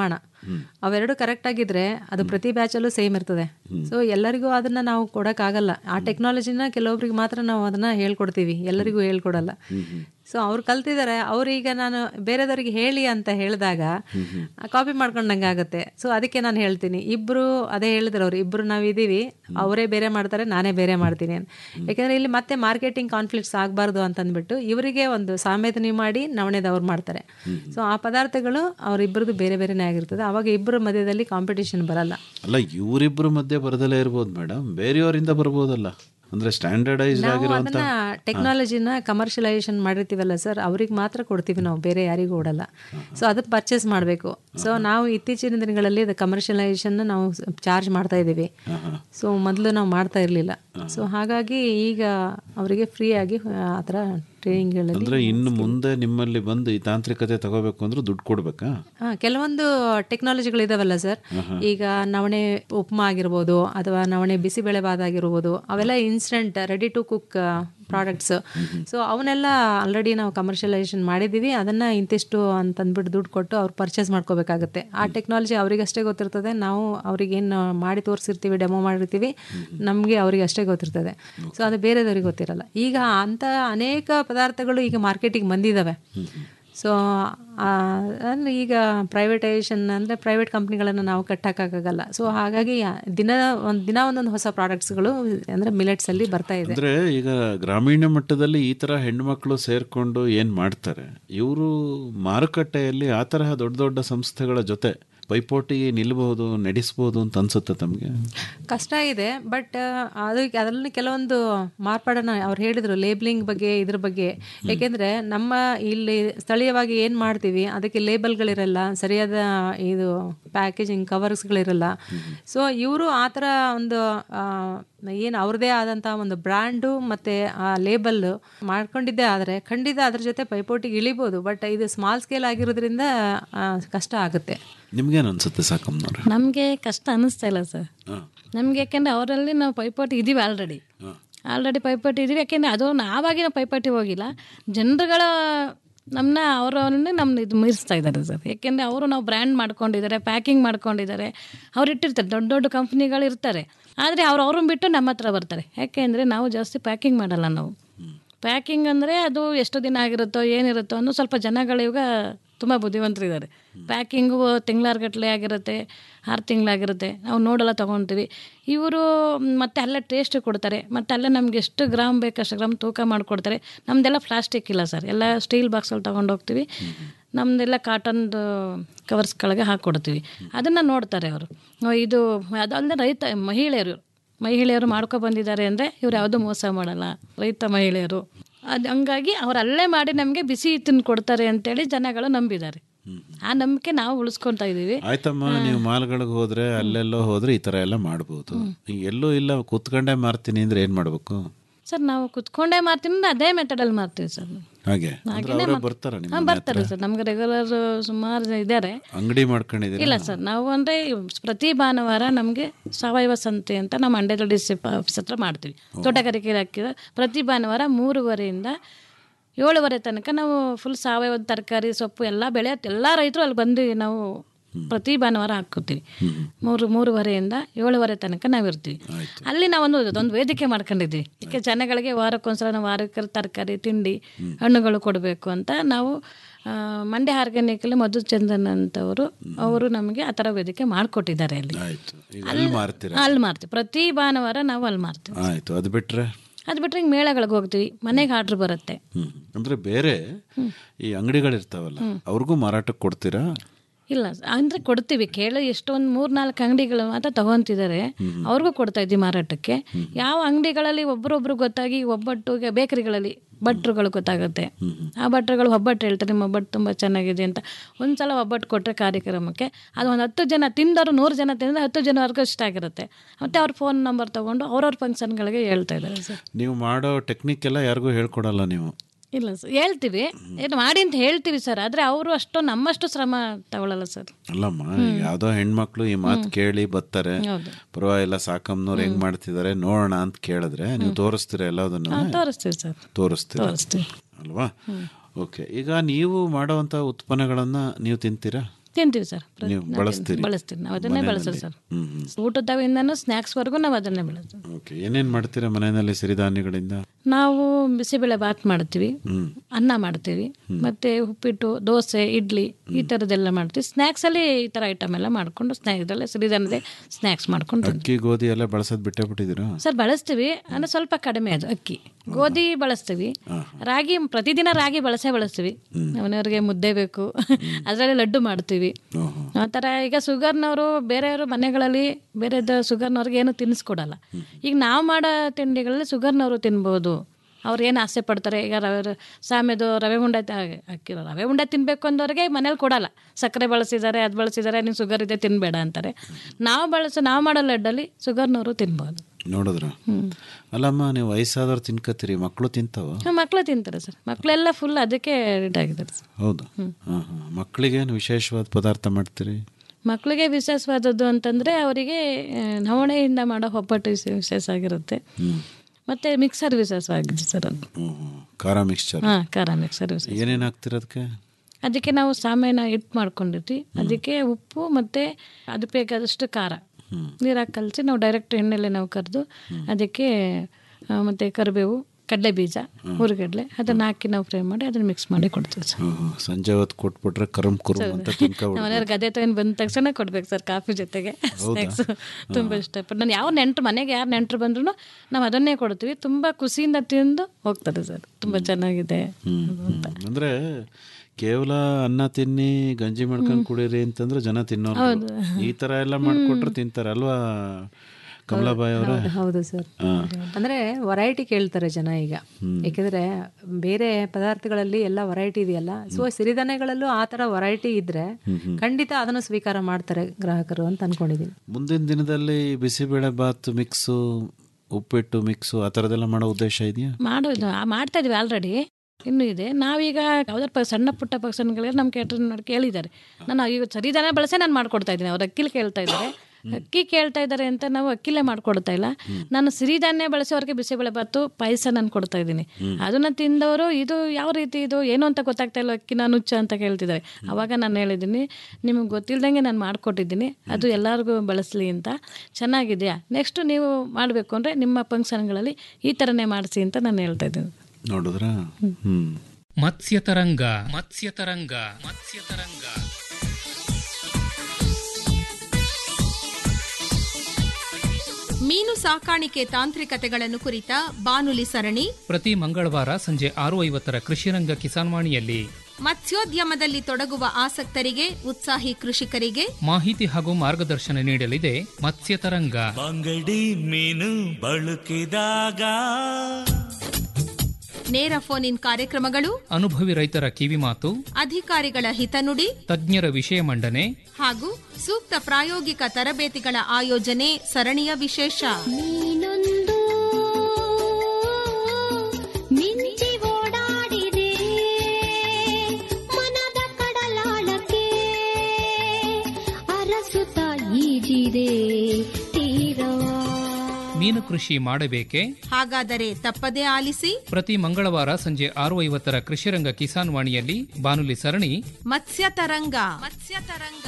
ಅವೆರಡು ಕರೆಕ್ಟ್ ಆಗಿದ್ರೆ ಅದು ಪ್ರತಿ ಬ್ಯಾಚಲ್ಲೂ ಸೇಮ್ ಇರ್ತದೆ ಸೊ ಎಲ್ಲರಿಗೂ ಅದನ್ನ ನಾವು ಕೊಡೋಕ್ಕಾಗಲ್ಲ ಆ ಟೆಕ್ನಾಲಜಿನ ಕೆಲವೊಬ್ರಿಗೆ ಮಾತ್ರ ನಾವು ಅದನ್ನ ಹೇಳ್ಕೊಡ್ತೀವಿ ಎಲ್ಲರಿಗೂ ಹೇಳ್ಕೊಡಲ್ಲ ಸೊ ಅವ್ರು ಕಲ್ತಿದ್ದಾರೆ ಅವ್ರೀಗ ನಾನು ಬೇರೆದವ್ರಿಗೆ ಹೇಳಿ ಅಂತ ಹೇಳಿದಾಗ ಕಾಪಿ ಮಾಡ್ಕೊಂಡಂಗೆ ಆಗುತ್ತೆ ಸೊ ಅದಕ್ಕೆ ನಾನು ಹೇಳ್ತೀನಿ ಇಬ್ರು ಅದೇ ಹೇಳಿದ್ರು ಅವ್ರು ಇಬ್ರು ನಾವು ಇದೀವಿ ಅವರೇ ಬೇರೆ ಮಾಡ್ತಾರೆ ನಾನೇ ಬೇರೆ ಮಾಡ್ತೀನಿ ಅಂತ ಯಾಕಂದ್ರೆ ಇಲ್ಲಿ ಮತ್ತೆ ಮಾರ್ಕೆಟಿಂಗ್ ಕಾನ್ಫ್ಲಿಕ್ಟ್ಸ್ ಆಗಬಾರ್ದು ಅಂತಂದ್ಬಿಟ್ಟು ಇವರಿಗೆ ಒಂದು ಸಾಮೇತನಿ ಮಾಡಿ ನವಣೆದು ಅವ್ರು ಮಾಡ್ತಾರೆ ಸೊ ಆ ಪದಾರ್ಥಗಳು ಅವರಿಬ್ಬರದು ಬೇರೆ ಬೇರೆನೇ ಆಗಿರ್ತದೆ ಅವಾಗ ಇಬ್ಬರ ಮಧ್ಯದಲ್ಲಿ ಕಾಂಪಿಟೇಷನ್ ಬರಲ್ಲ ಅಲ್ಲ ಇವರಿಬ್ಬರ ಮಧ್ಯೆ ಬರದಲ್ಲೇ ಇರ್ಬೋದು ಮೇಡಮ್ ಬೇರೆಯವರಿಂದ ಬರ್ಬೋದಲ್ಲ ಅಂದ್ರೆ ಸ್ಟ್ಯಾಂಡರ್ಡೈಸ್ಡ್ ನಾವು ಆಗಿರುವಂತ ಅದನ್ನ ಟೆಕ್ನಾಲಜಿನ ಕಮರ್ಷಿಯಲೈಸೇಷನ್ ಮಾಡಿರ್ತೀವಲ್ಲ ಸರ್ ಅವ್ರಿಗೆ ಮಾತ್ರ ಕೊಡ್ತೀವಿ ನಾವು ಬೇರೆ ಯಾರಿಗೂ ಕೊಡಲ್ಲ ಸೊ ಅದಕ್ಕೆ ಪರ್ಚೇಸ್ ಮಾಡಬೇಕು ಸೊ ನಾವು ಇತ್ತೀಚಿನ ದಿನಗಳಲ್ಲಿ ಅದು ಕಮರ್ಷಿಯಲೈಸೇಷನ್ ನಾವು ಚಾರ್ಜ್ ಮಾಡ್ತಾ ಇದ್ದೀವಿ ಸೊ ಮೊದಲು ನಾವು ಮಾಡ್ತಾ ಇರಲಿಲ್ಲ ಸೊ ಹಾಗಾಗಿ ಈಗ ಅವರಿಗೆ ಫ್ರೀ ಆಗಿ ಆ ಥರ ಟ್ರೈನಿಂಗ್ಗಳಲ್ಲಿ ಅಂದ್ರೆ ಇನ್ನು ಮುಂದೆ ನಿಮ್ಮಲ್ಲಿ ಬಂದು ಈ ತಾಂತ್ರಿಕತೆ ತಗೋಬೇಕು ಅಂದ್ರೆ ದುಡ್ಡು ಕೊಡ್ಬೇಕಾ ಹಾ ಕೆಲವೊಂದು ಟೆಕ್ನಾಲಜಿಗಳಿದಾವಲ್ಲ ಸರ್ ಈಗ ನವಣೆ ಉಪ್ಮಾ ಆಗಿರ್ಬೋದು ಅಥವಾ ನವಣೆ ಬಿಸಿಬೇಳೆಬಾತ್ ಆಗಿರ್ಬೋದು ಅವೆಲ್ಲ instant ready to cook products so ಅವನ್ನೆಲ್ಲ ಆಲ್ರೆಡಿ ನಾವು ಕಮರ್ಷಿಯಲೈಸೇಷನ್ ಮಾಡಿದ್ದೀವಿ ಅದನ್ನ ಇಂತಿಷ್ಟು ಅಂತಂದ್ಬಿಟ್ಟು ದುಡ್ಡು ಕೊಟ್ಟು ಅವ್ರು ಪರ್ಚೇಸ್ ಮಾಡ್ಕೋಬೇಕಾಗುತ್ತೆ ಆ ಟೆಕ್ನಾಲಜಿ ಅವರಿಗಷ್ಟೇ ಗೊತ್ತಿರ್ತದೆ ನಾವು ಅವ್ರಿಗೇನು ಮಾಡಿ ತೋರಿಸಿರ್ತೀವಿ ಡೆಮೋ ಮಾಡಿರ್ತೀವಿ ನಮಗೆ ಅವರಿಗೆ ಅಷ್ಟೇ ಗೊತ್ತಿರ್ತದೆ ಸೊ ಅದು ಬೇರೆದವ್ರಿಗೆ ಗೊತ್ತಿರಲ್ಲ ಈಗ ಅಂಥ ಅನೇಕ ಪದಾರ್ಥಗಳು ಈಗ ಮಾರ್ಕೆಟಿಗೆ ಬಂದಿದ್ದಾವೆ ಸೊ ಅಂದರೆ ಈಗ ಪ್ರೈವೇಟೈಸೇಷನ್ ಅಂದರೆ ಪ್ರೈವೇಟ್ ಕಂಪ್ನಿಗಳನ್ನು ನಾವು ಕಟ್ಟಕ್ಕಾಗಲ್ಲ ಸೊ ಹಾಗಾಗಿ ದಿನ ಒಂದು ದಿನ ಒಂದೊಂದು ಹೊಸ ಪ್ರಾಡಕ್ಟ್ಸ್ಗಳು ಅಂದರೆ ಮಿಲೆಟ್ಸಲ್ಲಿ ಬರ್ತಾ ಇದೆ ಅಂದ್ರೆ ಈಗ ಗ್ರಾಮೀಣ ಮಟ್ಟದಲ್ಲಿ ಈ ತರ ಹೆಣ್ಮಕ್ಳು ಸೇರ್ಕೊಂಡು ಏನ್ ಮಾಡ್ತಾರೆ ಇವರು ಮಾರುಕಟ್ಟೆಯಲ್ಲಿ ಆ ತರಹ ದೊಡ್ಡ ದೊಡ್ಡ ಸಂಸ್ಥೆಗಳ ಜೊತೆ ಪೈಪೋಟಿ ನಿಲ್ಬಹುದು ನಡೆಸಬಹುದು ಅಂತ ಅನ್ಸುತ್ತೆ ತಮಗೆ ಕಷ್ಟ ಇದೆ ಬಟ್ ಅದು ಅದರಲ್ಲಿ ಕೆಲವೊಂದು ಮಾರ್ಪಾಡನ್ನ ಅವ್ರು ಹೇಳಿದ್ರು ಲೇಬ್ಲಿಂಗ್ ಬಗ್ಗೆ ಇದ್ರ ಬಗ್ಗೆ ಯಾಕೆಂದ್ರೆ ನಮ್ಮ ಇಲ್ಲಿ ಸ್ಥಳೀಯವಾಗಿ ಏನು ಮಾಡ್ತೀವಿ ಅದಕ್ಕೆ ಲೇಬಲ್ಗಳಿರಲ್ಲ ಸರಿಯಾದ ಇದು ಪ್ಯಾಕೇಜಿಂಗ್ ಕವರ್ಸ್ಗಳಿರಲ್ಲ ಸೊ ಇವರು ಆ ಥರ ಒಂದು ಏನು ಅವ್ರದೇ ಆದಂಥ ಒಂದು ಬ್ರ್ಯಾಂಡು ಮತ್ತು ಆ ಲೇಬಲ್ ಮಾಡ್ಕೊಂಡಿದ್ದೇ ಆದರೆ ಖಂಡಿತ ಅದ್ರ ಜೊತೆ ಪೈಪೋಟಿಗೆ ಇಳಿಬೋದು ಬಟ್ ಇದು ಸ್ಮಾಲ್ ಸ್ಕೇಲ್ ಆಗಿರೋದ್ರಿಂದ ಆ, ಕಷ್ಟ ಆಗುತ್ತೆ ನಿಮ್ಗೇನು ಅನ್ಸುತ್ತೆ ಸಾಕಮ್ಮನವ್ರೆ ನಮಗೆ ಕಷ್ಟ ಅನ್ನಿಸ್ತಾ ಇಲ್ಲ ಸರ್ ನಮ್ಗೆ ಯಾಕೆಂದ್ರೆ ಅವರಲ್ಲಿ ನಾವು ಪೈಪೋಟಿ ಇದೀವಿ ಆಲ್ರೆಡಿ ಆಲ್ರೆಡಿ ಪೈಪೋಟಿ ಇದೀವಿ ಯಾಕೆಂದ್ರೆ ಅದು ನಾವಾಗಿ ನಾವು ಪೈಪೋಟಿ ಹೋಗಿಲ್ಲ ಜನರುಗಳ ನಮ್ಮನ್ನ ಅವರವನ್ನೇ ನಮ್ಮನ್ನ ಇದು ಮೀರಿಸ್ತಾ ಇದ್ದಾರೆ ಸರ್ ಯಾಕೆಂದರೆ ಅವರು ನಾವು ಬ್ರ್ಯಾಂಡ್ ಮಾಡ್ಕೊಂಡಿದ್ದಾರೆ ಪ್ಯಾಕಿಂಗ್ ಮಾಡ್ಕೊಂಡಿದ್ದಾರೆ ಅವ್ರು ಇಟ್ಟಿರ್ತಾರೆ ದೊಡ್ಡ ದೊಡ್ಡ ಕಂಪ್ನಿಗಳು ಇರ್ತಾರೆ ಆದರೆ ಅವ್ರು ಅವ್ರನ್ನ ಬಿಟ್ಟು ನಮ್ಮ ಹತ್ರ ಬರ್ತಾರೆ ಯಾಕೆಂದರೆ ನಾವು ಜಾಸ್ತಿ ಪ್ಯಾಕಿಂಗ್ ಮಾಡಲ್ಲ ನಾವು ಪ್ಯಾಕಿಂಗ್ ಅಂದರೆ ಅದು ಎಷ್ಟು ದಿನ ಆಗಿರುತ್ತೋ ಏನಿರುತ್ತೋ ಅನ್ನೋ ಸ್ವಲ್ಪ ಜನಗಳು ಇವಾಗ ತುಂಬ ಬುದ್ಧಿವಂತರಿದ್ದಾರೆ ಪ್ಯಾಕಿಂಗು ತಿಂಗಳಾರ್ಗಟ್ಲೆ ಆಗಿರುತ್ತೆ ಆರು ತಿಂಗಳಾಗಿರುತ್ತೆ ನಾವು ನೋಡೆಲ್ಲ ತೊಗೊಳ್ತೀವಿ ಇವರು ಮತ್ತೆ ಅಲ್ಲೇ ಟೇಸ್ಟ್ ಕೊಡ್ತಾರೆ ಮತ್ತು ಅಲ್ಲೇ ನಮ್ಗೆ ಎಷ್ಟು ಗ್ರಾಮ್ ಬೇಕು ಅಷ್ಟು ಗ್ರಾಮ್ ತೂಕ ಮಾಡಿಕೊಡ್ತಾರೆ ನಮ್ಮದೆಲ್ಲ ಪ್ಲಾಸ್ಟಿಕ್ ಇಲ್ಲ ಸರ್ ಎಲ್ಲ ಸ್ಟೀಲ್ ಬಾಕ್ಸಲ್ಲಿ ತೊಗೊಂಡು ಹೋಗ್ತೀವಿ ನಮ್ಮದೆಲ್ಲ ಕಾಟನ್ದು ಕವರ್ಸ್ಗಳಿಗೆ ಹಾಕ್ಕೊಡ್ತೀವಿ ಅದನ್ನು ನೋಡ್ತಾರೆ ಅವರು ಇದು ಅದಲ್ಲದೆ ರೈತ ಮಹಿಳೆಯರು ಮಹಿಳೆಯರು ಮಾಡ್ಕೊ ಬಂದಿದ್ದಾರೆ ಅಂದರೆ ಇವ್ರು ಯಾವುದೂ ಮೋಸ ಮಾಡಲ್ಲ ರೈತ ಮಹಿಳೆಯರು ಅದು ಹಂಗಾಗಿ ಅವ್ರು ಅಲ್ಲೇ ಮಾಡಿ ನಮಗೆ ಬಿಸಿ ತಿಂದು ಕೊಡ್ತಾರೆ ಅಂತೇಳಿ ಜನಗಳು ನಂಬಿದ್ದಾರೆ ಆ ನಂಬಿಕೆ ನಾವು ಉಳಿಸ್ಕೊತಾ ಇದ್ದೀವಿ ಆಯ್ತಮ್ಮ ನೀವು ಮಾಲ್ಗಳಿಗೆ ಹೋದ್ರೆ ಅಲ್ಲೆಲ್ಲೋ ಹೋದ್ರೆ ಈ ತರ ಎಲ್ಲ ಮಾಡ್ಬೋದು ಈಗ ಎಲ್ಲೂ ಇಲ್ಲ ಕೂತ್ಕೊಂಡೇ ಮಾರ್ತೀನಿ ಅಂದ್ರೆ ಏನ್ ಮಾಡ್ಬೇಕು ಸರ್ ನಾವು ಕುತ್ಕೊಂಡೇ ಮಾಡ್ತೀನಿ ಅಂದ್ರೆ ಅದೇ ಮೆಥಡಲ್ಲಿ ಮಾಡ್ತೀವಿ ಸರ್ ಹಾಗೆ ಅಂದ್ರೆ ಹಾಗೇನೆ ಅವರೇ ಮಾಡ್- ಬರ್ತಾರ ನಿಮ್ಮ ಹಾಂ ಬರ್ತಾರೆ ಸರ್ ನಮ್ಗೆ ರೆಗ್ಯುಲರ್ ಸುಮಾರು ಜನ ಇದ್ದಾರೆ ಅಂಗಡಿ ಮಾಡ್ಕೊಂಡಿದ್ದೀರಾ ಇಲ್ಲ ಸರ್ ನಾವು ಅಂದರೆ ಪ್ರತಿ ಭಾನುವಾರ ನಮಗೆ ಸಾವಯವ ಸಂತೆ ಅಂತ ನಮ್ಮ ಮಂಡ್ಯದ ಡಿ ಸಿ ಆಫೀಸ್ ಹತ್ರ ಮಾಡ್ತೀವಿ ತೋಟಗಾರಿಕೆ ಇಲಾಖೆ ಪ್ರತಿ ಭಾನುವಾರ ಮೂರುವರೆಯಿಂದ ಏಳುವರೆ ತನಕ ನಾವು ಫುಲ್ ಸಾವಯವ ತರಕಾರಿ ಸೊಪ್ಪು ಎಲ್ಲ ಬೆಳೆ ಎಲ್ಲ ರೈತರು ಅಲ್ಲಿ ಬಂದು ನಾವು ಪ್ರತಿ ಭಾನುವಾರ ಹಾಕೋತೀವಿ ಮೂರು ಮೂರುವರೆಯಿಂದ ಏಳುವರೆ ತನಕ ನಾವು ಇರ್ತೀವಿ ಅಲ್ಲಿ ನಾವೊಂದು ಒಂದು ವೇದಿಕೆ ಮಾಡ್ಕೊಂಡಿದ್ದೀವಿ ಯಾಕೆ ಜನಗಳಿಗೆ ವಾರಕ್ಕೊಂದ್ಸಲ ನಾವು ವಾರಕ್ಕೆ ತರಕಾರಿ ತಿಂಡಿ ಹಣ್ಣುಗಳು ಕೊಡಬೇಕು ಅಂತ ನಾವು ಆ, ಮಂಡ್ಯ ಆರ್ಗ್ಯಾನಿಕಲ್ಲಿ ಮಧು ಚಂದನ್ ಅಂತವರು ಅವರು ನಮಗೆ ಆ ಥರ ವೇದಿಕೆ ಮಾಡಿಕೊಟ್ಟಿದ್ದಾರೆ ಅಲ್ಲಿ ಈಗ ಅಲ್ಲಿ ಮಾರ್ತೀರಾ ಅಲ್ಲಿ ಮಾರ್ತೀವಿ ಪ್ರತಿ ಭಾನುವಾರ ನಾವು ಅಲ್ಲಿ ಮಾರ್ತೀವಿ ಆಯ್ತು ಅದು ಬಿಟ್ರೆ ಅದು ಬಿಟ್ಟರೆ ಹಿಂಗೆ ಮೇಳಗಳಿಗೆ ಹೋಗ್ತೀವಿ ಮನೆಗೆ ಆರ್ಡ್ರ್ ಬರುತ್ತೆ ಹ್ಮ್ ಅಂದ್ರೆ ಬೇರೆ ಈ ಅಂಗಡಿಗಳಿರ್ತಾವಲ್ಲ ಅವ್ರಿಗೂ ಮಾರಾಟಕ್ಕೆ ಕೊಡ್ತೀರಾ ಇಲ್ಲ ಅಂದರೆ ಕೊಡ್ತೀವಿ ಕೇಳಿ ಎಷ್ಟೊಂದು ಮೂರು ನಾಲ್ಕು ಅಂಗಡಿಗಳು ಮಾತ್ರ ತಗೊಂತಿದ್ದಾರೆ ಅವ್ರಿಗೂ ಕೊಡ್ತಾ ಇದ್ದೀವಿ ಮಾರಾಟಕ್ಕೆ ಯಾವ ಅಂಗಡಿಗಳಲ್ಲಿ ಒಬ್ಬರೊಬ್ರು ಗೊತ್ತಾಗಿ ಒಬ್ಬಟ್ಟು ಈಗ ಬೇಕರಿಗಳಲ್ಲಿ ಭಟ್ರುಗಳು ಗೊತ್ತಾಗುತ್ತೆ ಆ ಭಟ್ರುಗಳು ಒಬ್ಬಟ್ಟು ಹೇಳ್ತಾರೆ ನಿಮ್ಮ ಒಬ್ಬಟ್ಟು ತುಂಬ ಚೆನ್ನಾಗಿದೆ ಅಂತ ಒಂದ್ಸಲ ಒಬ್ಬಟ್ಟು ಕೊಟ್ಟರೆ ಕಾರ್ಯಕ್ರಮಕ್ಕೆ ಅದು ಒಂದು ಹತ್ತು ಜನ ತಿಂದವರು ನೂರು ಜನ ತಿಂದರೆ ಹತ್ತು ಜನವರೆಗೂ ಇಷ್ಟ ಆಗಿರುತ್ತೆ ಮತ್ತು ಅವ್ರ ಫೋನ್ ನಂಬರ್ ತೊಗೊಂಡು ಅವ್ರವ್ರ ಫಂಕ್ಷನ್ಗಳಿಗೆ ಹೇಳ್ತಾ ಇದ್ದಾರೆ ಸರ್ ನೀವು ಮಾಡೋ ಟೆಕ್ನಿಕ್ ಎಲ್ಲ ಯಾರಿಗೂ ಹೇಳ್ಕೊಡಲ್ಲ ನೀವು ಇಲ್ಲ ಸರ್ ಹೇಳ್ತೀವಿ ಏನು ಮಾಡಿ ಅಂತ ಹೇಳ್ತೀವಿ ಸರ್ ಆದರೆ ಅವರು ಅಷ್ಟು ನಮ್ಮಷ್ಟು ಶ್ರಮ ತಗೊಳ್ಳಲ್ಲ ಸರ್ ಅಲ್ಲಮ್ಮ ಈಗ ಯಾವ್ದೋ ಹೆಣ್ಮಕ್ಳು ಈ ಮಾತು ಕೇಳಿ ಬರ್ತಾರೆ ಹೌದು. ಪರವಾಗಿಲ್ಲ ಸಾಕಮ್ಮನವ್ರು ಹೆಂಗ್ ಮಾಡ್ತಿದ್ದಾರೆ ನೋಡೋಣ ಅಂತ ಕೇಳಿದ್ರೆ ನೀವು ತೋರಿಸ್ತೀರಾ ಎಲ್ಲದನ್ನು ಹಾಂ ತೋರಿಸ್ತೀವಿ ಸರ್ ತೋರಿಸ್ತೀರಾ ತೋರಿಸ್ತೀವಿ ಅಲ್ವಾ ಓಕೆ ಈಗ ನೀವು ಮಾಡೋವಂಥ ಉತ್ಪನ್ನಗಳನ್ನ ನೀವು ತಿಂತೀರಾ ತಿಂತೀವಿ ಸರ್ ಪ್ರತಿ- ನೀವು ನಾವು ಬಳಸ್ತೀರಿ? ತಿಂತೀವಿ. ಬಳಸ್ತೀವಿ ನಾವು ಅದನ್ನೇ ಬಳಸೋದು ಮನೆಯಲ್ಲಿ? ಸರ್ ಹ್ಮ್, ಹ್ಮ್. ಊಟದವಿಂದನೂ ಸ್ನ್ಯಾಕ್ಸ್ವರೆಗೂ ನಾವು ಅದನ್ನೇ ಬಳಸ್ತೀವಿ ಓಕೆ ಏನೇನು ಮಾಡ್ತೀರಾ ಮನೆಯಲ್ಲಿ ಸಿರಿಧಾನ್ಯಗಳಿಂದ ನಾವು ಬಿಸಿಬೇಳೆ ಬಾತ್ ಮಾಡ್ತೀವಿ ಹ್ಮ್. ಅನ್ನ ಮಾಡ್ತೀವಿ ಮತ್ತೆ ಉಪ್ಪಿಟ್ಟು ದೋಸೆ ಇಡ್ಲಿ ಈ ಥರದ್ದೆಲ್ಲ ಮಾಡ್ತೀವಿ ಸ್ನ್ಯಾಕ್ಸಲ್ಲಿ ಈ ಥರ ಐಟಮ್ ಎಲ್ಲ ಮಾಡಿಕೊಂಡು ಸ್ನ್ಯಾಕ್ ಇದರಲ್ಲೇ ಸಿರಿಧಾನ್ಯದೇ ಸ್ನ್ಯಾಕ್ಸ್ ಮಾಡ್ಕೊಂಡು ತಿಂತೀವಿ. ಅಕ್ಕಿ ಗೋಧಿ ಎಲ್ಲ ಬಳಸೋದು ಬಿಟ್ಟೇ ಬಿಟ್ಟಿದ್ದೀರಾ ಸರ್ ಬಳಸ್ತೀವಿ ಅಂದರೆ ಸ್ವಲ್ಪ ಕಡಿಮೆ ಅದು ಅಕ್ಕಿ ಗೋಧಿ ಬಳಸ್ತೀವಿ ರಾಗಿ ಪ್ರತಿದಿನ ರಾಗಿ ಬಳಸೇ ಬಳಸ್ತೀವಿ ಅವನವ್ರಿಗೆ ಮುದ್ದೆ ಬೇಕು ಅದರಲ್ಲಿ ಲಡ್ಡು ಮಾಡ್ತೀವಿ ಆ ಥರ ಈಗ ಶುಗರ್ನವರು ಬೇರೆಯವರು ಮನೆಗಳಲ್ಲಿ ಬೇರೆದ ಶುಗರ್ನವ್ರಿಗೆ ಏನು ತಿನ್ನಿಸ್ಕೊಡಲ್ಲ ಈಗ ನಾವು ಮಾಡೋ ತಿಂಡಿಗಳಲ್ಲಿ ಶುಗರ್ನವರು ತಿನ್ಬೋದು ಅವ್ರು ಏನು ಆಸೆ ಪಡ್ತಾರೆ ಈಗ ರವೆ ಸಾಮೆದು ರವೆ ಉಂಡೆ ತ- ಅಕ್ಕಿ ರವೆ ಉಂಡೆ ತಿನ್ನಬೇಕು ಅಂದವ್ರಿಗೆ ಮನೇಲಿ ಕೊಡಲ್ಲ ಸಕ್ಕರೆ ಬಳಸಿದ್ದಾರೆ ಅದು ಬಳಸಿದ್ದಾರೆ ನೀವು ಶುಗರ್ ಇದೆ ತಿನ್ನಬೇಡ ಅಂತಾರೆ ನಾವು ಬಳಸೋ ನಾವು ಮಾಡೋ ಲಡ್ಡಲ್ಲಿ ಶುಗರ್ನವರು ತಿನ್ಬೋದು ನೋಡಿದ್ರ ಅಲ್ಲಮ್ಮ ನೀವು ವಯಸ್ಸಾದವ್ರು ತಿನ್ಕತ್ತೀರಿ ಮಕ್ಕಳು ತಿಂತಾವ ಮಕ್ಕಳು ತಿಂತಾರೆ ಸರ್ ಮಕ್ಕಳೆಲ್ಲ ಫುಲ್ ಅದಕ್ಕೆ ರೆಡಿ ಆಗಿದ್ದಾರೆ ಸರ್ ಹೌದು ಹಾಂ ಹಾಂ ಮಕ್ಕಳಿಗೇನು ವಿಶೇಷವಾದ ಪದಾರ್ಥ ಮಾಡ್ತೀರಿ ಮಕ್ಕಳಿಗೆ ವಿಶೇಷವಾದದ್ದು ಅಂತಂದರೆ ಅವರಿಗೆ ಆ, ನವಣೆಯಿಂದ ಮಾಡೋ ಒಬ್ಬಟ್ಟು ವಿಶೇ- ವಿಶೇಷ ಆಗಿರುತ್ತೆ ಮತ್ತು ಮಿಕ್ಸರ್ ವಿಶೇಷವಾಗಿದೆ ಸರ್ ಅದು ಹ್ಮ್, ಹ್ಮ್. ಖಾರ ಮಿಕ್ಸ್ಚರ್ ಹಾಂ ಖಾರ ಮಿಕ್ಸರ್ ವಿಶೇಷ ಏನೇನು ಹಾಕ್ತೀರ ಅದಕ್ಕೆ ಅದಕ್ಕೆ ನಾವು ಸಾಮಾನ ಇಟ್ಟು ಮಾಡ್ಕೊಂಡಿರ್ತೀವಿ ಅದಕ್ಕೆ ಉಪ್ಪು ಮತ್ತು ಅದು ಬೇಕಾದಷ್ಟು ಖಾರ ನೀರಾಗಿ ಕಲಸಿ ನಾವು ಡೈರೆಕ್ಟ್ ಎಣ್ಣೆಲೆ ನಾವು ಕರೆದು ಅದಕ್ಕೆ ಆ, ಮತ್ತೆ ಕರಿಬೇವು ಕಡಲೆ ಬೀಜ ಹುರಿಗಡಲೆ ಅದನ್ನು ಹಾಕಿ ನಾವು ಫ್ರೈ ಮಾಡಿ ಅದನ್ನು ಮಿಕ್ಸ್ ಮಾಡಿ ಕೊಡ್ತೀವಿ ಸರ್ ಹ್ಮ್, ಹ್ಮ್. ಸಂಜೆ ಹೊತ್ತು ಕೊಟ್ಬಿಟ್ರೆ ಕರುಮ್ ಕುರುಮ್ ಅಂತ ತಿನ್ಕೊಬಿಡ್ತಾರೆ ಮನೆಯವ್ರ ಗದೆ ತಗೊಂಡು ಬಂದ ತಕ್ಷಣ ಕೊಡ್ಬೇಕು ಸರ್ ಕಾಫಿ ಜೊತೆಗೆ ಸ್ನ್ಯಾಕ್ಸ್ ತುಂಬ ಇಷ್ಟಪಟ್ಟು ನಾನು ಯಾವ ನೆಂಟರು ಮನೆಗೆ ಯಾರು ನೆಂಟರು ಬಂದ್ರು ನಾವು ಅದನ್ನೇ ಕೊಡ್ತೀವಿ ತುಂಬ ಖುಷಿಯಿಂದ ತಿಂದು ಹೋಗ್ತಾರೆ ಸರ್ ತುಂಬ ಚೆನ್ನಾಗಿದೆ ಅಂದ್ರೆ ಕೇವಲ ಅನ್ನ ತಿನ್ನಿ ಗಂಜಿ ಮಾಡ್ಕೊಂಡು ಕುಡೀರಿ ಅಂತಂದ್ರೆ ಜನ ತಿನ್ನೋರು ಈ ತರ ಎಲ್ಲ ಮಾಡ್ಕೊಟ್ರೆ ತಿಂತಾರೆ ಅಲ್ವಾ ಕಮಲಾಬಾಯಿ ಅವರೇ ಹೌದು, ಹೌದು ಸರ್ ಅಂದ್ರೆ ವರೈಟಿ ಕೇಳ್ತಾರೆ ಜನ ಈಗ ಯಾಕೆಂದ್ರೆ ಬೇರೆ ಪದಾರ್ಥಗಳಲ್ಲಿ ಎಲ್ಲ ವರೈಟಿ ಇದೆಯಲ್ಲ ಸೊ ಸಿರಿಧಾನ್ಯಗಳಲ್ಲೂ ಆ ತರ ವರೈಟಿ ಇದ್ರೆ ಖಂಡಿತ ಅದನ್ನು ಸ್ವೀಕಾರ ಮಾಡ್ತಾರೆ ಗ್ರಾಹಕರು ಅಂತ ಅನ್ಕೊಂಡಿದೀನಿ ಮುಂದಿನ ದಿನದಲ್ಲಿ ಬಿಸಿಬೇಳೆ ಬಾತ್ ಮಿಕ್ಸು ಉಪ್ಪಿಟ್ಟು ಮಿಕ್ಸು ಆ ಥರದ್ದೆಲ್ಲ ಮಾಡೋ ಉದ್ದೇಶ ಇದೆಯಾ ಮಾಡೋದು ಆ, ಮಾಡ್ತಾ ಇದೀವಿ ಆಲ್ರೆಡಿ ಇನ್ನೂ ಇದೆ ನಾವೀಗ ಯಾವ್ದಾರು ಪ ಸಣ್ಣ ಪುಟ್ಟ ಫಂಕ್ಷನ್ಗಳಿಗೆ ನಮ್ಮ ಕೇಟ್ರಿಂಗ್ ಮಾಡಿ ಕೇಳಿದ್ದಾರೆ ನಾನು ಈಗ ಸರಿದಾನೆ ಬಳಸೇ ನಾನು ಮಾಡ್ಕೊಡ್ತಾ ಇದ್ದೀನಿ ಅವ್ರು ಅಕ್ಕಿಲಿ ಕೇಳ್ತಾ ಇದ್ದಾರೆ ಅಕ್ಕಿ ಕೇಳ್ತಾ ಇದ್ದಾರೆ ಅಂತ ನಾವು ಅಕ್ಕಿಲೇ ಮಾಡ್ಕೊಡ್ತಾ ಇಲ್ಲ ನಾನು ಸಿರಿಧಾನ್ಯ ಬಳಸೋರಿಗೆ ಬಿಸಿಬೇಳೆ ಬಾತು ಪಾಯಸ ನಾನು ಕೊಡ್ತಾ ಇದ್ದೀನಿ ಅದನ್ನ ತಿಂದವರು ಇದು ಯಾವ ರೀತಿ ಇದು ಏನು ಅಂತ ಗೊತ್ತಾಗ್ತಾ ಇಲ್ಲ ಅಕ್ಕಿನ ನುಚ್ಚ ಅಂತ ಕೇಳ್ತಿದ್ದಾರೆ ಅವಾಗ ನಾನು ಹೇಳಿದ್ದೀನಿ ನಿಮಗೆ ಗೊತ್ತಿಲ್ದಂಗೆ ನಾನು ಮಾಡಿಕೊಟ್ಟಿದ್ದೀನಿ ಅದು ಎಲ್ಲರಿಗೂ ಬಳಸಲಿ ಅಂತ ಚೆನ್ನಾಗಿದೆಯಾ ನೆಕ್ಸ್ಟ್ ನೀವು ಮಾಡಬೇಕು ಅಂದರೆ ನಿಮ್ಮ ಫಂಕ್ಷನ್ಗಳಲ್ಲಿ ಈ ಥರನೇ ಮಾಡಿಸಿ ಅಂತ ನಾನು ಹೇಳ್ತಾ ಇದ್ದೀನಿ ನೋಡಿದ್ರಾ ಹ್ಮ್ ಮತ್ಸ್ಯತರಂಗ ಮತ್ಸ್ಯತರಂಗ ಮತ್ಸ್ಯತರಂಗ ಮೀನು ಸಾಕಾಣಿಕೆ ತಾಂತ್ರಿಕತೆಗಳನ್ನು ಕುರಿತ ಬಾನುಲಿ ಸರಣಿ ಪ್ರತಿ ಮಂಗಳವಾರ ಸಂಜೆ ಆರು ಐವತ್ತರ ಕೃಷಿರಂಗ ಕಿಸಾನ್ವಾಣಿಯಲ್ಲಿ ಮತ್ಸ್ಯೋದ್ಯಮದಲ್ಲಿ ತೊಡಗುವ ಆಸಕ್ತರಿಗೆ ಉತ್ಸಾಹಿ ಕೃಷಿಕರಿಗೆ ಮಾಹಿತಿ ಹಾಗೂ ಮಾರ್ಗದರ್ಶನ ನೀಡಲಿದೆ ಮತ್ಸ್ಯತರಂಗ ಬಂಗಡಿ ಮೀನು ಬಳಕಿದಾಗ ನೇರ ಫೋನ್ ಇನ್ ಕಾರ್ಯಕ್ರಮಗಳು ಅನುಭವಿ ರೈತರ ಕಿವಿಮಾತು ಅಧಿಕಾರಿಗಳ ಹಿತನುಡಿ ತಜ್ಞರ ವಿಷಯ ಮಂಡನೆ ಹಾಗೂ ಸೂಕ್ತ ಪ್ರಾಯೋಗಿಕ ತರಬೇತಿಗಳ ಆಯೋಜನೆ ಸರಣಿಯ ವಿಶೇಷ ನೀನೊಂದು ಮಿಂಚಿ ಓಡಾಡಿದೆ ಮನದ ಕಡಲಾಳಕ್ಕೆ ಅರಸುತ್ತ ಈಜಿದೆ ತೀರವಾ ಮೀನು ಕೃಷಿ ಮಾಡಬೇಕೆ ಹಾಗಾದರೆ ತಪ್ಪದೇ ಆಲಿಸಿ ಪ್ರತಿ ಮಂಗಳವಾರ ಸಂಜೆ ಆರು ಐವತ್ತರ ಕೃಷಿರಂಗ ಕಿಸಾನ್ ವಾಣಿಯಲ್ಲಿ ಬಾನುಲಿ ಸರಣಿ ಮತ್ಸ್ಯ ತರಂಗ ಮತ್ಸ್ಯ ತರಂಗ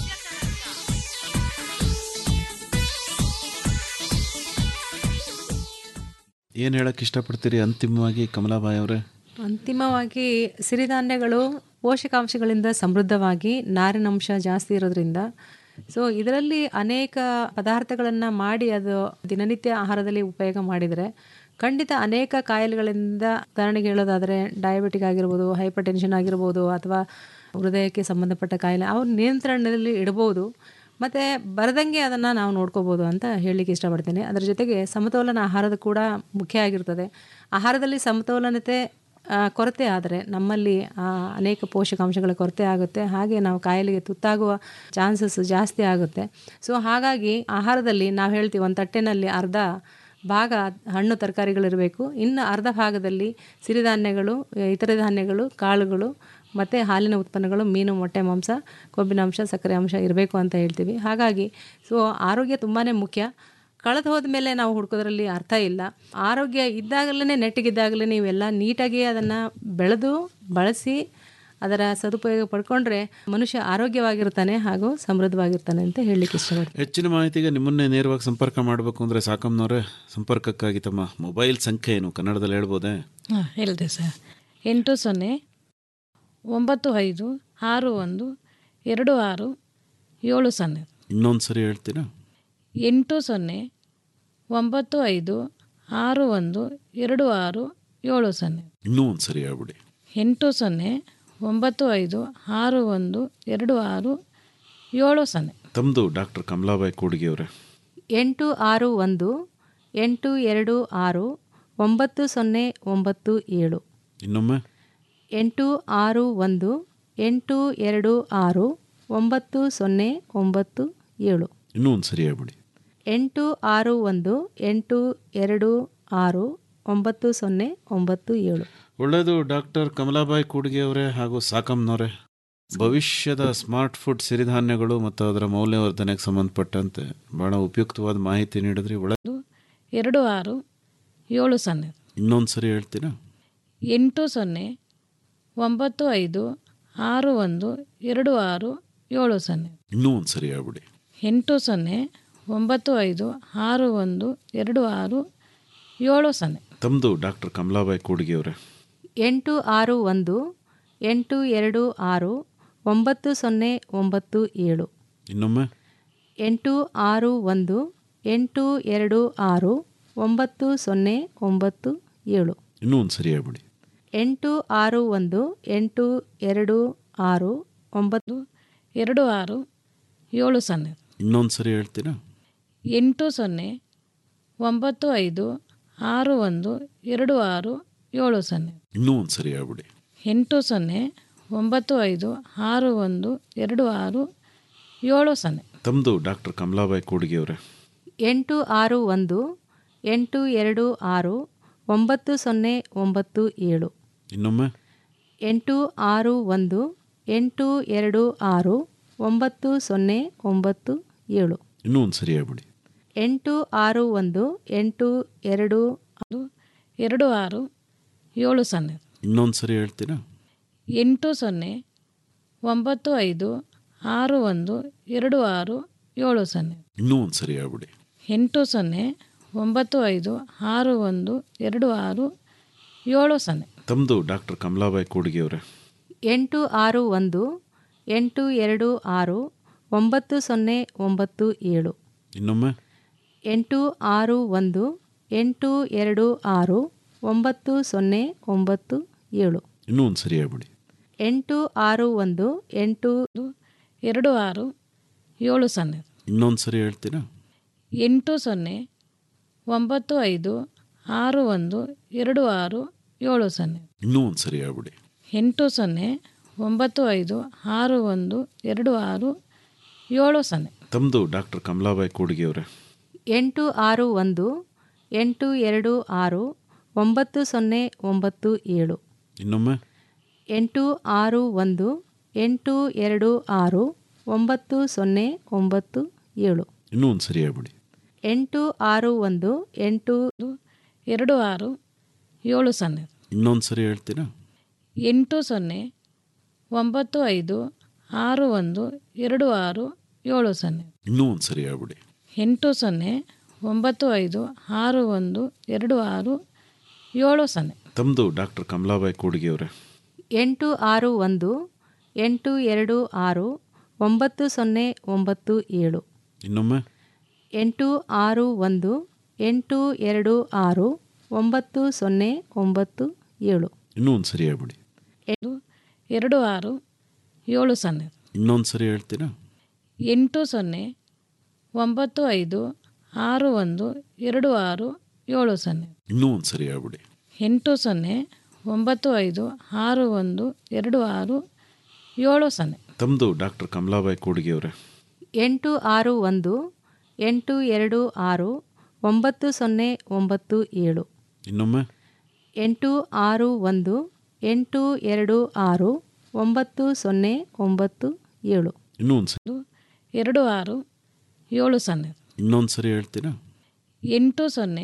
ಏನು ಹೇಳಕ್ ಇಷ್ಟಪಡ್ತೀರಿ ಅಂತಿಮವಾಗಿ ಕಮಲಾಬಾಯಿ ಅವರೇ ಅಂತಿಮವಾಗಿ ಸಿರಿಧಾನ್ಯಗಳು ಪೋಷಕಾಂಶಗಳಿಂದ ಸಮೃದ್ಧವಾಗಿ ನಾರಿನಂಶ ಜಾಸ್ತಿ ಇರೋದ್ರಿಂದ ಸೊ ಇದರಲ್ಲಿ ಅನೇಕ ಪದಾರ್ಥಗಳನ್ನು ಮಾಡಿ ಅದು ದಿನನಿತ್ಯ ಆಹಾರದಲ್ಲಿ ಉಪಯೋಗ ಮಾಡಿದರೆ ಖಂಡಿತ ಅನೇಕ ಕಾಯಿಲೆಗಳಿಂದ ಉದಾಹರಣೆಗೆ ಹೇಳೋದಾದರೆ ಡಯಾಬಿಟಿಕ್ ಆಗಿರ್ಬೋದು ಹೈಪರ್ ಟೆನ್ಷನ್ ಆಗಿರ್ಬೋದು ಅಥವಾ ಹೃದಯಕ್ಕೆ ಸಂಬಂಧಪಟ್ಟ ಕಾಯಿಲೆ ಅವು ನಿಯಂತ್ರಣದಲ್ಲಿ ಇಡ್ಬೋದು ಮತ್ತು ಬರದಂಗೆ ಅದನ್ನು ನಾವು ನೋಡ್ಕೋಬೋದು ಅಂತ ಹೇಳಲಿಕ್ಕೆ ಇಷ್ಟಪಡ್ತೀನಿ ಅದರ ಜೊತೆಗೆ ಸಮತೋಲನ ಆಹಾರದ ಕೂಡ ಮುಖ್ಯ ಆಗಿರ್ತದೆ ಆಹಾರದಲ್ಲಿ ಸಮತೋಲನತೆ ಆ, ಕೊರತೆ ಆದರೆ ನಮ್ಮಲ್ಲಿ ಆ, ಅನೇಕ ಪೋಷಕಾಂಶಗಳ ಕೊರತೆ ಆಗುತ್ತೆ ಹಾಗೆ ನಾವು ಕಾಯಿಲೆಗೆ ತುತ್ತಾಗುವ ಚಾನ್ಸಸ್ ಜಾಸ್ತಿ ಆಗುತ್ತೆ ಸೊ ಹಾಗಾಗಿ ಆಹಾರದಲ್ಲಿ ನಾವು ಹೇಳ್ತೀವಿ ಒಂದು ತಟ್ಟೆನಲ್ಲಿ ಅರ್ಧ ಭಾಗ ಹಣ್ಣು ತರಕಾರಿಗಳಿರಬೇಕು ಇನ್ನು ಅರ್ಧ ಭಾಗದಲ್ಲಿ ಸಿರಿಧಾನ್ಯಗಳು ಇತರೆ ಧಾನ್ಯಗಳು ಕಾಳುಗಳು ಮತ್ತು ಹಾಲಿನ ಉತ್ಪನ್ನಗಳು ಮೀನು ಮೊಟ್ಟೆ ಮಾಂಸ ಕೊಬ್ಬಿನಾಂಶ ಸಕ್ಕರೆ ಅಂಶ ಇರಬೇಕು ಅಂತ ಹೇಳ್ತೀವಿ ಹಾಗಾಗಿ ಸೊ ಆರೋಗ್ಯ ತುಂಬಾ ಮುಖ್ಯ ಕಳೆದು ಹೋದ ಮೇಲೆ ನಾವು ಹುಡ್ಕೋದ್ರಲ್ಲಿ ಅರ್ಥ ಇಲ್ಲ ಆರೋಗ್ಯ ಇದ್ದಾಗಲೇ ನೆಟ್ಟಿಗಿದ್ದಾಗಲೇ ನೀವೆಲ್ಲ ನೀಟಾಗಿ ಅದನ್ನು ಬೆಳೆದು ಬಳಸಿ ಅದರ ಸದುಪಯೋಗ ಪಡ್ಕೊಂಡ್ರೆ ಮನುಷ್ಯ ಆರೋಗ್ಯವಾಗಿರ್ತಾನೆ ಹಾಗೂ ಸಮೃದ್ಧವಾಗಿರ್ತಾನೆ ಅಂತ ಹೇಳಲಿಕ್ಕೆ ಇಷ್ಟಪಡ್ತೀನಿ ಹೆಚ್ಚಿನ ಮಾಹಿತಿಗೆ ನಿಮ್ಮನ್ನೇ ನೇರವಾಗಿ ಸಂಪರ್ಕ ಮಾಡಬೇಕು ಅಂದರೆ ಸಾಕಮ್ಮನವರೇ ಸಂಪರ್ಕಕ್ಕಾಗಿ ತಮ್ಮ ಮೊಬೈಲ್ ಸಂಖ್ಯೆ ಏನು ಕನ್ನಡದಲ್ಲಿ ಹೇಳ್ಬೋದೇ ಹಾಂ ಹೇಳಿದೆ ಸರ್ ಎಂಟು ಸೊನ್ನೆ ಒಂಬತ್ತು ಐದು ಆರು ಒಂದು ಎರಡು ಆರು ಏಳು ಸೊನ್ನೆ ಇನ್ನೊಂದು ಸರಿ ಹೇಳ್ತೀರಾ ಎಂಟು ಸೊನ್ನೆ ಒಂಬತ್ತು ಐದು ಆರು ಒಂದು ಎರಡು ಆರು ಏಳು ಸೊನ್ನೆ ಇನ್ನೂ ಒಂದು ಸರಿ ಹೇಳ್ಬಿಡಿ ಎಂಟು ಸೊನ್ನೆ ಒಂಬತ್ತು ಐದು ಆರು ಒಂದು ಎರಡು ಆರು ಏಳು ಸೊನ್ನೆ ತಮ್ಮದು ಡಾಕ್ಟರ್ ಕಮಲಾಬಾಯಿ ಕೂಡಿಗೆಯವರೇ ಎಂಟು ಆರು ಒಂದು ಎಂಟು ಎರಡು ಆರು ಒಂಬತ್ತು ಸೊನ್ನೆ ಒಂಬತ್ತು ಏಳು ಇನ್ನೊಮ್ಮೆ ಎಂಟು ಆರು ಒಂದು ಎಂಟು ಎರಡು ಆರು ಒಂಬತ್ತು ಸೊನ್ನೆ ಒಂಬತ್ತು ಏಳು ಇನ್ನೂ ಒಂದು ಸರಿ ಹೇಳ್ಬಿಡಿ ಎಂಟು ಆರು ಒಂದು ಎಂಟು ಎರಡು ಆರು ಒಂಬತ್ತು ಸೊನ್ನೆ ಒಂಬತ್ತು ಏಳು ಒಳ್ಳೆಯದು ಡಾಕ್ಟರ್ ಕಮಲಾಬಾಯಿ ಕೂಡಿಗೆಯವರೇ ಹಾಗೂ ಸಾಕಮ್ಮನವರೇ ಭವಿಷ್ಯದ ಸ್ಮಾರ್ಟ್ ಫುಡ್ ಸಿರಿಧಾನ್ಯಗಳು ಮತ್ತು ಅದರ ಮೌಲ್ಯವರ್ಧನೆಗೆ ಸಂಬಂಧಪಟ್ಟಂತೆ ಬಹಳ ಉಪಯುಕ್ತವಾದ ಮಾಹಿತಿ ನೀಡಿದ್ರಿ ಒಳ್ಳೆ ಎರಡು ಆರು ಏಳು ಸೊನ್ನೆ ಇನ್ನೊಂದು ಸರಿ ಹೇಳ್ತೀರಾ ಎಂಟು ಸೊನ್ನೆ ಒಂಬತ್ತು ಐದು ಆರು ಒಂದು ಎರಡು ಆರು ಏಳು ಸೊನ್ನೆ ಇನ್ನೂ ಒಂದು ಸರಿ ಹೇಳ್ಬಿಡಿ ಎಂಟು ಸೊನ್ನೆ ಒಂಬತ್ತು ಐದು ಆರು ಒಂದು ಎರಡು ಆರು ಏಳು ಸೊನ್ನೆ ತಮ್ಮದು ಡಾಕ್ಟರ್ ಕಮಲಾಬಾಯಿ ಕೂಡಿಗೆಯವರೇ ಎಂಟು ಆರು ಒಂದು ಎಂಟು ಎರಡು ಆರು ಒಂಬತ್ತು ಸೊನ್ನೆ ಒಂಬತ್ತು ಏಳು ಇನ್ನೊಮ್ಮೆ ಎಂಟು ಆರು ಒಂದು ಎಂಟು ಎರಡು ಆರು ಒಂಬತ್ತು ಸೊನ್ನೆ ಒಂಬತ್ತು ಏಳು ಇನ್ನೂ ಒಂದು ಸರಿ ಹೇಳ್ಬಿಡಿ ಎಂಟು ಆರು ಒಂದು ಎಂಟು ಎರಡು ಆರು ಒಂಬತ್ತು ಎರಡು ಆರು ಏಳು ಸೊನ್ನೆ ಇನ್ನೊಂದು ಸರಿ ಹೇಳ್ತೀರಾ ಎಂಟು ಸೊನ್ನೆ ಒಂಬತ್ತು ಐದು ಆರು ಒಂದು ಎರಡು ಆರು ಏಳು ಸೊನ್ನೆ ಇನ್ನೂ ಒಂದು ಸರಿ ಹೇಳ್ಬಿಡಿ ಎಂಟು ಸೊನ್ನೆ ಒಂಬತ್ತು ಐದು ಆರು ಒಂದು ಎರಡು ಆರು ಏಳು ಸೊನ್ನೆ ತಮ್ಮದು ಡಾಕ್ಟರ್ ಕಮಲಾಬಾಯಿ ಕೂಡಿಗೆಯವರೇ ಎಂಟು ಆರು ಒಂದು ಎಂಟು ಎರಡು ಆರು ಒಂಬತ್ತು ಸೊನ್ನೆ ಒಂಬತ್ತು ಏಳು ಇನ್ನೊಮ್ಮೆ ಎಂಟು ಆರು ಒಂದು ಎಂಟು ಎರಡು ಆರು ಒಂಬತ್ತು ಸೊನ್ನೆ ಒಂಬತ್ತು ಏಳು ಇನ್ನೂ ಒಂದು ಸರಿ ಹೇಳ್ಬಿಡಿ ಎಂಟು ಆರು ಒಂದು ಎಂಟು ಎರಡು ಅದು ಎರಡು ಆರು ಏಳು ಸೊನ್ನೆ ಇನ್ನೊಂದು ಸರಿ ಹೇಳ್ತೀರಾ ಎಂಟು ಸೊನ್ನೆ ಒಂಬತ್ತು ಐದು ಆರು ಒಂದು ಎರಡು ಆರು ಏಳು ಸೊನ್ನೆ ಇನ್ನೂ ಒಂದು ಸರಿ ಹೇಳ್ಬಿಡಿ ಎಂಟು ಸೊನ್ನೆ ಒಂಬತ್ತು ಐದು ಆರು ಒಂದು ಎರಡು ಆರು ಏಳು ಸೊನ್ನೆ ತಮ್ಮದು ಡಾಕ್ಟರ್ ಕಮಲಾಬಾಯಿ ಕೂಡಿಗೆಯವರೇ ಎಂಟು ಆರು ಒಂದು ಎಂಟು ಎರಡು ಆರು ಒಂಬತ್ತು ಸೊನ್ನೆ ಒಂಬತ್ತು ಏಳು ಇನ್ನೊಮ್ಮೆ ಎಂಟು ಆರು ಒಂದು ಎಂಟು ಎರಡು ಆರು ಒಂಬತ್ತು ಸೊನ್ನೆ ಒಂಬತ್ತು ಏಳು ಇನ್ನೂ ಒಂದು ಸರಿ ಹೇಳ್ಬಿಡಿ ಎಂಟು ಆರು ಒಂದು ಎಂಟು ಎರಡು ಆರು ಏಳು ಸೊನ್ನೆ ಇನ್ನೊಂದು ಸರಿ ಹೇಳ್ತೀರಾ ಎಂಟು ಸೊನ್ನೆ ಒಂಬತ್ತು ಐದು ಆರು ಒಂದು ಎರಡು ಆರು ಏಳು ಸೊನ್ನೆ ಇನ್ನೂ ಒಂದು ಸರಿ ಹೇಳ್ಬಿಡಿ ಎಂಟು ಸೊನ್ನೆ ಒಂಬತ್ತು ಐದು ಆರು ಒಂದು ಎರಡು ಆರು ಏಳು ಸೊನ್ನೆ ತಮ್ಮದು ಡಾಕ್ಟರ್ ಕಮಲಾಬಾಯಿ ಕೂಡಿಗೆಯವರೇ ಎಂಟು ಆರು ಒಂದು ಎಂಟು ಎರಡು ಆರು ಒಂಬತ್ತು ಸೊನ್ನೆ ಒಂಬತ್ತು ಏಳು ಇನ್ನೊಮ್ಮೆ ಎಂಟು ಆರು ಒಂದು ಎಂಟು ಎರಡು ಆರು ಒಂಬತ್ತು ಸೊನ್ನೆ ಒಂಬತ್ತು ಏಳು ಇನ್ನೂ ಒಂದು ಸರಿ ಹೇಳ್ಬಿಡಿ ಎಂಟು ಆರು ಒಂದು ಎಂಟು ಎರಡು ಆರು ಏಳು ಸೊನ್ನೆ ಇನ್ನೊಂದು ಸರಿ ಹೇಳ್ತೀರಾ ಎಂಟು ಸೊನ್ನೆ ಒಂಬತ್ತು ಐದು ಆರು ಒಂದು ಎರಡು ಆರು ಏಳು ಸೊನ್ನೆ ಇನ್ನೂ ಒಂದು ಸರಿ ಹೇಳ್ಬಿಡಿ ಎಂಟು ಸೊನ್ನೆ ಒಂಬತ್ತು ಐದು ಆರು ಒಂದು ಎರಡು ಆರು ಏಳು ಸೊನ್ನೆ ತಮ್ಮದು ಡಾಕ್ಟರ್ ಕಮಲಾಬಾಯಿ ಕೂಡಿಗೆಯವರೇ ಎಂಟು ಆರು ಒಂದು ಎಂಟು ಎರಡು ಆರು ಒಂಬತ್ತು ಸೊನ್ನೆ ಒಂಬತ್ತು ಏಳು ಇನ್ನೊಮ್ಮೆ ಎಂಟು ಆರು ಒಂದು ಎಂಟು ಎರಡು ಆರು ಒಂಬತ್ತು ಸೊನ್ನೆ ಒಂಬತ್ತು ಏಳು ಇನ್ನೂ ಒಂದು ಸರಿ ಹೇಳ್ಬಿಡಿ ಎಂಟು ಎರಡು ಆರು ಏಳು ಸೊನ್ನೆ ಇನ್ನೊಂದು ಸರಿ ಹೇಳ್ತೀರಾ ಎಂಟು ಸೊನ್ನೆ ಒಂಬತ್ತು ಐದು ಆರು ಒಂದು ಎರಡು ಆರು ಏಳು ಸೊನ್ನೆ ಇನ್ನೂ ಒಂದು ಸರಿ ಹೇಳ್ಬಿಡಿ ಎಂಟು ಸೊನ್ನೆ ಒಂಬತ್ತು ಐದು ಆರು ಒಂದು ಎರಡು ಆರು ಏಳು ಸೊನ್ನೆ ತಮ್ಮದು ಡಾಕ್ಟರ್ ಕಮಲಾಬಾಯಿ ಕೂಡಿಗೆಯವರೇ ಎಂಟು ಆರು ಒಂದು ಎಂಟು ಎರಡು ಆರು ಒಂಬತ್ತು ಸೊನ್ನೆ ಒಂಬತ್ತು ಏಳು ಇನ್ನೊಮ್ಮೆ ಎಂಟು ಆರು ಒಂದು ಎಂಟು ಎರಡು ಆರು ಒಂಬತ್ತು ಸೊನ್ನೆ ಒಂಬತ್ತು ಏಳು ಇನ್ನೂ ಒಂದು ಸರಿ ಎರಡು ಆರು ಏಳು ಸೊನ್ನೆ ಇನ್ನೊಂದು ಸರಿ ಹೇಳ್ತೀರಾ ಎಂಟು ಸೊನ್ನೆ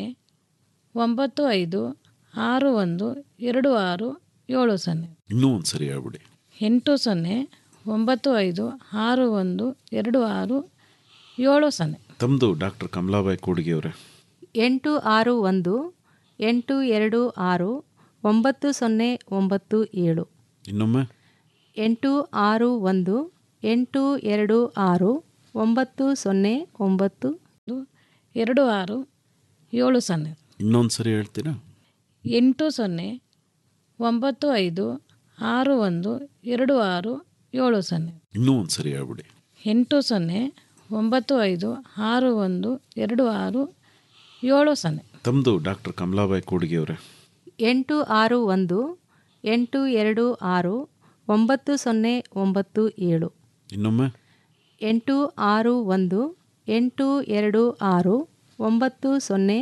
ಒಂಬತ್ತು ಐದು ಆರು ಒಂದು ಎರಡು ಆರು ಏಳು ಸೊನ್ನೆ ಇನ್ನೂ ಒಂದು ಸರಿ ಹೇಳ್ಬಿಡಿ ಎಂಟು ಸೊನ್ನೆ ಒಂಬತ್ತು ಐದು ಆರು ಒಂದು ಎರಡು ಆರು ಏಳು ಸೊನ್ನೆ ತಮ್ಮದು ಡಾಕ್ಟರ್ ಕಮಲಾಬಾಯಿ ಕೂಡಿಗೆ ಅವರೇ ಎಂಟು ಆರು ಒಂದು ಎಂಟು ಎರಡು ಆರು ಒಂಬತ್ತು ಸೊನ್ನೆ ಒಂಬತ್ತು ಏಳು ಇನ್ನೊಮ್ಮೆ ಎಂಟು ಆರು ಒಂದು ಎಂಟು ಎರಡು ಆರು ಒಂಬತ್ತು ಸೊನ್ನೆ ಒಂಬತ್ತು ಎರಡು ಆರು ಏಳು ಸೊನ್ನೆ ಇನ್ನೊಂದು ಸರಿ ಹೇಳ್ತೀರಾ ಎಂಟು ಸೊನ್ನೆ ಒಂಬತ್ತು ಐದು ಆರು ಒಂದು ಎರಡು ಆರು ಏಳು ಸೊನ್ನೆ ಇನ್ನೂ ಒಂದು ಸರಿ ಹೇಳ್ಬಿಡಿ ಎಂಟು ಸೊನ್ನೆ ಒಂಬತ್ತು ಐದು ಆರು ಒಂದು ಎರಡು ಆರು ಏಳು ಸೊನ್ನೆ ತಮ್ಮದು ಡಾಕ್ಟರ್ ಕಮಲಾಬಾಯಿ ಕೂಡಿಗೆ ಅವರೇ ಎಂಟು ಆರು ಒಂದು ಎಂಟು ಎರಡು ಆರು ಒಂಬತ್ತು ಸೊನ್ನೆ ಒಂಬತ್ತು ಏಳು ಇನ್ನೊಮ್ಮೆ ಎಂಟು ಆರು ಒಂದು ಎಂಟು ಎರಡು ಆರು ಒಂಬತ್ತು ಸೊನ್ನೆ